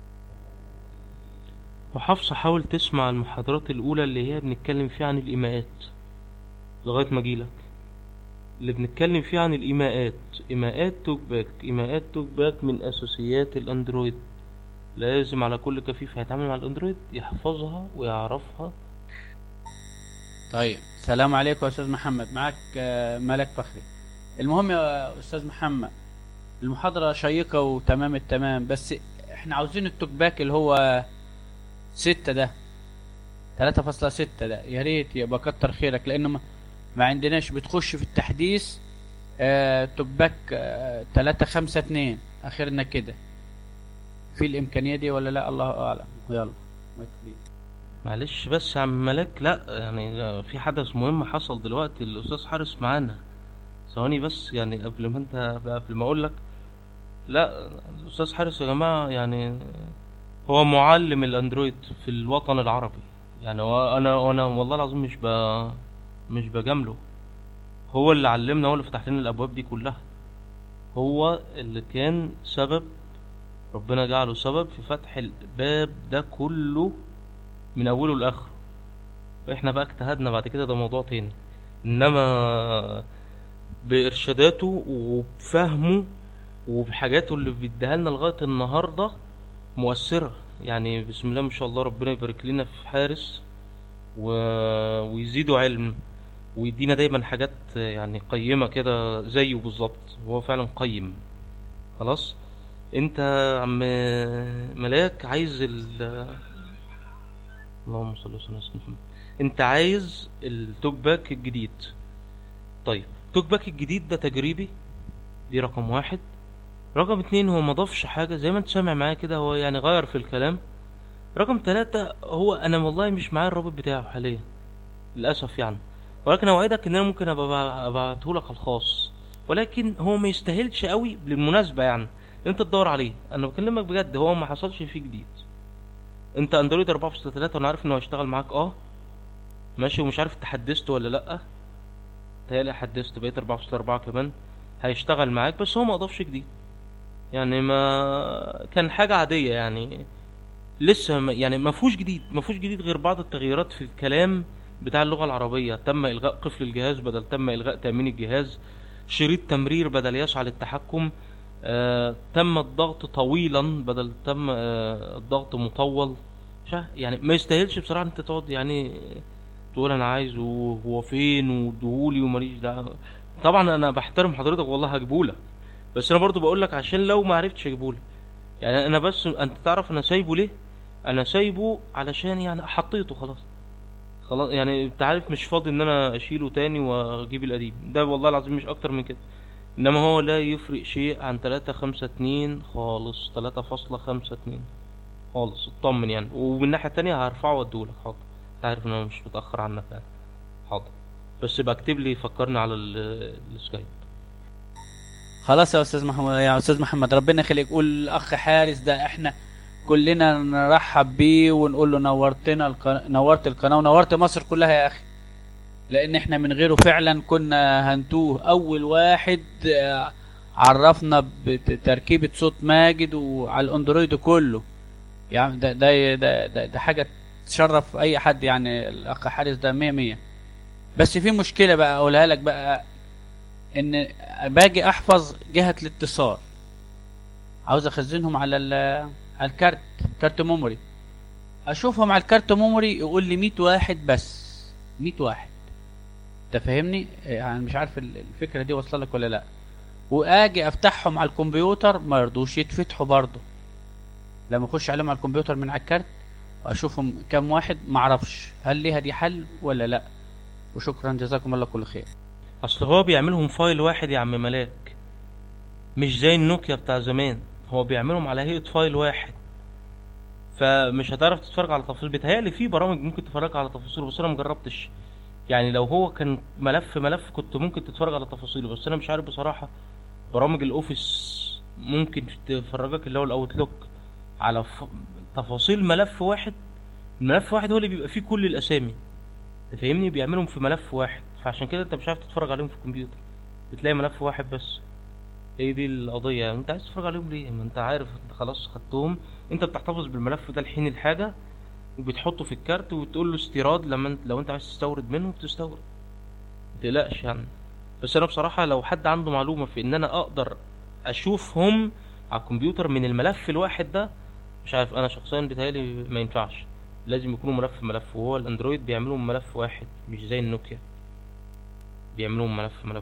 وحفصة حاول تسمع المحاضرات الأولى اللي هي بنتكلم فيها عن الإيماءات لغاية ما أجيلك اللي بنتكلم فيها عن الإيماءات إيماءات توك باك إيماءات توك باك من أساسيات الأندرويد لازم على كل كفيف هيتعامل مع الأندرويد يحفظها ويعرفها طيب السلام عليكم يا استاذ محمد معك آه، ملك فخري المهم يا استاذ محمد المحاضرة شيقة وتمام التمام بس احنا عاوزين التوك باك اللي هو ستة ده تلاتة فاصلة ستة ده يا ريت يبقى كتر خيرك لانه ما, ما عندناش بتخش في التحديث آه توك باك آه تلاتة خمسة اتنين اخرنا كده في الامكانية دي ولا لا الله اعلم يلا ما يكفيك. معلش بس يا عم ملاك لا يعني في حدث مهم حصل دلوقتي الأستاذ حارس معانا ثواني بس يعني قبل ما انت قبل ما اقول لك لا الاستاذ حارس يا جماعه يعني هو معلم الاندرويد في الوطن العربي يعني هو انا انا والله العظيم مش ب مش بجامله هو اللي علمنا هو اللي فتح لنا الابواب دي كلها هو اللي كان سبب ربنا جعله سبب في فتح الباب ده كله من اوله لاخره احنا بقى اجتهدنا بعد كده ده موضوع تاني انما بارشاداته وبفهمه وبحاجاته اللي بيديها لنا لغايه النهارده مؤثره يعني بسم الله ما شاء الله ربنا يبارك لنا في حارس و... ويزيده علم ويدينا دايما حاجات يعني قيمه كده زيه بالظبط هو فعلا قيم خلاص انت يا عم ملاك عايز ال اللهم صل وسلم على سيدنا محمد انت عايز التوك باك الجديد طيب التوك باك الجديد ده تجريبي دي رقم واحد رقم اتنين هو مضافش حاجة زي ما انت سامع معايا كده هو يعني غير في الكلام رقم تلاتة هو انا والله مش معايا الرابط بتاعه حاليا للأسف يعني ولكن اوعدك ان انا ممكن ابقى ابعتهولك على الخاص ولكن هو ما يستاهلش قوي بالمناسبة يعني انت تدور عليه انا بكلمك بجد هو ما حصلش فيه جديد انت اندرويد 4.3 وانا عارف انه هيشتغل معاك اه ماشي ومش عارف تحدثته ولا لا تهيألي حدثت بقيت 4.4 كمان هيشتغل معاك بس هو ما اضافش جديد يعني ما كان حاجة عادية يعني لسه ما يعني ما فيهوش جديد ما فيهوش جديد غير بعض التغييرات في الكلام بتاع اللغة العربية تم إلغاء قفل الجهاز بدل تم إلغاء تأمين الجهاز شريط تمرير بدل يسعى للتحكم آه تم الضغط طويلا بدل تم آه الضغط مطول شا يعني ما يستاهلش بصراحة انت تقعد يعني تقول انا عايزه هو فين واديهولي وماليش دعوه طبعا انا بحترم حضرتك والله هجيبهولك بس انا برضو بقول لك عشان لو ما عرفتش اجيبهولك يعني انا بس انت تعرف انا سايبه ليه انا سايبه علشان يعني حطيته خلاص خلاص يعني انت عارف مش فاضي ان انا اشيله تاني واجيب القديم ده والله العظيم مش اكتر من كده انما هو لا يفرق شيء عن تلاتة خمسة اتنين خالص تلاتة فاصلة خمسة اتنين خالص اطمن يعني ومن الناحية التانية هرفعه واديهولك حاضر انت عارف ان انا مش متأخر عنك يعني حاضر بس يبقى اكتب لي فكرني على ال- السكايب خلاص يا استاذ محمد يا استاذ محمد ربنا يخليك قول الاخ حارس ده احنا كلنا نرحب بيه ونقول له نورتنا الق... نورت القناه ونورت مصر كلها يا اخي لان احنا من غيره فعلا كنا هنتوه اول واحد آه، عرفنا بتركيبه صوت ماجد وعلى الاندرويد كله يعني ده ده ده, ده, ده حاجه تشرف اي حد يعني الاخ حارس ده مية مية بس في مشكله بقى اقولها لك بقى ان باجي احفظ جهه الاتصال عاوز اخزنهم على ال- على الكارت كارت ميموري اشوفهم على الكارت ميموري يقول لي 100 واحد بس 100 واحد انت فاهمني يعني مش عارف ال- الفكره دي واصله لك ولا لا واجي افتحهم على الكمبيوتر ما يرضوش يتفتحوا برضه لما اخش عليهم على الكمبيوتر من على الكارت واشوفهم كام واحد معرفش هل ليها دي حل ولا لا وشكرا جزاكم الله كل خير اصل هو بيعملهم فايل واحد يا عم ملاك مش زي النوكيا بتاع زمان هو بيعملهم على هيئة فايل واحد فمش هتعرف تتفرج على تفاصيل بيتهيألي في برامج ممكن تتفرج على تفاصيله بس انا مجربتش يعني لو هو كان ملف ملف كنت ممكن تتفرج على تفاصيله بس انا مش عارف بصراحة برامج الاوفيس ممكن تفرجك اللي هو الاوتلوك على ف... تفاصيل ملف واحد الملف واحد هو اللي بيبقى فيه كل الاسامي انت فاهمني بيعملهم في ملف واحد فعشان كده انت مش عارف تتفرج عليهم في الكمبيوتر بتلاقي ملف واحد بس هي دي القضية يعني انت عايز تتفرج عليهم ليه ما انت عارف انت خلاص خدتهم انت بتحتفظ بالملف ده لحين الحاجة وبتحطه في الكارت وتقول له استيراد لما انت لو انت عايز تستورد منه بتستورد متقلقش يعني بس انا بصراحة لو حد عنده معلومة في ان انا اقدر اشوفهم على الكمبيوتر من الملف الواحد ده مش عارف انا شخصيا بيتهيألي ما ينفعش لازم يكونوا ملف ملف وهو الاندرويد بيعملوا ملف واحد مش زي النوكيا بيعملوا ملف ملف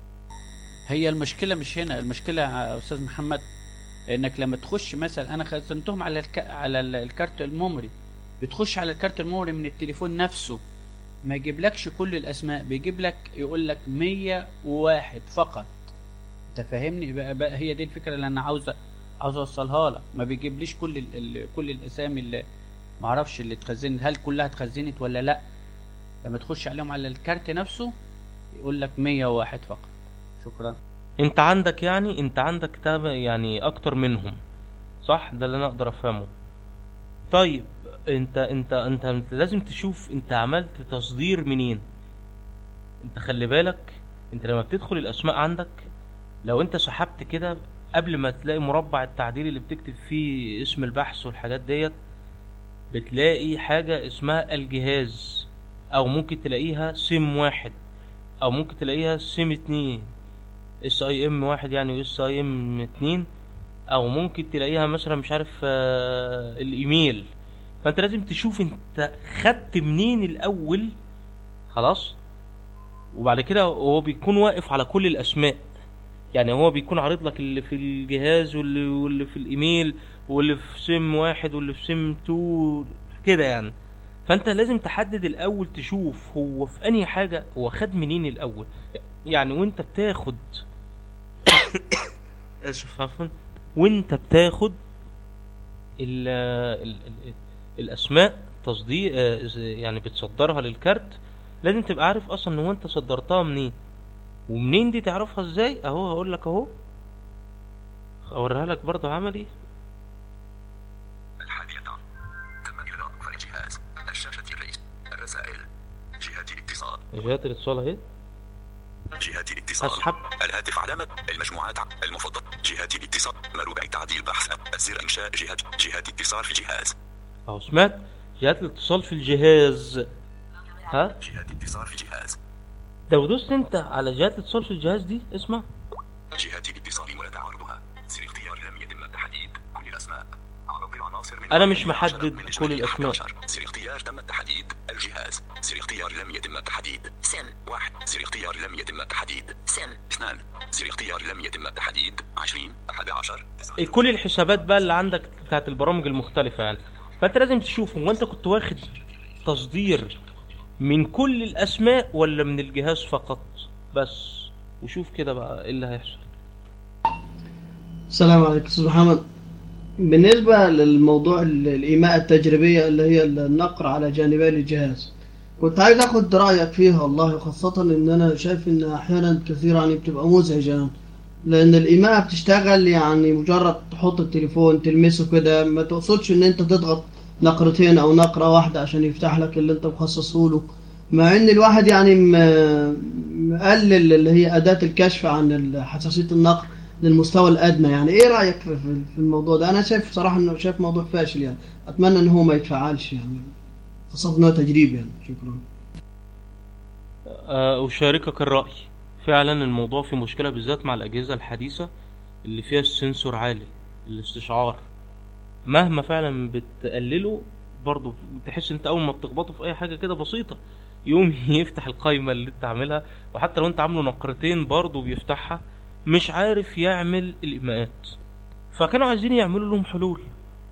هي المشكله مش هنا المشكله يا استاذ محمد انك لما تخش مثلا انا خزنتهم على الك... على ال- الكارت الميموري بتخش على الكارت الميموري من التليفون نفسه ما يجيبلكش كل الاسماء بيجيب لك يقول لك 101 فقط انت فاهمني بقى, بقى هي دي الفكره اللي انا عاوز عاوز اوصلها لك ما بيجيبليش كل ال... ال... كل الاسامي اللي ما اعرفش اللي اتخزنت هل كلها اتخزنت ولا لا لما تخش عليهم على الكارت نفسه يقول لك 101 فقط شكرا انت عندك يعني انت عندك تاب يعني اكتر منهم صح ده اللي انا اقدر افهمه طيب انت انت انت, انت لازم تشوف انت عملت تصدير منين انت خلي بالك انت لما بتدخل الاسماء عندك لو انت سحبت كده قبل ما تلاقي مربع التعديل اللي بتكتب فيه اسم البحث والحاجات ديت بتلاقي حاجة اسمها الجهاز او ممكن تلاقيها سم واحد او ممكن تلاقيها سم اتنين اس اي ام واحد يعني اس اي ام اتنين او ممكن تلاقيها مثلا مش عارف آه، الايميل فانت لازم تشوف انت خدت منين الاول خلاص وبعد كده هو بيكون واقف على كل الاسماء يعني هو بيكون عارض لك اللي في الجهاز واللي, واللي في الايميل واللي في سم واحد واللي في سم تو كده يعني فانت لازم تحدد الاول تشوف هو في انهي حاجة هو خد منين الاول يعني وانت بتاخد اسف عفوا وانت بتاخد ال ال ال الاسماء تصديق آه، يعني بتصدرها للكارت لازم تبقى عارف اصلا ان هو انت صدرتها منين ومنين دي تعرفها ازاي اهو هقول لك اهو اوريها لك برضه عملي الحادية تم إلغاء فرع جهاز الشاشة الرئيس الرسائل جهة الاتصال جهات الاتصال اهي جهة الاتصال أسحب. الهاتف علامة المجموعات المفضل جهة الاتصال مربع تعديل بحث زر إنشاء جهة جهة اتصال في جهاز اهو سمعت جهات الاتصال في الجهاز ها جهة اتصال في جهاز لو دوست انت على جهات الاتصال في الجهاز دي اسمع جهة الاتصال ولا تعارضها سر اختيار لم يتم تحديد كل الأسماء عرض العناصر من انا مش 11 محدد من كل الاسماء 11 سر اختيار تم التحديد الجهاز سر اختيار لم يتم التحديد سن واحد سر اختيار لم يتم التحديد سن اثنان سر اختيار لم يتم التحديد 20 11 كل الحسابات بقى اللي عندك بتاعت البرامج المختلفة يعني فانت لازم تشوف هو انت كنت واخد تصدير من كل الاسماء ولا من الجهاز فقط بس وشوف كده بقى ايه اللي هيحصل السلام عليكم استاذ محمد بالنسبة للموضوع ال- الإيماء التجريبية اللي هي النقر على جانبي الجهاز كنت عايز اخد رأيك فيها والله خاصة ان انا شايف ان احيانا كثير يعني بتبقى مزعجة يعني. لان الإيماء بتشتغل يعني مجرد تحط التليفون تلمسه كده ما تقصدش ان انت تضغط نقرتين او نقرة واحدة عشان يفتح لك اللي انت مخصصه له مع ان الواحد يعني م- مقلل اللي هي اداة الكشف عن حساسية النقر للمستوى الادنى يعني ايه رايك في في- في الموضوع ده انا شايف صراحه انه شايف موضوع فاشل يعني اتمنى ان هو ما يتفعلش يعني خاصه انه تجريب يعني شكرا آه، أشاركك الرأي فعلا الموضوع فيه مشكلة بالذات مع الأجهزة الحديثة اللي فيها السنسور عالي الاستشعار مهما فعلا بتقلله برضه تحس انت اول ما بتخبطه في اي حاجة كده بسيطة يقوم يفتح القايمة اللي انت عاملها وحتى لو انت عامله نقرتين برضه بيفتحها مش عارف يعمل الإيماءات فكانوا عايزين يعملوا لهم حلول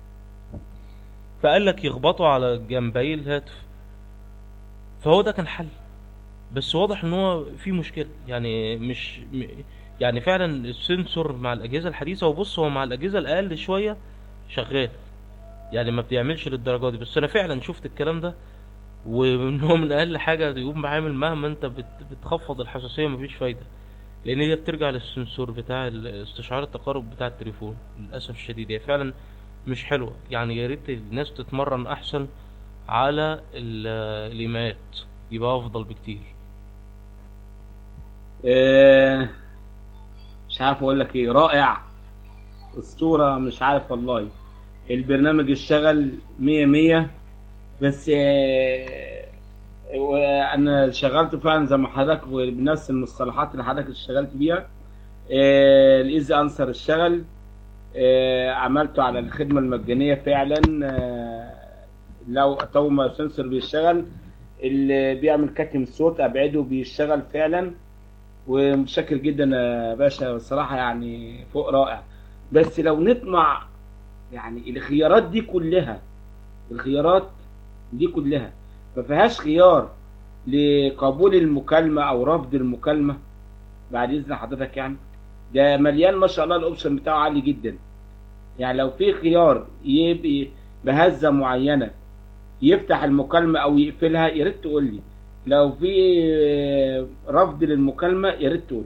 فقال لك يخبطوا على جنبي الهاتف فهو ده كان حل بس واضح ان هو في مشكله يعني مش م- يعني فعلا السنسور مع الاجهزه الحديثه وبص هو مع الاجهزه الاقل شويه شغال يعني ما بيعملش للدرجه دي بس انا فعلا شفت الكلام ده وان هو من اقل حاجه يقوم بعامل مهما انت بت- بتخفض الحساسيه مفيش فايده لان هي بترجع للسنسور بتاع ال- استشعار التقارب بتاع التليفون للاسف الشديد هي فعلا مش حلوه يعني يا ريت الناس تتمرن احسن على ال- الايماءات يبقى افضل بكتير آه، مش عارف اقول لك ايه رائع اسطوره مش عارف والله البرنامج اشتغل مية مية بس آه، وانا شغلت فعلا زي ما حضرتك بنفس المصطلحات اللي حضرتك اشتغلت بيها آه، الايزي انسر اشتغل آه، عملته على الخدمه المجانيه فعلا آه، لو تو ما سنسور بيشتغل اللي بيعمل كتم الصوت ابعده بيشتغل فعلا ومتشكر جدا يا باشا بصراحه يعني فوق رائع بس لو نطمع يعني الخيارات دي كلها الخيارات دي كلها ما فيهاش خيار لقبول المكالمه او رفض المكالمه بعد اذن حضرتك يعني ده مليان ما شاء الله الاوبشن بتاعه عالي جدا يعني لو في خيار يبقى بهزه معينه يفتح المكالمه او يقفلها يا ريت تقول لي لو في رفض للمكالمه يا ريت تقول لي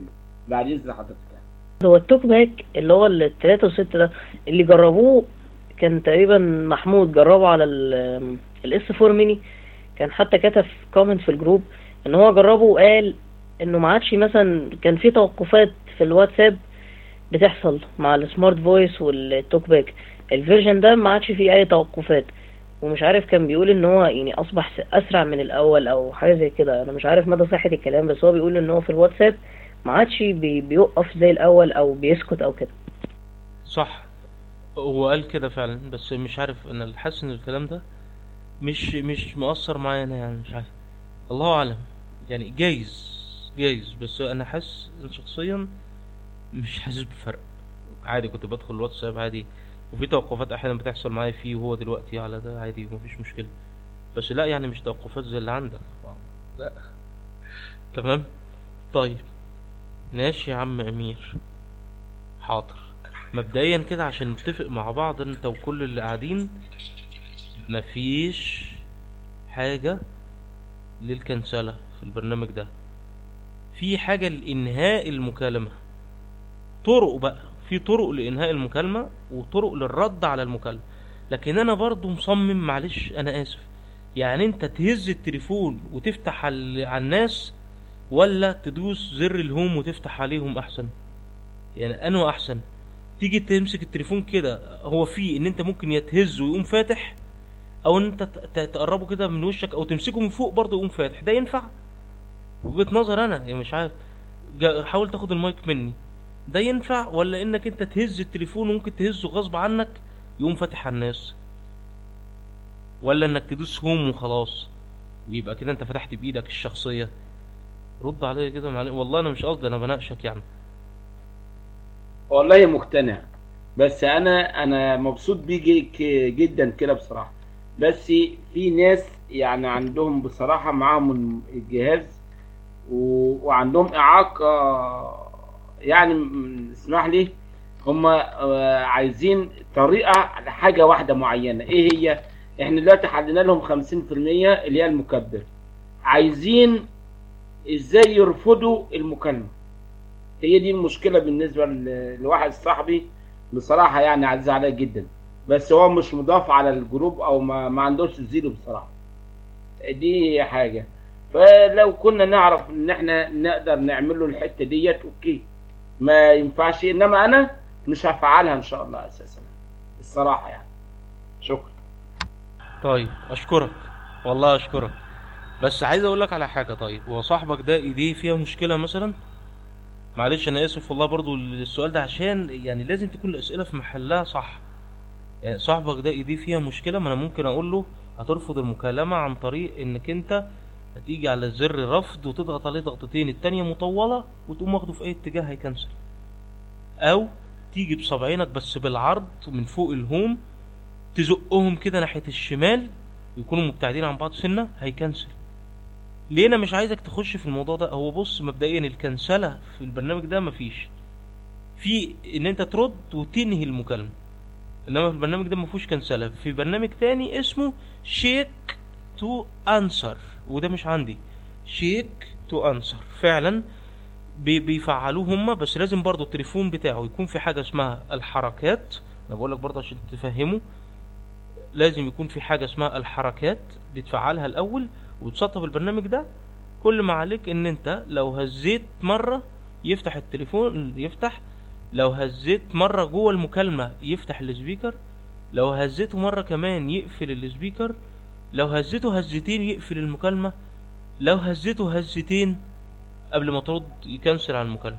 بعد اذن حضرتك يعني. هو التوك باك اللي هو التلاتة وستة ده اللي جربوه كان تقريبا محمود جربه على الاس 4 ميني كان حتى كتب كومنت في الجروب ان هو جربه وقال انه ما عادش مثلا كان في توقفات في الواتساب بتحصل مع السمارت فويس والتوك باك الفيرجن ده ما عادش فيه اي توقفات ومش عارف كان بيقول ان هو يعني اصبح س- اسرع من الاول او حاجه زي كده انا مش عارف مدى صحه الكلام بس هو بيقول ان هو في الواتساب ما عادش بي بيوقف زي الاول او بيسكت او كده صح هو قال كده فعلا بس مش عارف انا حاسس ان الكلام ده مش مش مؤثر معايا انا يعني مش عارف الله اعلم يعني جايز جايز بس انا حاسس شخصيا مش حاسس بفرق عادي كنت بدخل الواتساب عادي وفي توقفات احيانا بتحصل معايا فيه وهو دلوقتي على ده عادي مفيش مشكلة بس لا يعني مش توقفات زي اللي عندك لا تمام طيب ماشي يا عم امير حاضر مبدئيا كده عشان نتفق مع بعض انت وكل اللي قاعدين مفيش حاجة للكنسلة في البرنامج ده في حاجة لإنهاء المكالمة طرق بقى في طرق لإنهاء المكالمة وطرق للرد على المكالمة لكن أنا برضو مصمم معلش أنا آسف يعني أنت تهز التليفون وتفتح على على الناس ولا تدوس زر الهوم وتفتح عليهم أحسن يعني أنه أحسن تيجي تمسك التليفون كده هو فيه ان انت ممكن يتهز ويقوم فاتح او ان انت ت- ت- تقربه كده من وشك او تمسكه من فوق برضه يقوم فاتح ده ينفع وجهة نظر انا يعني مش عارف جا- حاول تاخد المايك مني ده ينفع ولا انك انت تهز التليفون وممكن تهزه غصب عنك يقوم فاتح على الناس ولا انك تدوس هوم وخلاص ويبقى كده انت فتحت بايدك الشخصية رد عليا كده معلش والله انا مش قصدي انا بناقشك يعني والله مقتنع بس انا انا مبسوط بيه جي- ك- جدا كده بصراحه بس في ناس يعني عندهم بصراحه معاهم الجهاز و... وعندهم اعاقه يعني م- اسمح لي هم عايزين طريقه لحاجه واحده معينه ايه هي احنا دلوقتي حددنا لهم 50% اللي هي المكبر عايزين ازاي يرفضوا المكالمه هي دي المشكله بالنسبه ل- لواحد صاحبي بصراحه يعني عزيز عليا جدا بس هو مش مضاف على الجروب او ما, ما عندوش زيرو بصراحه دي حاجه فلو كنا نعرف ان احنا نقدر نعمل له الحته ديت اوكي ما ينفعش انما انا مش هفعلها ان شاء الله اساسا الصراحه يعني شكرا طيب اشكرك والله اشكرك بس عايز اقول لك على حاجه طيب هو صاحبك ده ايديه فيها مشكله مثلا معلش انا اسف والله برضو السؤال ده عشان يعني لازم تكون الاسئله في محلها صح يعني صاحبك ده ايديه فيها مشكله ما انا ممكن اقول له هترفض المكالمه عن طريق انك انت هتيجي على زر رفض وتضغط عليه ضغطتين التانية مطولة وتقوم واخده في اي اتجاه هيكنسل او تيجي بصبعينك بس بالعرض من فوق الهوم تزقهم كده ناحية الشمال يكونوا مبتعدين عن بعض سنة هيكنسل ليه انا مش عايزك تخش في الموضوع ده هو بص مبدئيا الكنسلة في البرنامج ده مفيش في ان انت ترد وتنهي المكالمة انما في البرنامج ده مفيهوش كنسلة في برنامج تاني اسمه شيك تو انسر وده مش عندي شيك تو انسر فعلا بي- بيفعلوه هما بس لازم برضو التليفون بتاعه يكون في حاجة اسمها الحركات انا بقول لك برضو عشان تفهمه لازم يكون في حاجة اسمها الحركات بتفعلها الاول وتسطب البرنامج ده كل ما عليك ان انت لو هزيت مرة يفتح التليفون يفتح لو هزيت مرة جوه المكالمة يفتح السبيكر لو هزيته مرة كمان يقفل السبيكر لو هزيته هزتين يقفل المكالمة لو هزيته هزتين قبل ما ترد يكنسل عن المكالمة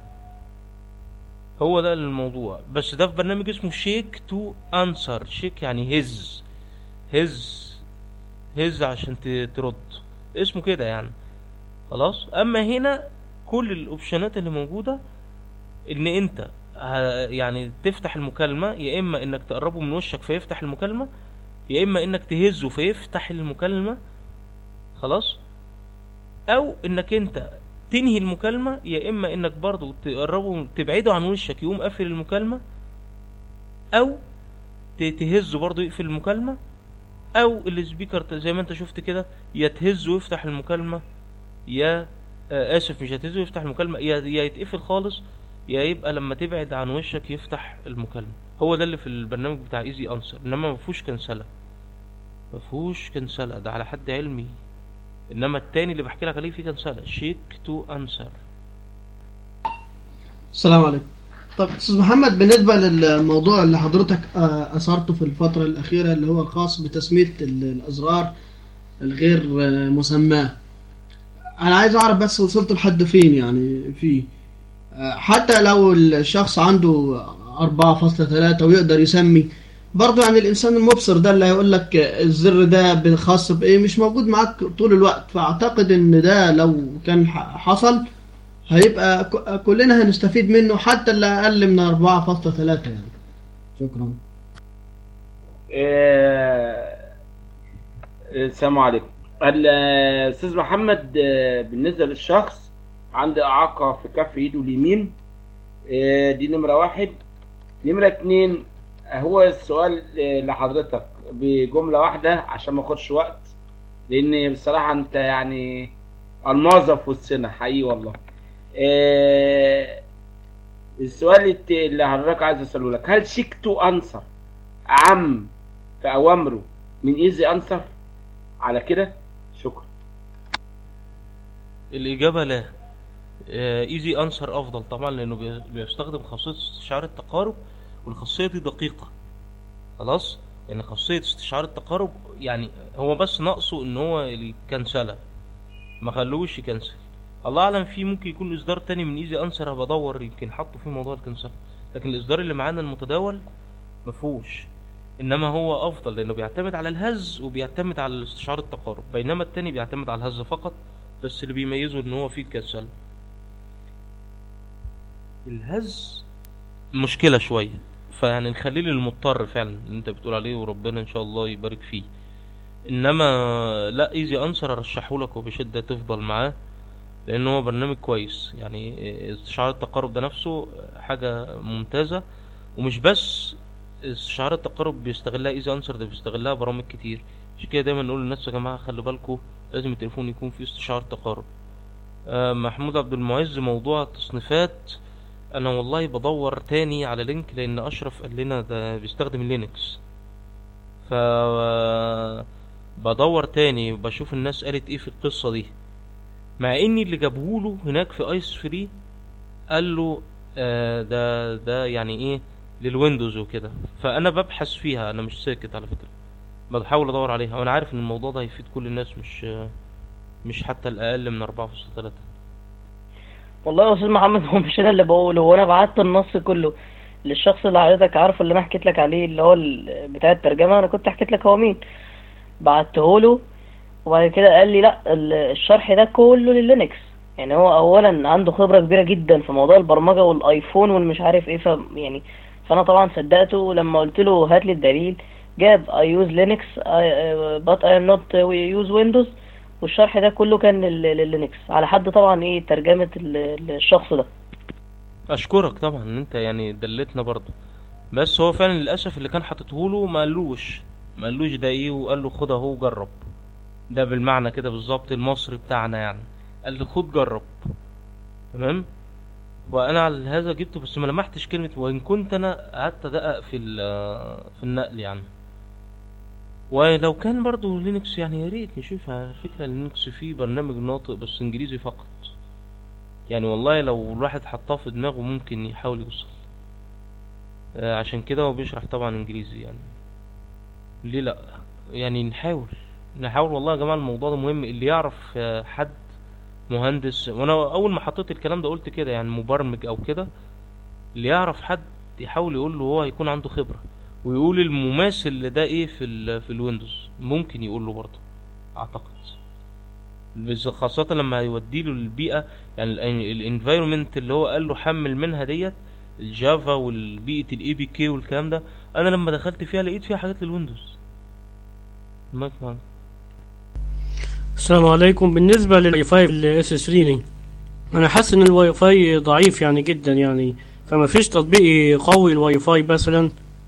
هو ده الموضوع بس ده في برنامج اسمه شيك تو انسر شيك يعني هز هز هز عشان ت- ترد اسمه كده يعني خلاص اما هنا كل الاوبشنات اللي موجودة ان انت ه- يعني تفتح المكالمة يا اما انك تقربه من وشك فيفتح المكالمة يا اما انك تهزه فيفتح المكالمة خلاص او انك انت تنهي المكالمة يا اما انك برضو تقربه تبعده عن وشك يقوم قافل المكالمة او ت- تهزه برضو يقفل المكالمة او السبيكر ت- زي ما انت شفت كده يا تهزه ويفتح المكالمة يا آه اسف مش هتهزه يفتح المكالمه يا يا يتقفل خالص يا يبقى لما تبعد عن وشك يفتح المكالمه هو ده اللي في البرنامج بتاع ايزي انسر انما ما فيهوش كنسله ما فيهوش كنسله ده على حد علمي انما التاني اللي بحكي لك عليه فيه كنسله شيك تو انسر السلام عليكم طب استاذ محمد بالنسبه للموضوع اللي حضرتك آه، اثرته في الفتره الاخيره اللي هو الخاص بتسميه ال- الازرار الغير آه، مسماه انا عايز اعرف بس وصلت لحد فين يعني فيه آه، حتى لو الشخص عنده 4.3 ويقدر يسمي برضه يعني الانسان المبصر ده اللي هيقول لك الزر ده خاص بايه مش موجود معاك طول الوقت فاعتقد ان ده لو كان ح- حصل هيبقى ك- كلنا هنستفيد منه حتى اللي اقل من 4.3 يعني شكرا آه، السلام عليكم الاستاذ محمد آه، بالنسبه للشخص عنده اعاقه في كف ايده اليمين آه، دي نمره واحد نمره اتنين آه، هو السؤال آه، لحضرتك بجمله واحده عشان ما اخدش وقت لان بصراحه انت يعني الماظه في وسطنا حقيقي والله آه، السؤال الت- اللي حضرتك عايز اساله لك هل شيك تو انسر عم في اوامره من ايزي انسر على كده شكرا الإجابة لا ايزي انسر افضل طبعا لانه بي- بيستخدم خاصية استشعار التقارب والخاصية دي دقيقة خلاص يعني خاصية استشعار التقارب يعني هو بس ناقصه ان هو الكنسلة ما خلوش يكنسل الله اعلم في ممكن يكون اصدار تاني من ايزي انسر هبقى ادور يمكن حطوا فيه موضوع الكنسلة لكن الاصدار اللي معانا المتداول مفهوش انما هو افضل لانه بيعتمد على الهز وبيعتمد على استشعار التقارب بينما التاني بيعتمد على الهز فقط بس اللي بيميزه ان هو فيه الكسل الهز مشكلة شوية فيعني نخليه للمضطر فعلا اللي انت بتقول عليه وربنا ان شاء الله يبارك فيه انما لا ايزي انسر ارشحه لك وبشدة تفضل معاه لان هو برنامج كويس يعني استشعار التقارب ده نفسه حاجة ممتازة ومش بس استشعار التقارب بيستغلها ايزي انسر ده بيستغلها برامج كتير عشان كده دايما نقول للناس يا جماعة خلي بالكوا لازم التليفون يكون فيه استشعار تقارب آه، محمود عبد المعز موضوع التصنيفات انا والله بدور تاني على لينك لان اشرف قال لنا ده بيستخدم لينكس ف بدور تاني وبشوف الناس قالت ايه في القصة دي مع اني اللي جابهوله هناك في ايس فري قال له آه ده ده يعني ايه للويندوز وكده فانا ببحث فيها انا مش ساكت على فكرة بحاول ادور عليها وانا عارف ان الموضوع ده هيفيد كل الناس مش مش حتى الاقل من 4.3 والله يا استاذ محمد هو مش انا اللي بقوله هو انا بعت النص كله للشخص اللي حضرتك عارفه اللي انا حكيت لك عليه اللي هو ال- بتاع الترجمه انا كنت حكيت لك هو مين بعته له وبعد كده قال لي لا ال- الشرح ده كله لللينكس يعني هو اولا عنده خبره كبيره جدا في موضوع البرمجه والايفون والمش عارف ايه ف يعني فانا طبعا صدقته لما قلت له هات لي الدليل جاب I use Linux I, but I am not use Windows والشرح ده كله كان لل- لللينكس على حد طبعا ايه ترجمة ال- الشخص ده اشكرك طبعا ان انت يعني دلتنا برضو بس هو فعلا للاسف اللي كان حاطته له ما قالوش ما قالوش ده ايه وقال له خد اهو جرب ده بالمعنى كده بالظبط المصري بتاعنا يعني قال له خد جرب تمام وانا على هذا جبته بس ما لمحتش كلمة وان كنت انا قعدت ادقق في ال- في النقل يعني ولو كان برضو لينكس يعني يا ريت نشوف على فكرة لينكس فيه برنامج ناطق بس انجليزي فقط يعني والله لو الواحد حطاه في دماغه ممكن يحاول يوصل آه، عشان كده هو بيشرح طبعا انجليزي يعني ليه لا يعني نحاول نحاول والله يا جماعة الموضوع ده مهم اللي يعرف آه، حد مهندس وانا اول ما حطيت الكلام ده قلت كده يعني مبرمج او كده اللي يعرف حد يحاول يقول له هو هيكون عنده خبرة ويقول المماثل لده ايه في ال في الويندوز ممكن يقول له برضه اعتقد بس خاصة لما هيودي له البيئة يعني الانفايرمنت اللي هو قال له حمل منها ديت الجافا والبيئة الاي بي كي والكلام ده انا لما دخلت فيها لقيت فيها حاجات للويندوز المايك معاك السلام عليكم بالنسبة للواي فاي الاس 3 انا حاسس ان الواي فاي ضعيف يعني جدا يعني فما فيش تطبيق قوي الواي فاي مثلا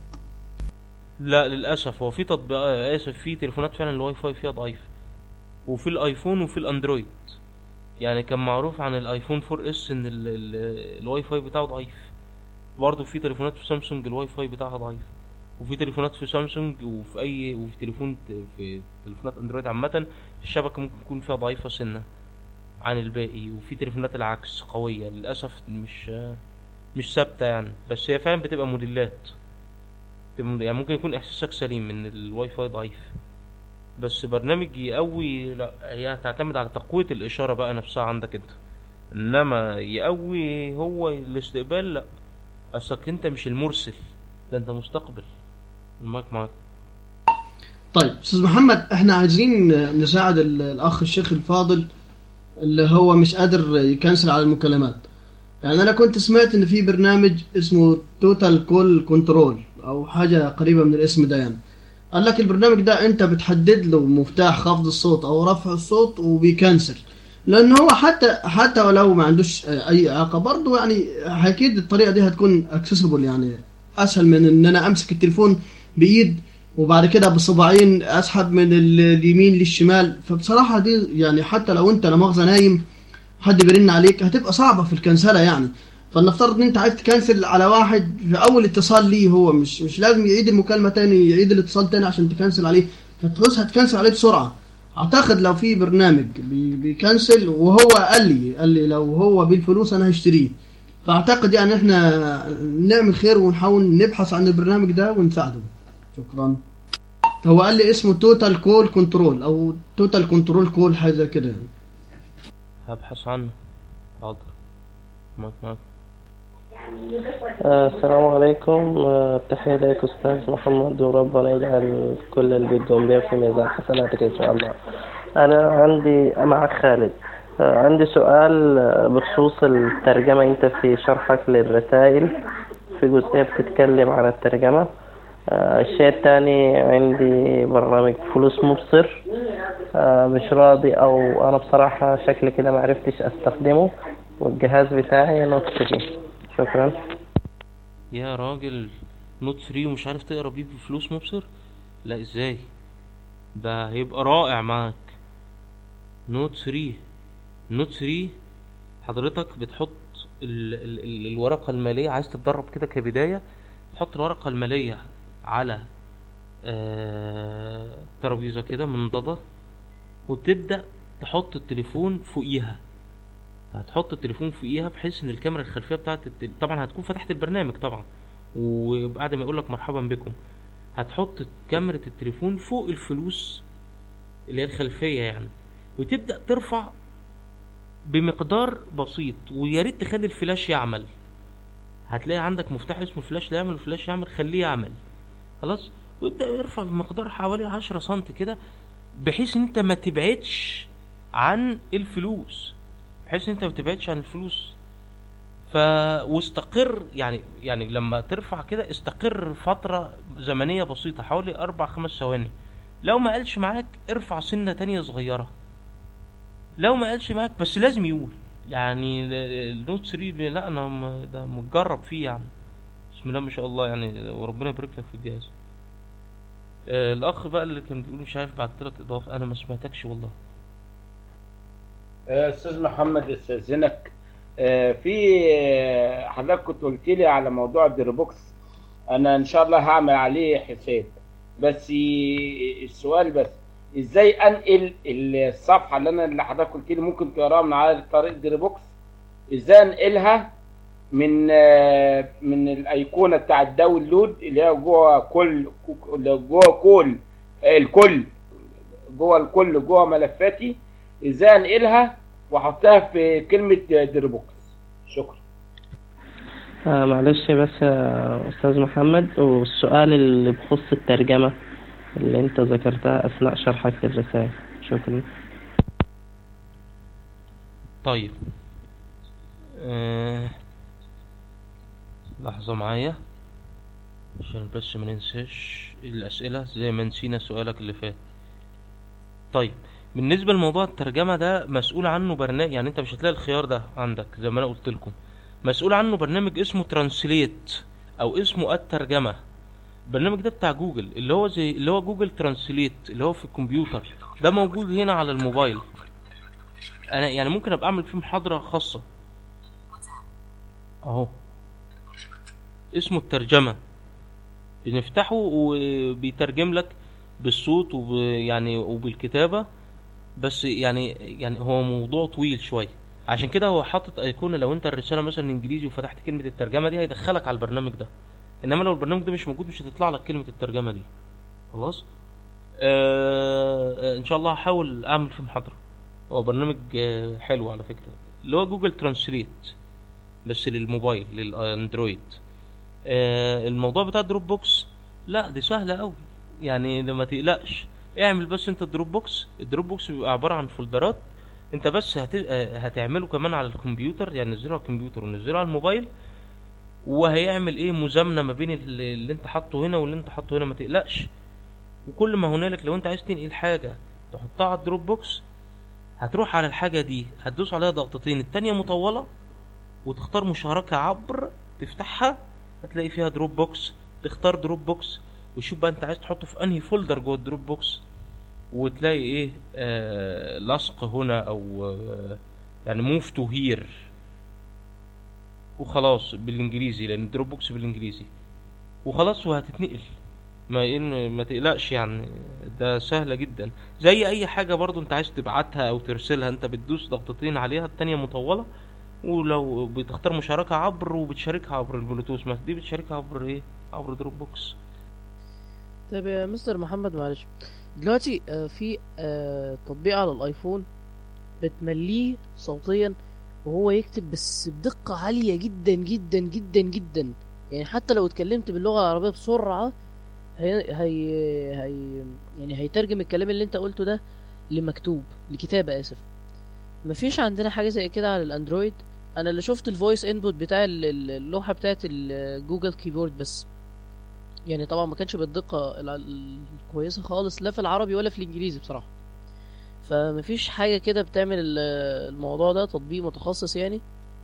لا للاسف هو في تطبيق اسف في تليفونات فعلا الواي فاي فيها ضعيف وفي الايفون وفي الاندرويد يعني كان معروف عن الايفون 4 اس ان ال- ال- الواي فاي بتاعه ضعيف برضه في تليفونات في سامسونج الواي فاي بتاعها ضعيف وفي تليفونات في سامسونج وفي اي وفي تليفون في تليفونات اندرويد عامه الشبكه ممكن تكون فيها ضعيفه سنه عن الباقي وفي تليفونات العكس قويه للاسف مش مش ثابته يعني بس هي فعلا بتبقى موديلات بتبقى- يعني ممكن يكون احساسك سليم ان الواي فاي ضعيف بس برنامج يقوي لا هي هتعتمد على تقوية الإشارة بقى نفسها عندك انت انما يقوي هو الاستقبال لا اصلك انت مش المرسل ده انت مستقبل المايك معاك طيب استاذ محمد احنا عايزين نساعد ال- الاخ الشيخ الفاضل اللي هو مش قادر يكنسل على المكالمات يعني انا كنت سمعت ان في برنامج اسمه توتال كول كنترول او حاجه قريبه من الاسم ده يعني قال لك البرنامج ده انت بتحدد له مفتاح خفض الصوت او رفع الصوت وبيكنسل لان هو حتى حتى ولو ما عندوش اي اعاقه برضه يعني اكيد الطريقه دي هتكون اكسسبل يعني اسهل من ان انا امسك التليفون بايد وبعد كده بصباعين اسحب من ال- اليمين للشمال فبصراحه دي يعني حتى لو انت لا مؤاخذه نايم حد بيرن عليك هتبقى صعبه في الكنسله يعني فلنفترض ان انت عايز تكنسل على واحد في اول اتصال ليه هو مش مش لازم يعيد المكالمه تاني يعيد الاتصال تاني عشان تكنسل عليه فتبص هتكنسل عليه بسرعه اعتقد لو في برنامج بي- بيكنسل وهو قال لي قال لي لو هو بالفلوس انا هشتريه فاعتقد يعني احنا نعمل خير ونحاول نبحث عن البرنامج ده ونساعده شكرا هو قال لي اسمه توتال كول كنترول او توتال كنترول كول حاجه زي كده يعني هبحث عنه حاضر معاك معاك آه، السلام عليكم آه، تحية لك أستاذ محمد وربنا يجعل كل اللي بتقوم به في ميزان حسناتك إن شاء الله أنا عندي معك خالد آه، عندي سؤال آه، بخصوص الترجمة أنت في شرحك للرسائل في جزئية بتتكلم عن الترجمة آه، الشيء الثاني عندي برنامج فلوس مبصر آه، مش راضي أو أنا بصراحة شكلي كده معرفتش أستخدمه والجهاز بتاعي نوت فيه شكرا يا راجل نوت فري ومش عارف تقرا بيه بفلوس مبصر لا ازاي ده هيبقى رائع معاك نوت فري نوت فري حضرتك بتحط ال ال ال الورقة المالية عايز تتدرب كده كبداية تحط الورقة المالية على آه، ترابيزة كده منضدة وتبدء تحط التليفون فوقيها هتحط التليفون فوقيها بحيث ان الكاميرا الخلفيه بتاعت التل... طبعا هتكون فتحت البرنامج طبعا وبعد ما يقول لك مرحبا بكم هتحط كاميرا التليفون فوق الفلوس اللي هي الخلفيه يعني وتبدا ترفع بمقدار بسيط ويا ريت تخلي الفلاش يعمل هتلاقي عندك مفتاح اسمه الفلاش لا يعمل الفلاش يعمل خليه يعمل خلاص ويبدا يرفع بمقدار حوالي عشرة سنتي كده بحيث ان انت ما تبعدش عن الفلوس بحيث ان انت ما تبعدش عن الفلوس ف واستقر يعني يعني لما ترفع كده استقر فترة زمنية بسيطة حوالي أربع خمس ثواني لو ما قالش معاك ارفع سنة تانية صغيرة لو ما قالش معاك بس لازم يقول يعني ال- النوت 3 لا انا م- ده متجرب فيه يعني بسم الله ما شاء الله يعني وربنا يبارك لك في الجهاز آه، الاخ بقى اللي كان بيقول مش عارف بعت لك اضافه انا ما سمعتكش والله آه، استاذ محمد استاذنك آه، في آه، حضرتك كنت قلت لي على موضوع الديربوكس انا ان شاء الله هعمل عليه حساب بس ي- السؤال بس ازاي انقل الصفحه اللي انا اللي حضرتك قلت لي ممكن تقراها من على طريق ديربوكس ازاي انقلها من آه، من الايقونه بتاع الداونلود اللي هي جوه كل اللي جوه كل الكل جوه الكل جوه ملفاتي ازاي انقلها واحطها في كلمه ديربوكس شكرا آه معلش بس يا أستاذ محمد والسؤال اللي بخص الترجمة اللي أنت ذكرتها أثناء شرحك للرسائل شكرا طيب آه... لحظة معايا عشان بس ما ننساش الأسئلة زي ما نسينا سؤالك اللي فات طيب بالنسبة لموضوع الترجمة ده مسؤول عنه برنامج يعني انت مش هتلاقي الخيار ده عندك زي ما انا قلت لكم مسؤول عنه برنامج اسمه ترانسليت او اسمه الترجمة البرنامج ده بتاع جوجل اللي هو زي اللي هو جوجل ترانسليت اللي هو في الكمبيوتر ده موجود هنا على الموبايل انا يعني ممكن ابقى اعمل فيه محاضره خاصه اهو اسمه الترجمه بنفتحه وبيترجم لك بالصوت وب يعني وبالكتابه بس يعني يعني هو موضوع طويل شويه عشان كده هو حاطط ايقونه لو انت الرساله مثلا انجليزي وفتحت كلمه الترجمه دي هيدخلك على البرنامج ده انما لو البرنامج ده مش موجود مش هتطلع لك كلمه الترجمه دي خلاص آه آه، ان شاء الله هحاول اعمل فيه محاضره هو برنامج آه، حلو على فكره اللي هو جوجل ترانسليت بس للموبايل للاندرويد آه الموضوع بتاع دروب بوكس لا دي سهله قوي يعني ده ما تقلقش اعمل بس انت دروب بوكس الدروب بوكس بيبقى عباره عن فولدرات انت بس هت... آه، هتعمله كمان على الكمبيوتر يعني نزله على الكمبيوتر ونزله على الموبايل وهيعمل ايه مزامنه ما بين اللي اللي انت حاطه هنا واللي انت حاطه هنا ما تقلقش وكل ما هنالك لو انت عايز تنقل حاجه تحطها على الدروب بوكس هتروح على الحاجه دي هتدوس عليها ضغطتين التانية مطوله وتختار مشاركه عبر تفتحها هتلاقي فيها دروب بوكس تختار دروب بوكس وشوف بقى انت عايز تحطه في انهي فولدر جوه الدروب بوكس وتلاقي ايه آه لصق هنا او آه يعني موف تو هير وخلاص بالانجليزي لان الدروب بوكس بالانجليزي وخلاص وهتتنقل ما إن ما تقلقش يعني ده سهلة جدا زي اي حاجة برضو انت عايز تبعتها او ترسلها انت بتدوس ضغطتين عليها التانية مطولة ولو بتختار مشاركة عبر وبتشاركها عبر البلوتوث ما دي بتشاركها عبر ايه عبر دروب بوكس طيب يا مستر محمد معلش دلوقتي آه، في آه، تطبيق على الايفون بتمليه صوتيا وهو يكتب بس بدقة عالية جدا جدا جدا جدا يعني حتى لو اتكلمت باللغة العربية بسرعة هي هي هي يعني هيترجم الكلام اللي انت قلته ده لمكتوب لكتابة اسف مفيش عندنا حاجة زي كده على الاندرويد انا اللي شفت الفويس انبوت بتاع ال- ال- اللوحة بتاعت الجوجل كيبورد بس يعني طبعا ما كانش بالدقة ال- الكويسة خالص لا في العربي ولا في الانجليزي بصراحة فمفيش حاجة كده بتعمل ال- الموضوع ده تطبيق متخصص يعني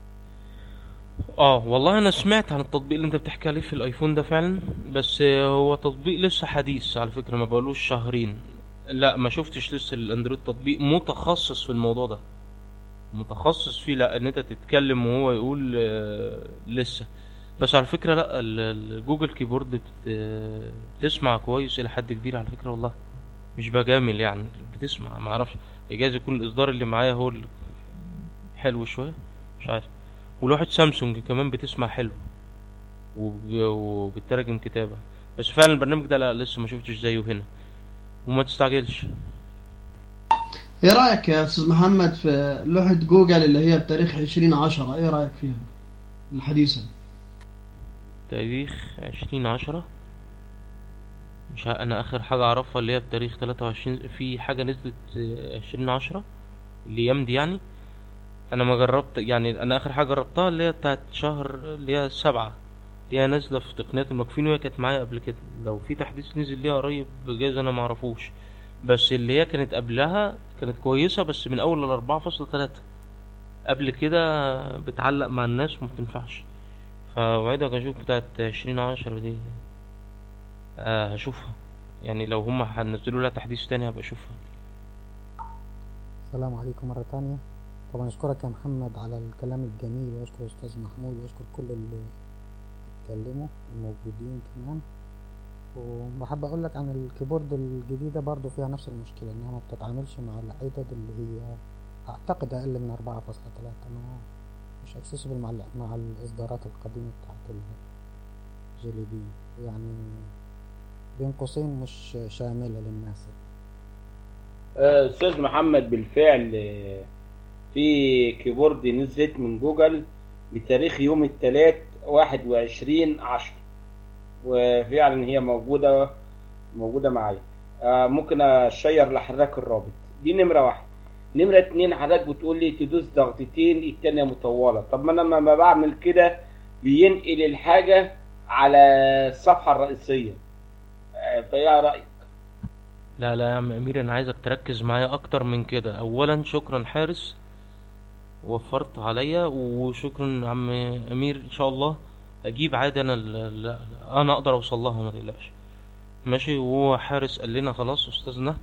اه والله انا سمعت عن التطبيق اللي انت بتحكي عليه في الايفون ده فعلا بس هو تطبيق لسه حديث على فكرة ما بقالوش شهرين لا ما شفتش لسه الاندرويد تطبيق متخصص في الموضوع ده متخصص فيه لا ان انت تتكلم وهو يقول آه، لسه بس على فكرة لا ال- ال- الجوجل كيبورد بت- بتسمع كويس الى حد كبير على فكرة والله مش بجامل يعني بتسمع ما اعرفش جايز يكون الاصدار اللي معايا هو اللي حلو شوية مش عارف ولوحة سامسونج كمان بتسمع حلو وب- وبتترجم كتابة بس فعلا البرنامج ده لا لسه ما شفتش زيه هنا وما تستعجلش ايه رايك يا استاذ محمد في لوحة جوجل اللي هي بتاريخ 2010 ايه رايك فيها الحديثة تاريخ عشرين عشرة مش ع- انا اخر حاجة اعرفها اللي هي بتاريخ تلاتة وعشرين في حاجة نزلت عشرين عشرة الايام دي يعني انا ما جربت يعني انا اخر حاجة جربتها اللي هي بتاعت شهر اللي هي سبعة اللي هي نازلة في تقنيات المكفين وهي كانت معايا قبل كده لو في تحديث نزل ليها قريب جايز انا معرفوش بس اللي هي كانت قبلها كانت كويسة بس من اول الاربعة فاصلة تلاتة قبل كده بتعلق مع الناس وما بتنفعش فوعدك اشوف بتاعت عشرين عشرة دي آه هشوفها يعني لو هم هنزلوا لها تحديث تاني هبقى اشوفها السلام عليكم مرة تانية طبعا أشكرك يا محمد على الكلام الجميل وأشكر أستاذ محمود وأشكر كل اللي اتكلموا الموجودين كمان وبحب أقول لك عن الكيبورد الجديدة برضو فيها نفس المشكلة إنها ما بتتعاملش مع العدد اللي هي أعتقد أقل من أربعة فاصلة تلاتة ما مش اكسسبل مع ال- مع الإصدارات القديمة بتاعت الجيلي بي يعني بين قوسين مش شاملة للناس آه، استاذ محمد بالفعل آه، في كيبورد نزلت من جوجل بتاريخ يوم الثلاث واحد وعشرين عشر وفعلا هي موجودة موجودة معايا آه، ممكن اشير لحضرتك الرابط دي نمرة واحد نمرة اتنين حضرتك بتقول لي تدوس ضغطتين التانية مطولة طب ما انا لما بعمل كده بينقل الحاجة على الصفحة الرئيسية آه، فايه رأيك؟ لا لا يا عم امير انا عايزك تركز معايا اكتر من كده اولا شكرا حارس وفرت عليا وشكرا يا عم امير ان شاء الله اجيب عادي انا ال- ال- انا اقدر اوصل لها ما تقلقش ماشي وهو حارس قال لنا خلاص استاذنا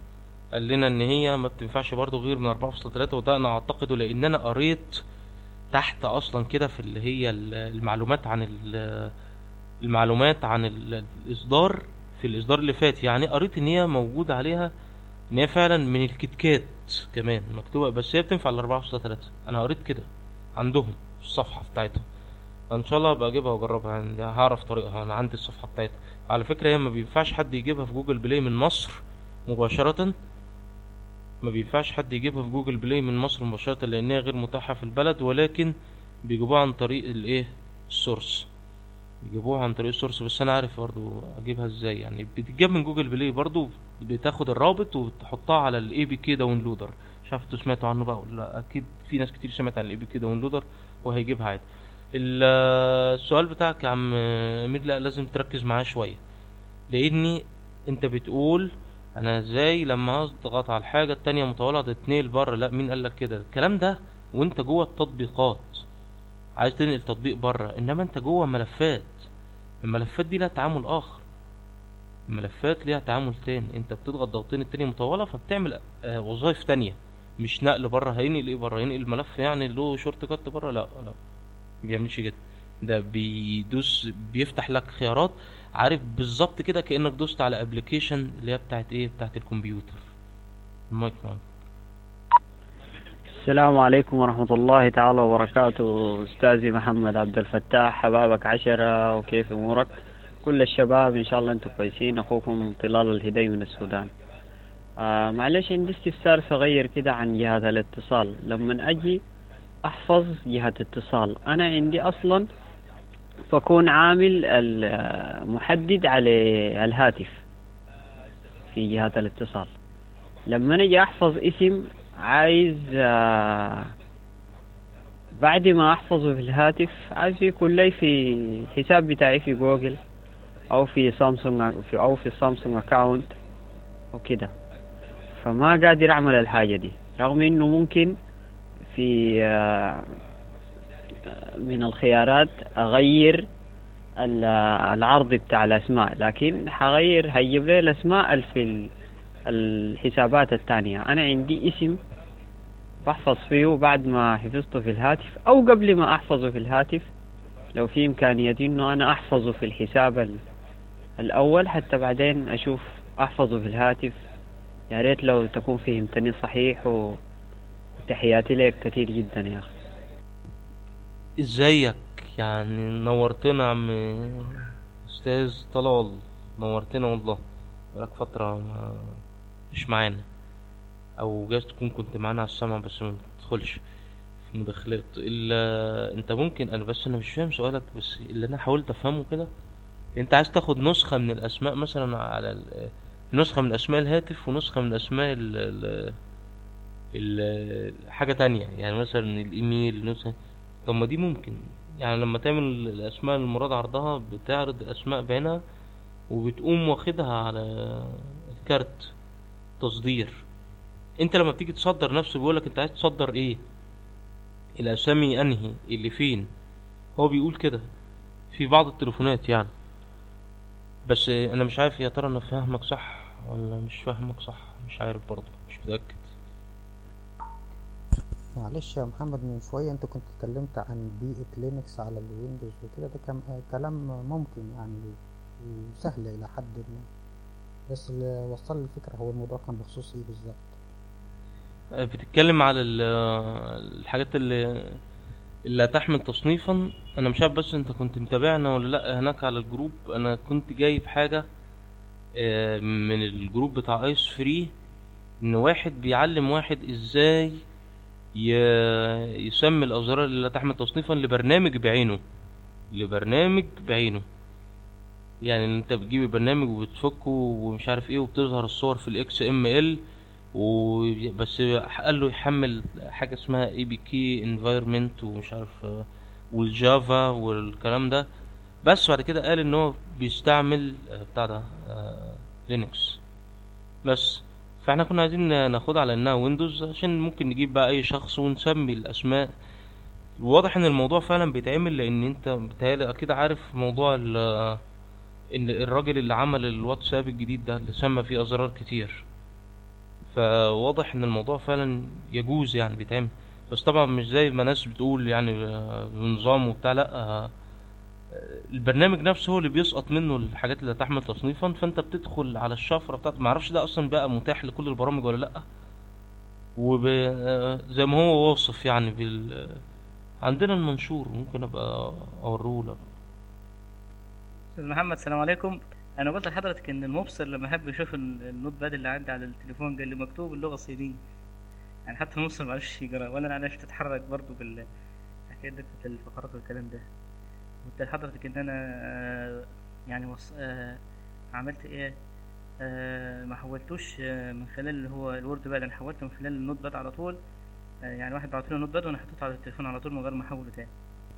قال لنا ان هي ما بتنفعش برضو غير من 4.3 وده انا اعتقده لان انا قريت تحت اصلا كده في اللي هي ال- المعلومات عن ال- المعلومات عن ال- الاصدار في الاصدار اللي فات يعني قريت ان هي موجود عليها ان هي فعلا من الكتكات كمان مكتوبه بس هي بتنفع ل 4.3 انا قريت كده عندهم في الصفحه بتاعتهم ان شاء الله ابقى اجيبها واجربها يعني هعرف طريقها انا عندي الصفحه بتاعتها على فكره هي ما بينفعش حد يجيبها في جوجل بلاي من مصر مباشره ما بينفعش حد يجيبها في جوجل بلاي من مصر مباشره لانها غير متاحه في البلد ولكن بيجيبوها عن طريق الايه السورس بيجيبوها عن طريق السورس بس انا عارف برضو اجيبها ازاي يعني بتتجاب من جوجل بلاي برضو بتاخد الرابط وتحطها على الاي بي كي داونلودر مش عارف انتوا سمعتوا عنه بقى ولا لا اكيد في ناس كتير سمعت عن الاي بي كي داونلودر وهيجيبها عادي ال- السؤال بتاعك يا عم امير لا لازم تركز معاه شويه لاني انت بتقول انا ازاي لما اضغط على الحاجه التانية مطوله تتنقل بره لا مين قال لك كده الكلام ده وانت جوه التطبيقات عايز تنقل تطبيق بره انما انت جوه ملفات الملفات دي لها تعامل اخر الملفات ليها تعامل تاني انت بتضغط ضغطين التانية مطولة فبتعمل آه وظائف تانية مش نقل بره هينقل ايه بره ينقل ملف يعني له شورت كات بره لا لا بيعملش كده ده بيدوس بيفتح لك خيارات عارف بالظبط كده كأنك دوست على ابلكيشن اللي هي بتاعت ايه بتاعت الكمبيوتر المايك معاك. السلام عليكم ورحمة الله تعالى وبركاته أستاذي محمد عبد الفتاح حبابك عشرة وكيف أمورك كل الشباب إن شاء الله أنتم كويسين أخوكم طلال الهدي من السودان آه معلش عندي استفسار صغير كده عن جهاز الاتصال لما أجي أحفظ جهة اتصال أنا عندي أصلا بكون عامل المحدد على الهاتف في جهات الاتصال لما أجي أحفظ اسم عايز آه، بعد ما احفظه في الهاتف عايز يكون لي في الحساب بتاعي في جوجل او في سامسونج في او في سامسونج اكاونت وكده فما قادر اعمل الحاجة دي رغم انه ممكن في آه، من الخيارات اغير ال- العرض بتاع الاسماء لكن حغير هيجيب لي الاسماء اللي في ال- الحسابات التانية انا عندي اسم بحفظ فيه بعد ما حفظته في الهاتف او قبل ما احفظه في الهاتف لو في امكانية انه انا احفظه في الحساب ال- الاول حتى بعدين اشوف احفظه في الهاتف يا ريت لو تكون فهمتني صحيح و- وتحياتي لك كثير جدا يا اخي ازيك يعني نورتنا يا عم استاذ طلال نورتنا والله بقالك فترة ما مش معانا او جايز تكون كنت معانا على السمع بس ما بتدخلش في مداخلات الا انت ممكن انا بس انا مش فاهم سؤالك بس اللي انا حاولت افهمه كده انت عايز تاخد نسخة من الاسماء مثلا على ال- نسخة من اسماء الهاتف ونسخة من اسماء ال ال ال- حاجة تانية يعني مثلا الايميل نسخة طب ما دي ممكن يعني لما تعمل الاسماء المراد عرضها بتعرض الاسماء بعينها وبتقوم واخدها على الكارت تصدير انت لما بتيجي تصدر نفسه بيقولك انت عايز تصدر ايه الاسامي انهي اللي فين هو بيقول كده في بعض التليفونات يعني بس انا مش عارف يا ترى انا فاهمك صح ولا مش فاهمك صح مش عارف برضه مش متأكد معلش يا محمد من شوية انت كنت اتكلمت عن بيئة لينكس على الويندوز وكده ده كم كلام ممكن يعني وسهل إلى حد ما بس اللي وصل لي الفكرة هو الموضوع كان بخصوص ايه بالظبط بتتكلم على ال- الحاجات اللي اللي هتحمل تصنيفا انا مش عارف بس انت كنت متابعنا ولا لا هناك على الجروب انا كنت جايب حاجة آه، من الجروب بتاع ايس فري ان واحد بيعلم واحد ازاي ي- يسمي الازرار اللي لا تحمل تصنيفا لبرنامج بعينه لبرنامج بعينه يعني إن انت بتجيب البرنامج وبتفكه ومش عارف ايه وبتظهر الصور في الاكس ام ال وبس قال له يحمل حاجه اسمها اي بي كي انفايرمنت ومش عارف آه، والجافا والكلام ده بس بعد كده قال ان هو بيستعمل آه، بتاع ده لينكس بس فاحنا كنا عايزين ناخدها على انها ويندوز عشان ممكن نجيب بقى اي شخص ونسمي الاسماء واضح ان الموضوع فعلا بيتعمل لان انت بتهيألي اكيد عارف موضوع ال ان الراجل اللي عمل الواتساب الجديد ده اللي سمى فيه ازرار كتير فواضح ان الموضوع فعلا يجوز يعني بيتعمل بس طبعا مش زي ما ناس بتقول يعني آه، بنظام وبتاع لا آه، البرنامج نفسه هو اللي بيسقط منه الحاجات اللي تحمل تصنيفا فانت بتدخل على الشفره بتاعت معرفش ده اصلا بقى متاح لكل البرامج ولا لا وب آه، زي ما هو واصف يعني بال عندنا المنشور ممكن ابقى اوريه لك استاذ محمد السلام عليكم انا قلت لحضرتك ان المبصر لما حب يشوف ال- النوت باد اللي عندي على التليفون قال لي مكتوب اللغه الصينيه يعني حتى المبصر ما عرفش يقرا ولا انا عرفت اتحرك برضه بال حكايه دقه الفقرات والكلام ده قلت لحضرتك ان انا آه، يعني وص... آه، عملت ايه آه، ما حولتوش آه، من خلال اللي هو الوورد باد انا حولته من خلال النوت باد على طول آه، يعني واحد بعت لي نوت باد وانا حطيته على التليفون على طول من غير ما احوله تاني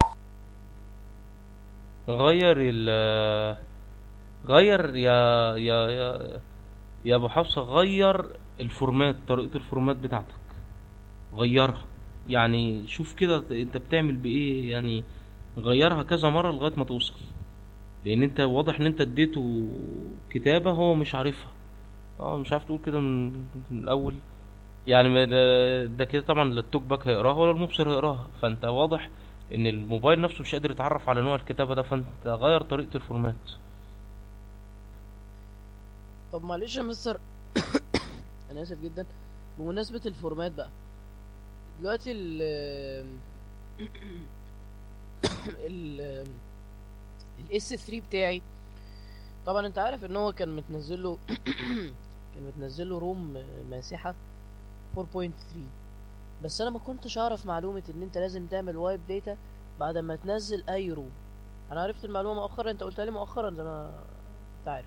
غير ال غير يا يا يا يا ابو حفصة غير الفورمات طريقة الفورمات بتاعتك غيرها يعني شوف كده انت بتعمل بايه يعني غيرها كذا مرة لغاية ما توصل لان انت واضح ان انت اديته كتابة هو مش عارفها اه مش عارف تقول كده من, من الاول يعني ما ده, ده كده طبعا لا التوك باك هيقراها ولا المبصر هيقراها فانت واضح ان الموبايل نفسه مش قادر يتعرف على نوع الكتابة ده فانت غير طريقة الفورمات طب معلش يا مستر انا اسف جدا بمناسبة الفورمات بقى دلوقتي ال ال الاس 3 بتاعي طبعا انت عارف ان هو كان متنزل له كان متنزل له روم ماسحة 4.3 بس انا ما كنتش اعرف معلومة ان انت لازم تعمل وايب داتا بعد ما تنزل اي روم انا عرفت المعلومة مؤخرا انت قلتها لي مؤخرا زي ما انت عارف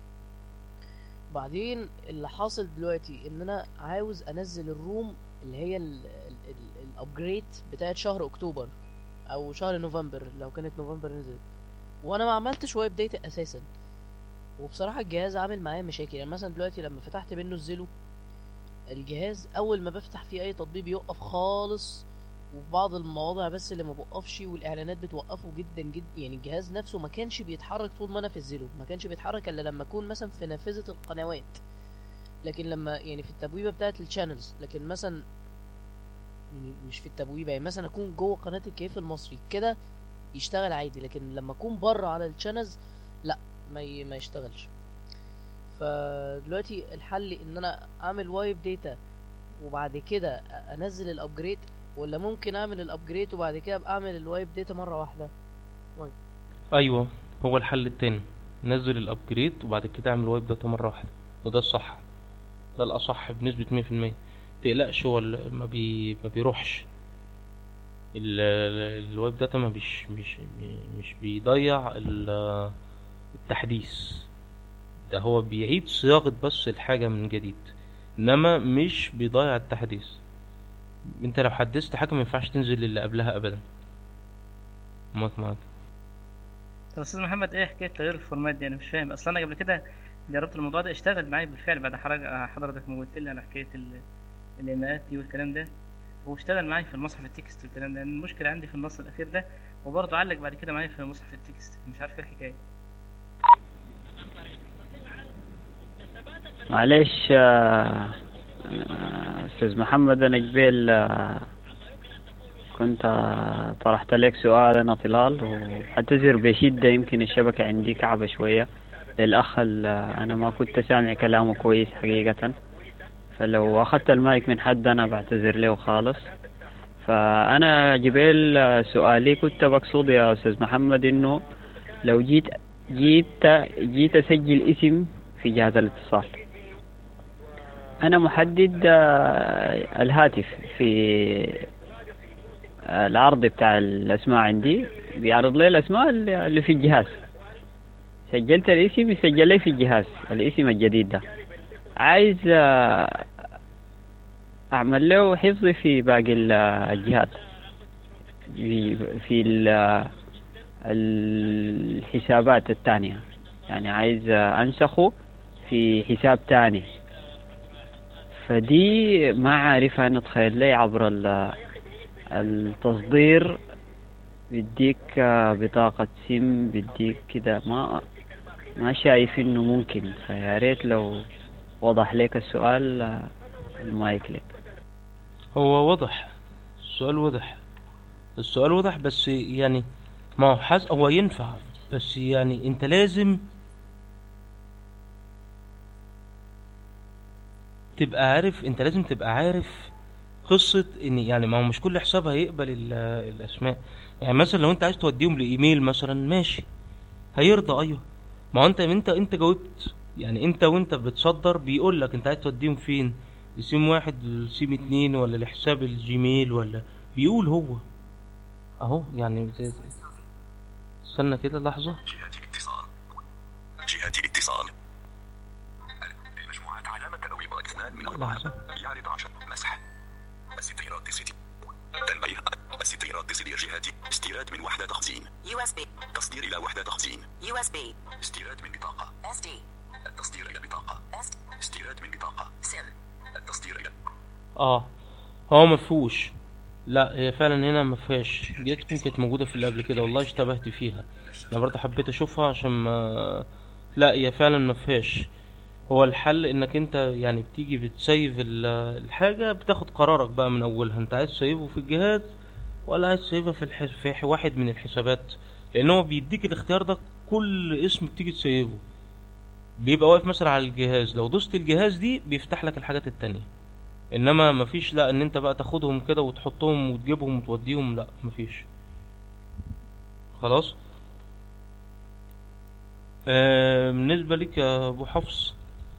بعدين اللي حاصل دلوقتي ان انا عاوز انزل الروم اللي هي الابجريد بتاعت شهر اكتوبر او شهر نوفمبر لو كانت نوفمبر نزلت وانا ما عملتش وايب داتا اساسا وبصراحه الجهاز عامل معايا مشاكل يعني مثلا دلوقتي لما فتحت منه الزيلو الجهاز اول ما بفتح فيه اي تطبيق بيوقف خالص وفي بعض المواضع بس اللي ما بوقفش والاعلانات بتوقفه جدا جدا يعني الجهاز نفسه ما كانش بيتحرك طول ما انا في الزيرو ما كانش بيتحرك الا لما اكون مثلا في نافذه القنوات لكن لما يعني في التبويبه بتاعه الشانلز لكن مثلا يعني مش في التبويبه يعني مثلا اكون جوه قناه الكيف المصري كده يشتغل عادي لكن لما اكون بره على الشانلز لا ما ي... ما يشتغلش فدلوقتي الحل ان انا اعمل وايب داتا وبعد كده انزل الابجريد ولا ممكن اعمل الابجريد وبعد كده ابقى اعمل الوايب داتا مره واحده وايب. ايوه هو الحل التاني نزل الابجريد وبعد كده اعمل وايب داتا مرة واحدة وده الصح ده الاصح بنسبة مية في المية متقلقش هو ال- ما, بي... ما بيروحش ال- ال- الويب داتا ما بيش مش مش بيضيع ال- التحديث ده هو بيعيد صياغة بس الحاجة من جديد انما مش بيضيع التحديث انت لو حدثت حاجة ما ينفعش تنزل اللي قبلها ابدا معاك معاك طب استاذ محمد ايه حكايه تغيير الفورمات دي انا مش فاهم اصلا انا قبل كده جربت الموضوع ده اشتغل معايا بالفعل بعد حرج- حضرتك ما قلت لي على حكايه ال- الايماءات دي والكلام ده هو اشتغل معايا في المصحف التكست والكلام ده المشكله عندي في النص الاخير ده وبرضه علق بعد كده معايا في مصحف التكست مش عارف ايه الحكايه معلش آه، آه، استاذ محمد انا قبل آه، كنت آه، طرحت لك سؤال انا طلال واعتذر بشدة يمكن الشبكة عندي كعبة شوية للأخ ال- آه، أنا ما كنت سامع كلامه كويس حقيقة فلو أخذت المايك من حد أنا بعتذر له خالص فأنا جبال آه، سؤالي كنت بقصد يا أستاذ محمد إنه لو جيت جيت جيت أسجل اسم في جهاز الاتصال أنا محدد آه، الهاتف في آه، العرض بتاع الأسماء عندي بيعرض لي الأسماء اللي اللي في الجهاز سجلت الاسم يسجل لي في الجهاز الاسم الجديد ده عايز آه، أعمل له حفظ في باقي ال- الجهات في في ال- الحسابات التانية يعني عايز آه، أنسخه في حساب تاني فدي ما عارفها نتخيل لي عبر ال- التصدير بيديك آه، بطاقة سم بيديك كده ما ما شايف انه ممكن فيا ريت لو وضح لك السؤال آه، المايك لك هو واضح السؤال واضح السؤال واضح بس يعني ما هو حاز هو ينفع بس يعني انت لازم تبقى عارف انت لازم تبقى عارف قصة ان يعني ما هو مش كل حساب هيقبل ال- الاسماء يعني مثلا لو انت عايز توديهم لايميل مثلا ماشي هيرضى ايوه ما هو انت انت انت جاوبت يعني انت وانت بتصدر بيقول لك انت عايز توديهم فين لسيم واحد لسيم اتنين ولا لحساب الجيميل ولا بيقول هو اهو يعني زي- استنى كده لحظة جهة الاتصال المجموعات علامة أو يبقى اثنان من أربعة لحظة يعرض عشر مسح الستيرات الستي تنبيه الستيرات الستي جهة استيراد من وحدة تخزين USB, تصدير إلى وحدة تخزين USB, استيراد من بطاقة SD, التصدير إلى بطاقة استيراد من بطاقة SIM, التصدير إلى اه هو مفهوش لا هي فعلا هنا مفيهاش دي تكون كانت موجودة في اللي قبل كده والله اشتبهت فيها انا برضه حبيت اشوفها عشان ما لا هي فعلا مفيهاش هو الحل انك انت يعني بتيجي بتسيف ال- الحاجة بتاخد قرارك بقى من اولها انت عايز تسيفه في الجهاز ولا عايز تسيفها في, الحس... في واحد من الحسابات لان هو بيديك الاختيار ده كل اسم بتيجي تسيفه بيبقى واقف مثلا على الجهاز لو دوست الجهاز دي بيفتح لك الحاجات التانية انما مفيش لا ان انت بقى تاخدهم كده وتحطهم وتجيبهم وتوديهم لا مفيش خلاص آه بالنسبة لك يا ابو حفص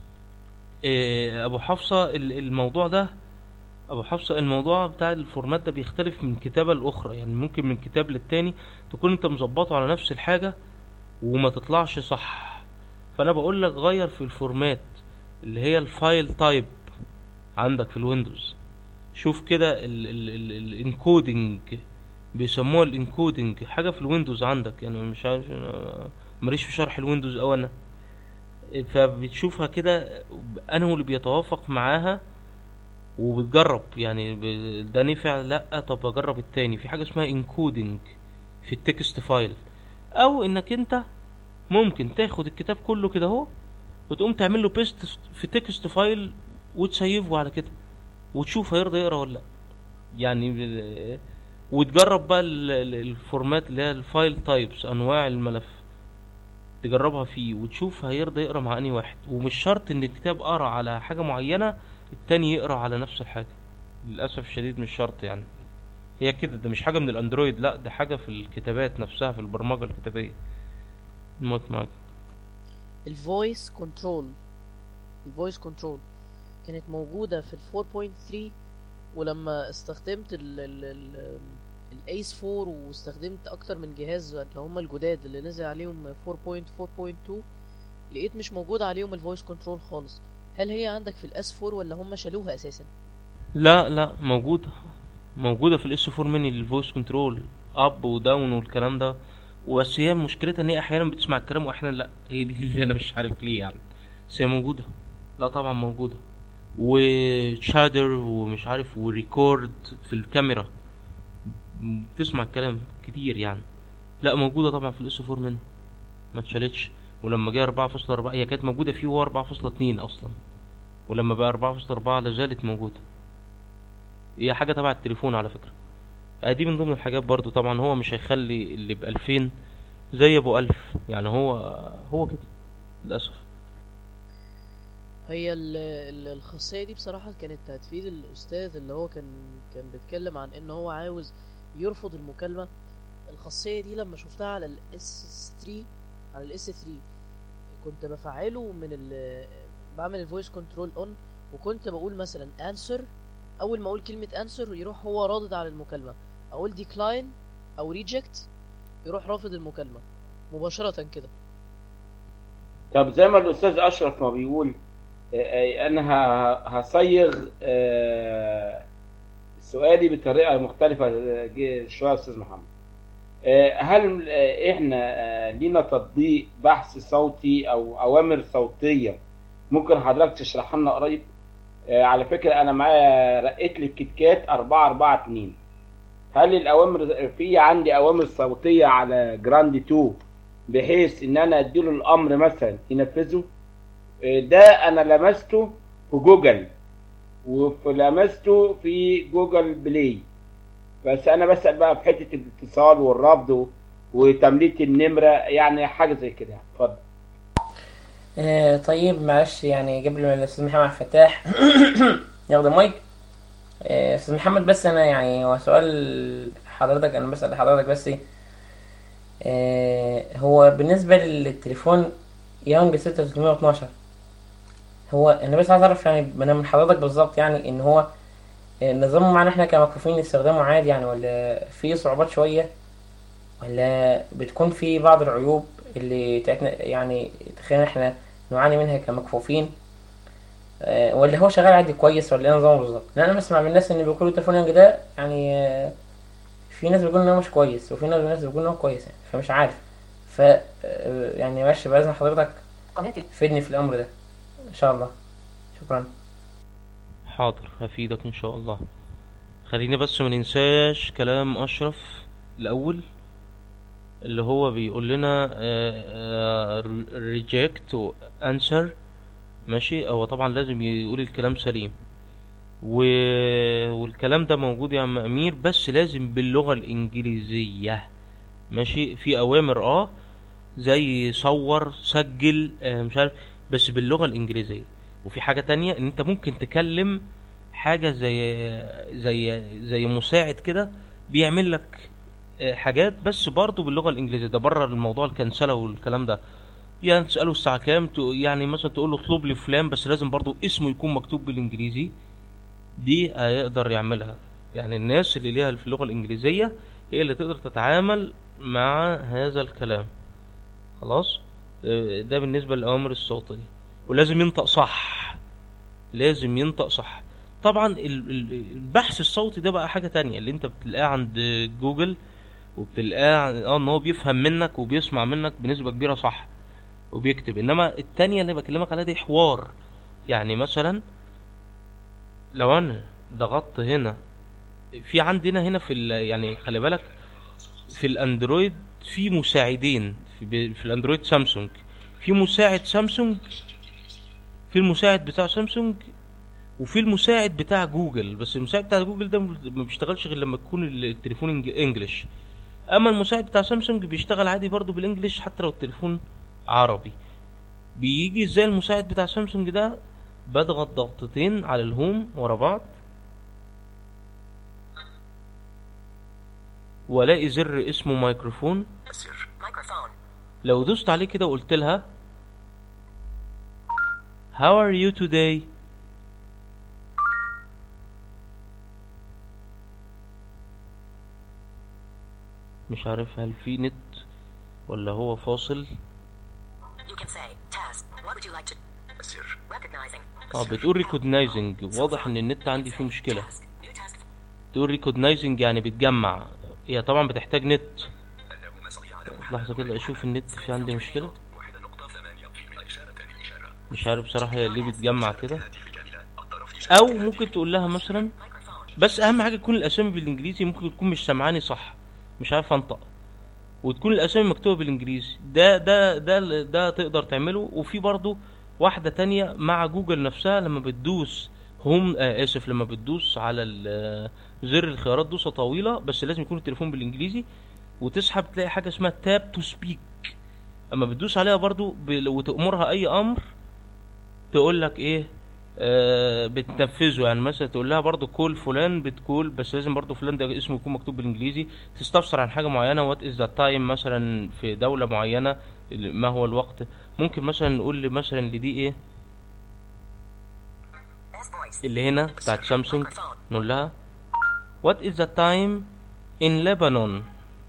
آه ابو حفصة ال- الموضوع ده ابو حفصة الموضوع بتاع الفورمات ده بيختلف من كتابة لاخرى يعني ممكن من كتاب للتاني تكون انت مظبطه على نفس الحاجة وما تطلعش صح فانا بقول لك غير في الفورمات اللي هي الفايل تايب عندك في الويندوز شوف كده الانكودنج بيسموها الانكودنج حاجه في الويندوز عندك يعني مش عارف أنا ماليش في شرح الويندوز او انا فبتشوفها كده انه اللي بيتوافق معاها وبتجرب يعني ب- ده نفع لا طب اجرب التاني في حاجه اسمها انكودنج في التكست فايل او انك انت ممكن تاخد الكتاب كله كده اهو وتقوم تعمل له بيست في تكست فايل وتسيفه على كده وتشوف هيرضى يقرا ولا لا يعني ب- وتجرب بقى ال- ال- الفورمات اللي هي الفايل تايبس انواع الملف تجربها فيه وتشوف هيرضى يقرا مع انهي واحد ومش شرط ان الكتاب قرا على حاجه معينه التاني يقرا على نفس الحاجه للاسف الشديد مش شرط يعني هي كده ده مش حاجه من الاندرويد لا ده حاجه في الكتابات نفسها في البرمجه الكتابيه المايك معاك الفويس كنترول الفويس كنترول كانت موجودة في ال 4.3 ولما استخدمت ال ال ال الايس 4 واستخدمت اكتر من جهاز اللي هم الجداد اللي نزل عليهم 4.4.2 لقيت مش موجود عليهم الفويس كنترول خالص هل هي عندك في الاس 4 ولا هم شالوها اساسا لا لا موجودة موجودة في الاس 4 ميني الفويس كنترول اب وداون والكلام ده بس هي مشكلتها ان هي احيانا بتسمع الكلام واحيانا لا هي دي اللي انا مش عارف ليه يعني بس هي موجودة لا طبعا موجودة وشادر ومش عارف وريكورد في الكاميرا بتسمع الكلام كتير يعني لا موجودة طبعا في الاس 4 ميني ما اتشالتش ولما جه 4.4 هي كانت موجودة فيه هو 4.2 اصلا ولما بقى 4.4 لازالت موجودة هي حاجة تبع التليفون على فكرة آه دي من ضمن الحاجات برضو طبعا هو مش هيخلي اللي بألفين زي ابو ألف يعني هو هو كده للأسف هي ال- ال- الخاصية دي بصراحة كانت هتفيد الأستاذ اللي هو كان كان بيتكلم عن إن هو عاوز يرفض المكالمة الخاصية دي لما شفتها على ال S3 على ال S3 كنت بفعله من ال بعمل الفويس كنترول اون وكنت بقول مثلا answer أول ما أقول كلمة answer يروح هو رادد على المكالمة أقول decline أو reject يروح رافض المكالمة مباشرة كده طب زي ما الاستاذ اشرف ما بيقول آه، آه، انا ه- هصيغ آه، سؤالي بطريقه مختلفه آه، جه شويه يا استاذ محمد آه، هل آه، احنا آه، لينا تطبيق بحث صوتي او اوامر صوتيه ممكن حضرتك تشرحها لنا قريب آه، على فكره انا معايا رقيت لي الكيت كات 442 هل الاوامر في عندي اوامر صوتيه على جراند 2 بحيث ان انا اديله الامر مثلا ينفذه آه، ده انا لمسته في جوجل ولمسته في جوجل بلاي بس انا بسأل بقى في حتة الاتصال والرفض و- وتملية النمرة يعني حاجة زي كده يعني. اتفضل آه طيب معلش يعني قبل ما الاستاذ محمد عبد الفتاح ياخد المايك آه، استاذ محمد بس انا يعني هو سؤال حضرتك انا بسأل حضرتك بس آه هو بالنسبة للتليفون يانج 6312 هو انا بس عايز اعرف يعني انا من حضرتك بالظبط يعني ان هو آه، نظامه معانا احنا كمكفوفين نستخدمه عادي يعني ولا في صعوبات شوية ولا بتكون في بعض العيوب اللي تاعتنا يعني تخلينا احنا نعاني منها كمكفوفين آه، ولا هو شغال عادي كويس ولا ايه نظامه بالظبط لان انا بسمع من الناس ان بيقولوا التليفون يانج ده يعني آه، في ناس بيقولوا ان هو مش كويس وفي ناس ناس بيقولوا ان هو كويس يعني فمش عارف ف آه، يعني ماشي باذن حضرتك فيدني في الامر ده ان شاء الله شكرا حاضر هفيدك ان شاء الله خلينا بس ما ننساش كلام اشرف الاول اللي هو بيقول لنا reject و answer ماشي هو طبعا لازم يقول الكلام سليم و... والكلام ده موجود يا عم امير بس لازم باللغة الانجليزية ماشي في اوامر اه زي صور سجل آه مش عارف بس باللغة الانجليزية وفي حاجة تانية ان انت ممكن تكلم حاجة زي زي زي مساعد كده بيعمل لك آه، حاجات بس برضه باللغة الانجليزية ده بره الموضوع الكنسلة والكلام ده يعني تسأله الساعة كام تق- يعني مثلا تقول له اطلب لي فلان بس لازم برضه اسمه يكون مكتوب بالانجليزي دي هيقدر يعملها يعني الناس اللي ليها في اللغة الانجليزية هي اللي تقدر تتعامل مع هذا الكلام خلاص آه، ده بالنسبة للأوامر الصوتية ولازم ينطق صح لازم ينطق صح طبعا ال- ال- البحث الصوتي ده بقى حاجة تانية اللي انت بتلاقاه عند جوجل وبتلاقاه عن- اه ان هو بيفهم منك وبيسمع منك بنسبة كبيرة صح وبيكتب انما التانية اللي بكلمك عليها دي حوار يعني مثلا لو انا ضغطت هنا في عندنا هنا في ال- يعني خلي بالك في الاندرويد في مساعدين في, ب- في الاندرويد سامسونج في مساعد سامسونج في المساعد بتاع سامسونج وفي المساعد بتاع جوجل بس المساعد بتاع جوجل ده ما بيشتغلش غير لما يكون التليفون إنج- انجلش اما المساعد بتاع سامسونج بيشتغل عادي برضو بالانجلش حتى لو التليفون عربي بيجي ازاي المساعد بتاع سامسونج ده بضغط ضغطتين على الهوم ورا بعض والاقي زر اسمه مايكروفون Microphone. لو دوست عليه كده وقلت لها How are you today مش عارف هل في نت ولا هو فاصل You can say, task. What would you like to? سر Recognizing. اه بتقول ريكوجنايزنج واضح ان النت عندي فيه مشكلة تقول ريكوجنايزنج يعني بتجمع هي طبعا بتحتاج نت لحظة كده اشوف النت في عندي مشكلة مش عارف بصراحة هي ليه بتجمع كده او ممكن تقول لها مثلا بس اهم حاجة تكون الاسامي بالانجليزي ممكن تكون مش سامعاني صح مش عارف انطق وتكون الاسامي مكتوبة بالانجليزي ده ده ده ده تقدر تعمله وفي برضو واحدة تانية مع جوجل نفسها لما بتدوس هوم آه اسف لما بتدوس على ال- زر الخيارات دوسة طويلة بس لازم يكون التليفون بالانجليزي وتسحب تلاقي حاجة اسمها تاب تو سبيك اما بتدوس عليها برضو ب- وتأمرها اي امر تقول لك ايه آه بتنفذه يعني مثلا تقول لها برضو كول فلان بتكول بس لازم برضو فلان ده اسمه يكون مكتوب بالانجليزي تستفسر عن حاجه معينه وات از ذا تايم مثلا في دوله معينه ال- ما هو الوقت ممكن مثلا نقول لي مثلا لدي ايه اللي هنا بتاعت سامسونج نقول لها what is the time in Lebanon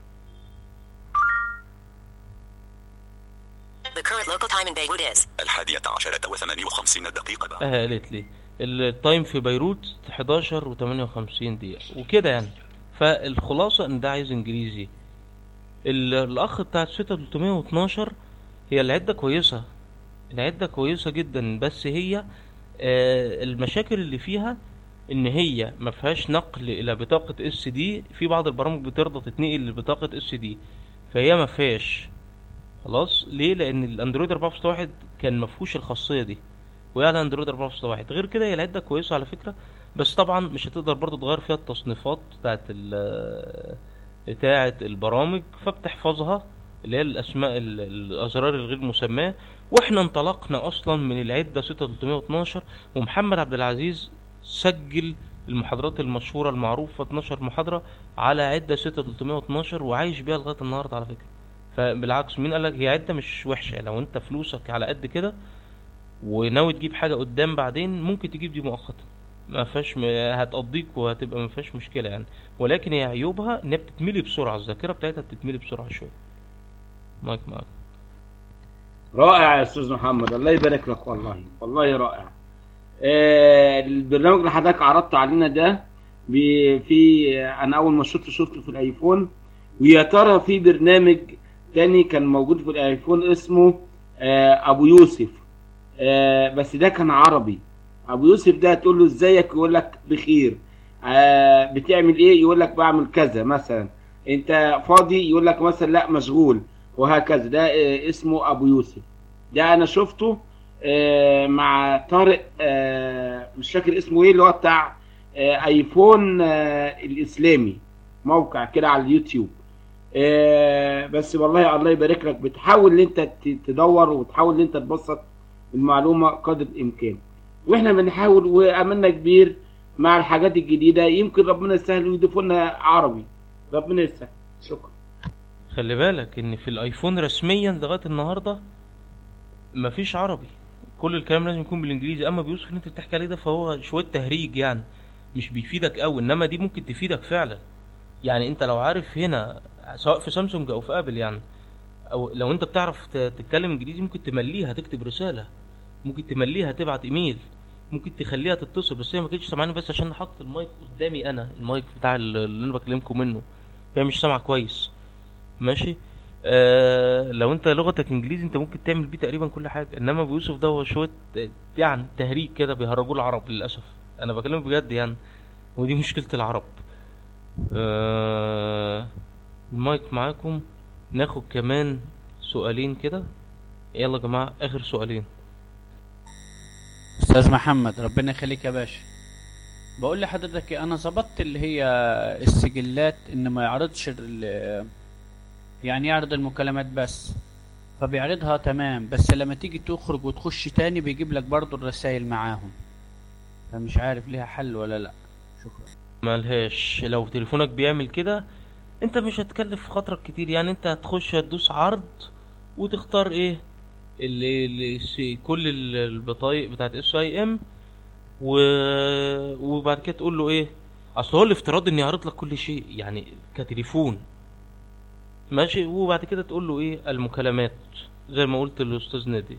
The current local time in Beirut is. الحادية عشرة وثمانية وخمسين دقيقة بعد اه قالت لي التايم في بيروت 11 و58 دقيقة وكده يعني فالخلاصة ان ده عايز انجليزي ال- الاخ بتاع 6312 هي العدة كويسة العدة كويسة جدا بس هي آه المشاكل اللي فيها ان هي ما فيهاش نقل الى بطاقة اس دي في بعض البرامج بترضى تتنقل لبطاقة اس دي فهي ما فيهاش خلاص ليه لان الاندرويد 4.1 كان ما فيهوش الخاصية دي وهي على اندرويد 4.1 غير كده هي العده كويسه على فكره بس طبعا مش هتقدر برضو تغير فيها التصنيفات بتاعت ال بتاعت البرامج فبتحفظها اللي هي الاسماء ال- الازرار الغير مسماه واحنا انطلقنا اصلا من العده 6312 ومحمد عبد العزيز سجل المحاضرات المشهوره المعروفه 12 محاضره على عده 6312 وعايش بيها لغايه النهارده على فكره فبالعكس مين قال لك هي عده مش وحشه لو انت فلوسك على قد كده وناوي تجيب حاجه قدام بعدين ممكن تجيب دي مؤقتا ما فيهاش م... هتقضيك وهتبقى ما فيهاش مشكله يعني ولكن هي عيوبها انها بتتملي بسرعه الذاكره بتاعتها بتتملي بسرعه شويه مايك معاك رائع يا استاذ محمد الله يبارك لك والله والله رائع آه البرنامج اللي حضرتك عرضته علينا ده بي- في انا اول ما شفته شفته في الايفون ويا ترى في برنامج تاني كان موجود في الايفون اسمه آه ابو يوسف آه بس ده كان عربي ابو يوسف ده تقول له ازيك يقول لك بخير آه بتعمل ايه يقول لك بعمل كذا مثلا انت فاضي يقول لك مثلا لا مشغول وهكذا ده آه اسمه ابو يوسف ده انا شفته آه مع طارق آه مش فاكر اسمه ايه اللي هو بتاع آه ايفون آه الاسلامي موقع كده على اليوتيوب آه بس والله الله يبارك لك بتحاول ان انت ت- تدور وتحاول ان انت تبسط المعلومه قدر الامكان واحنا بنحاول واملنا كبير مع الحاجات الجديده يمكن ربنا يسهل ويضيفوا لنا عربي ربنا يسهل شكرا خلي بالك ان في الايفون رسميا لغايه النهارده مفيش عربي كل الكلام لازم يكون بالانجليزي اما بيوسف اللي انت بتحكي عليه ده فهو شويه تهريج يعني مش بيفيدك قوي انما دي ممكن تفيدك فعلا يعني انت لو عارف هنا سواء في سامسونج او في ابل يعني او لو انت بتعرف ت- تتكلم انجليزي ممكن تمليها تكتب رساله ممكن تمليها تبعت ايميل ممكن تخليها تتصل بس هي ما كانتش سامعاني بس عشان حاطط المايك قدامي انا المايك بتاع ال- اللي انا بكلمكم منه هي مش سامعه كويس ماشي آه لو انت لغتك انجليزي انت ممكن تعمل بيه تقريبا كل حاجه انما ابو يوسف ده هو شويه آه، يعني تهريج كده بيهرجوه العرب للاسف انا بكلمك بجد يعني ودي مشكله العرب آه المايك معاكم ناخد كمان سؤالين كده يلا يا جماعه اخر سؤالين استاذ محمد ربنا يخليك يا باشا بقول لحضرتك إيه، انا ظبطت اللي هي السجلات ان ما يعرضش ال- يعني يعرض المكالمات بس فبيعرضها تمام بس لما تيجي تخرج وتخش تاني بيجيب لك برضو الرسائل معاهم فمش عارف ليها حل ولا لا شكرا ملهاش لو تليفونك بيعمل كده انت مش هتكلف خاطرك كتير يعني انت هتخش هتدوس عرض وتختار ايه اللي, اللي س- كل ال- البطايق بتاعت اس اي ام و... وبعد كده تقول له ايه اصل هو الافتراض ان يعرض لك كل شيء يعني كتليفون ماشي وبعد كده تقول له ايه المكالمات زي ما قلت للاستاذ نادي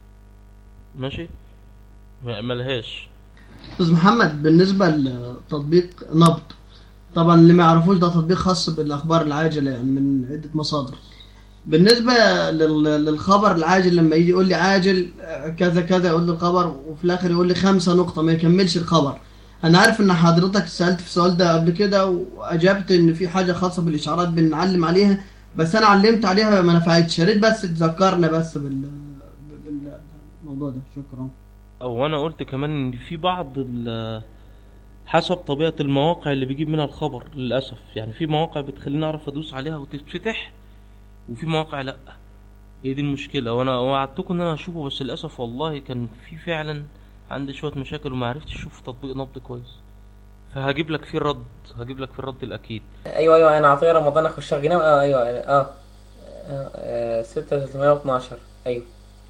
ماشي ما- ملهاش استاذ محمد بالنسبه لتطبيق نبض طبعا اللي ما يعرفوش ده تطبيق خاص بالاخبار العاجله يعني من عده مصادر بالنسبه لل- للخبر العاجل لما يجي يقول لي عاجل آه، كذا كذا يقول لي الخبر وفي الاخر يقول لي خمسة نقطه ما يكملش الخبر انا عارف ان حضرتك سالت في السؤال ده قبل كده واجبت ان في حاجه خاصه بالاشعارات بنعلم عليها بس انا علمت عليها ما نفعتش يا ريت بس تذكرنا بس بال بالموضوع ده شكرا او انا قلت كمان ان في بعض ال- حسب طبيعة المواقع اللي بيجيب منها الخبر للأسف يعني في مواقع بتخليني أعرف أدوس عليها وتتفتح وفي مواقع لأ هي دي المشكلة وأنا وعدتكم إن أنا هشوفه بس للأسف والله كان في فعلا عندي شوية مشاكل وما عرفتش أشوف تطبيق نبض كويس فهجيب لك فيه الرد هجيب لك فيه الرد الأكيد ايوه ايوه انا عطيه رمضان اخش غنام اه ايوه اه, آه. آه. 6312 ايوه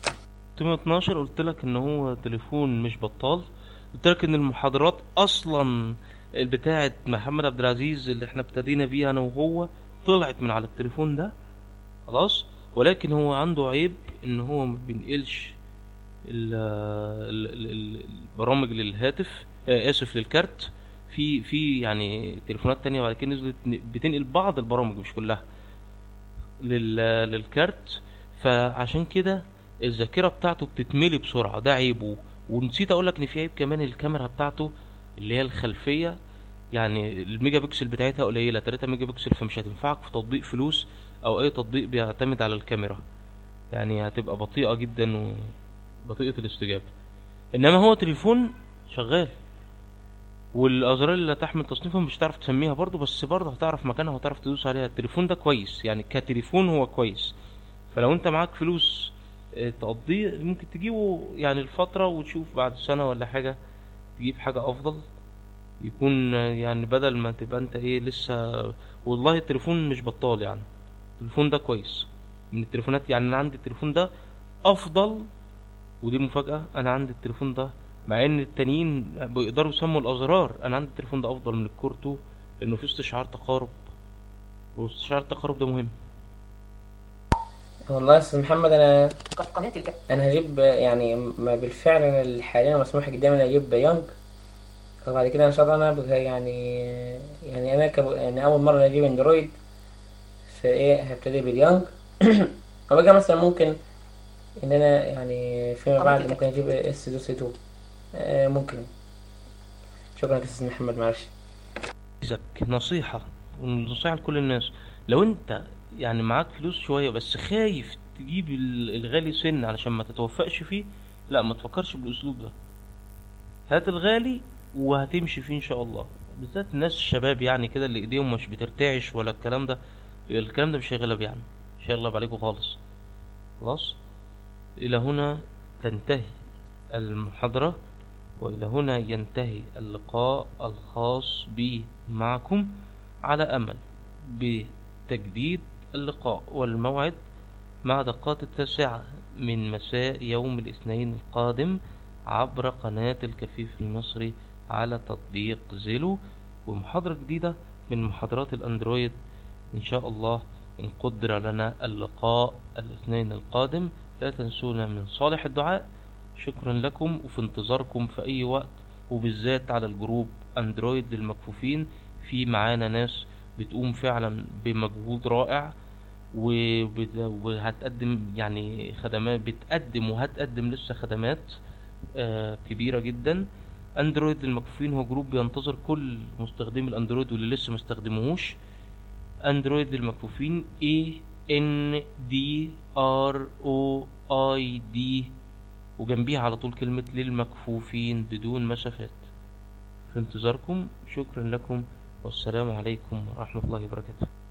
612 قلت لك ان هو تليفون مش بطال قلت لك ان المحاضرات اصلا بتاعه محمد عبد العزيز اللي احنا ابتدينا بيها انا وهو طلعت من على التليفون ده خلاص ولكن هو عنده عيب ان هو ما بينقلش ال- ال- ال- ال- البرامج للهاتف آه، اسف للكارت في في يعني تليفونات تانية بعد كده نزلت بتنقل بعض البرامج مش كلها لل للكارت فعشان كده الذاكره بتاعته بتتملي بسرعه ده عيبه ونسيت اقول لك ان في عيب كمان الكاميرا بتاعته اللي هي الخلفيه يعني الميجا بكسل بتاعتها قليله 3 ميجا بكسل فمش هتنفعك في تطبيق فلوس او اي تطبيق بيعتمد على الكاميرا يعني هتبقى بطيئه جدا وبطيئه الاستجابه انما هو تليفون شغال والازرار اللي لا تحمل تصنيفا مش هتعرف تسميها برضو بس برضه هتعرف مكانها وتعرف تدوس عليها التليفون ده كويس يعني كتليفون هو كويس فلو انت معاك فلوس اه، تقضيه ممكن تجيبه يعني الفترة وتشوف بعد سنة ولا حاجة تجيب حاجة افضل يكون اه، يعني بدل ما تبقى انت ايه لسه والله التليفون مش بطال يعني التليفون ده كويس من التليفونات يعني انا عندي التليفون ده افضل ودي مفاجأة انا عندي التليفون ده مع ان التانيين بيقدروا يسموا الازرار انا عندي التليفون ده افضل من الكورتو لانه فيه استشعار تقارب واستشعار التقارب ده مهم والله يا استاذ محمد انا انا هجيب يعني ما بالفعل انا حاليا مسموح قدامي اني اجيب يونج وبعد كده ان شاء الله انا بقى يعني يعني انا كب... يعني اول مره اجيب اندرويد فايه هبتدي باليونج وبقى مثلا ممكن ان انا يعني فيما بعد ممكن اجيب اس دوس 2 آه، ممكن شكرا يا استاذ محمد معلش عايزك نصيحة ونصيحة لكل الناس لو انت يعني معاك فلوس شوية بس خايف تجيب ال- الغالي سن علشان ما تتوفقش فيه لا ما تفكرش بالاسلوب ده هات الغالي وهتمشي فيه ان شاء الله بالذات الناس الشباب يعني كده اللي ايديهم مش بترتعش ولا الكلام ده الكلام ده مش هيغلب يعني مش هيغلب عليكم خالص خلاص الى هنا تنتهي المحاضرة والى هنا ينتهي اللقاء الخاص بي معكم على امل بتجديد اللقاء والموعد مع دقات التاسعة من مساء يوم الاثنين القادم عبر قناة الكفيف المصري على تطبيق زيلو ومحاضرة جديدة من محاضرات الأندرويد إن شاء الله إن قدر لنا اللقاء الاثنين القادم لا تنسونا من صالح الدعاء شكرا لكم وفي انتظاركم في أي وقت وبالذات على الجروب أندرويد للمكفوفين في معانا ناس بتقوم فعلا بمجهود رائع وبت- وهتقدم يعني خدمات بتقدم وهتقدم لسه خدمات آه، كبيرة جدا اندرويد للمكفوفين هو جروب بينتظر كل مستخدمي الاندرويد واللي لسه مستخدموهوش اندرويد للمكفوفين A N D R O I D وجنبيها على طول كلمة للمكفوفين بدون مسافات في انتظاركم شكرا لكم والسلام عليكم ورحمة الله وبركاته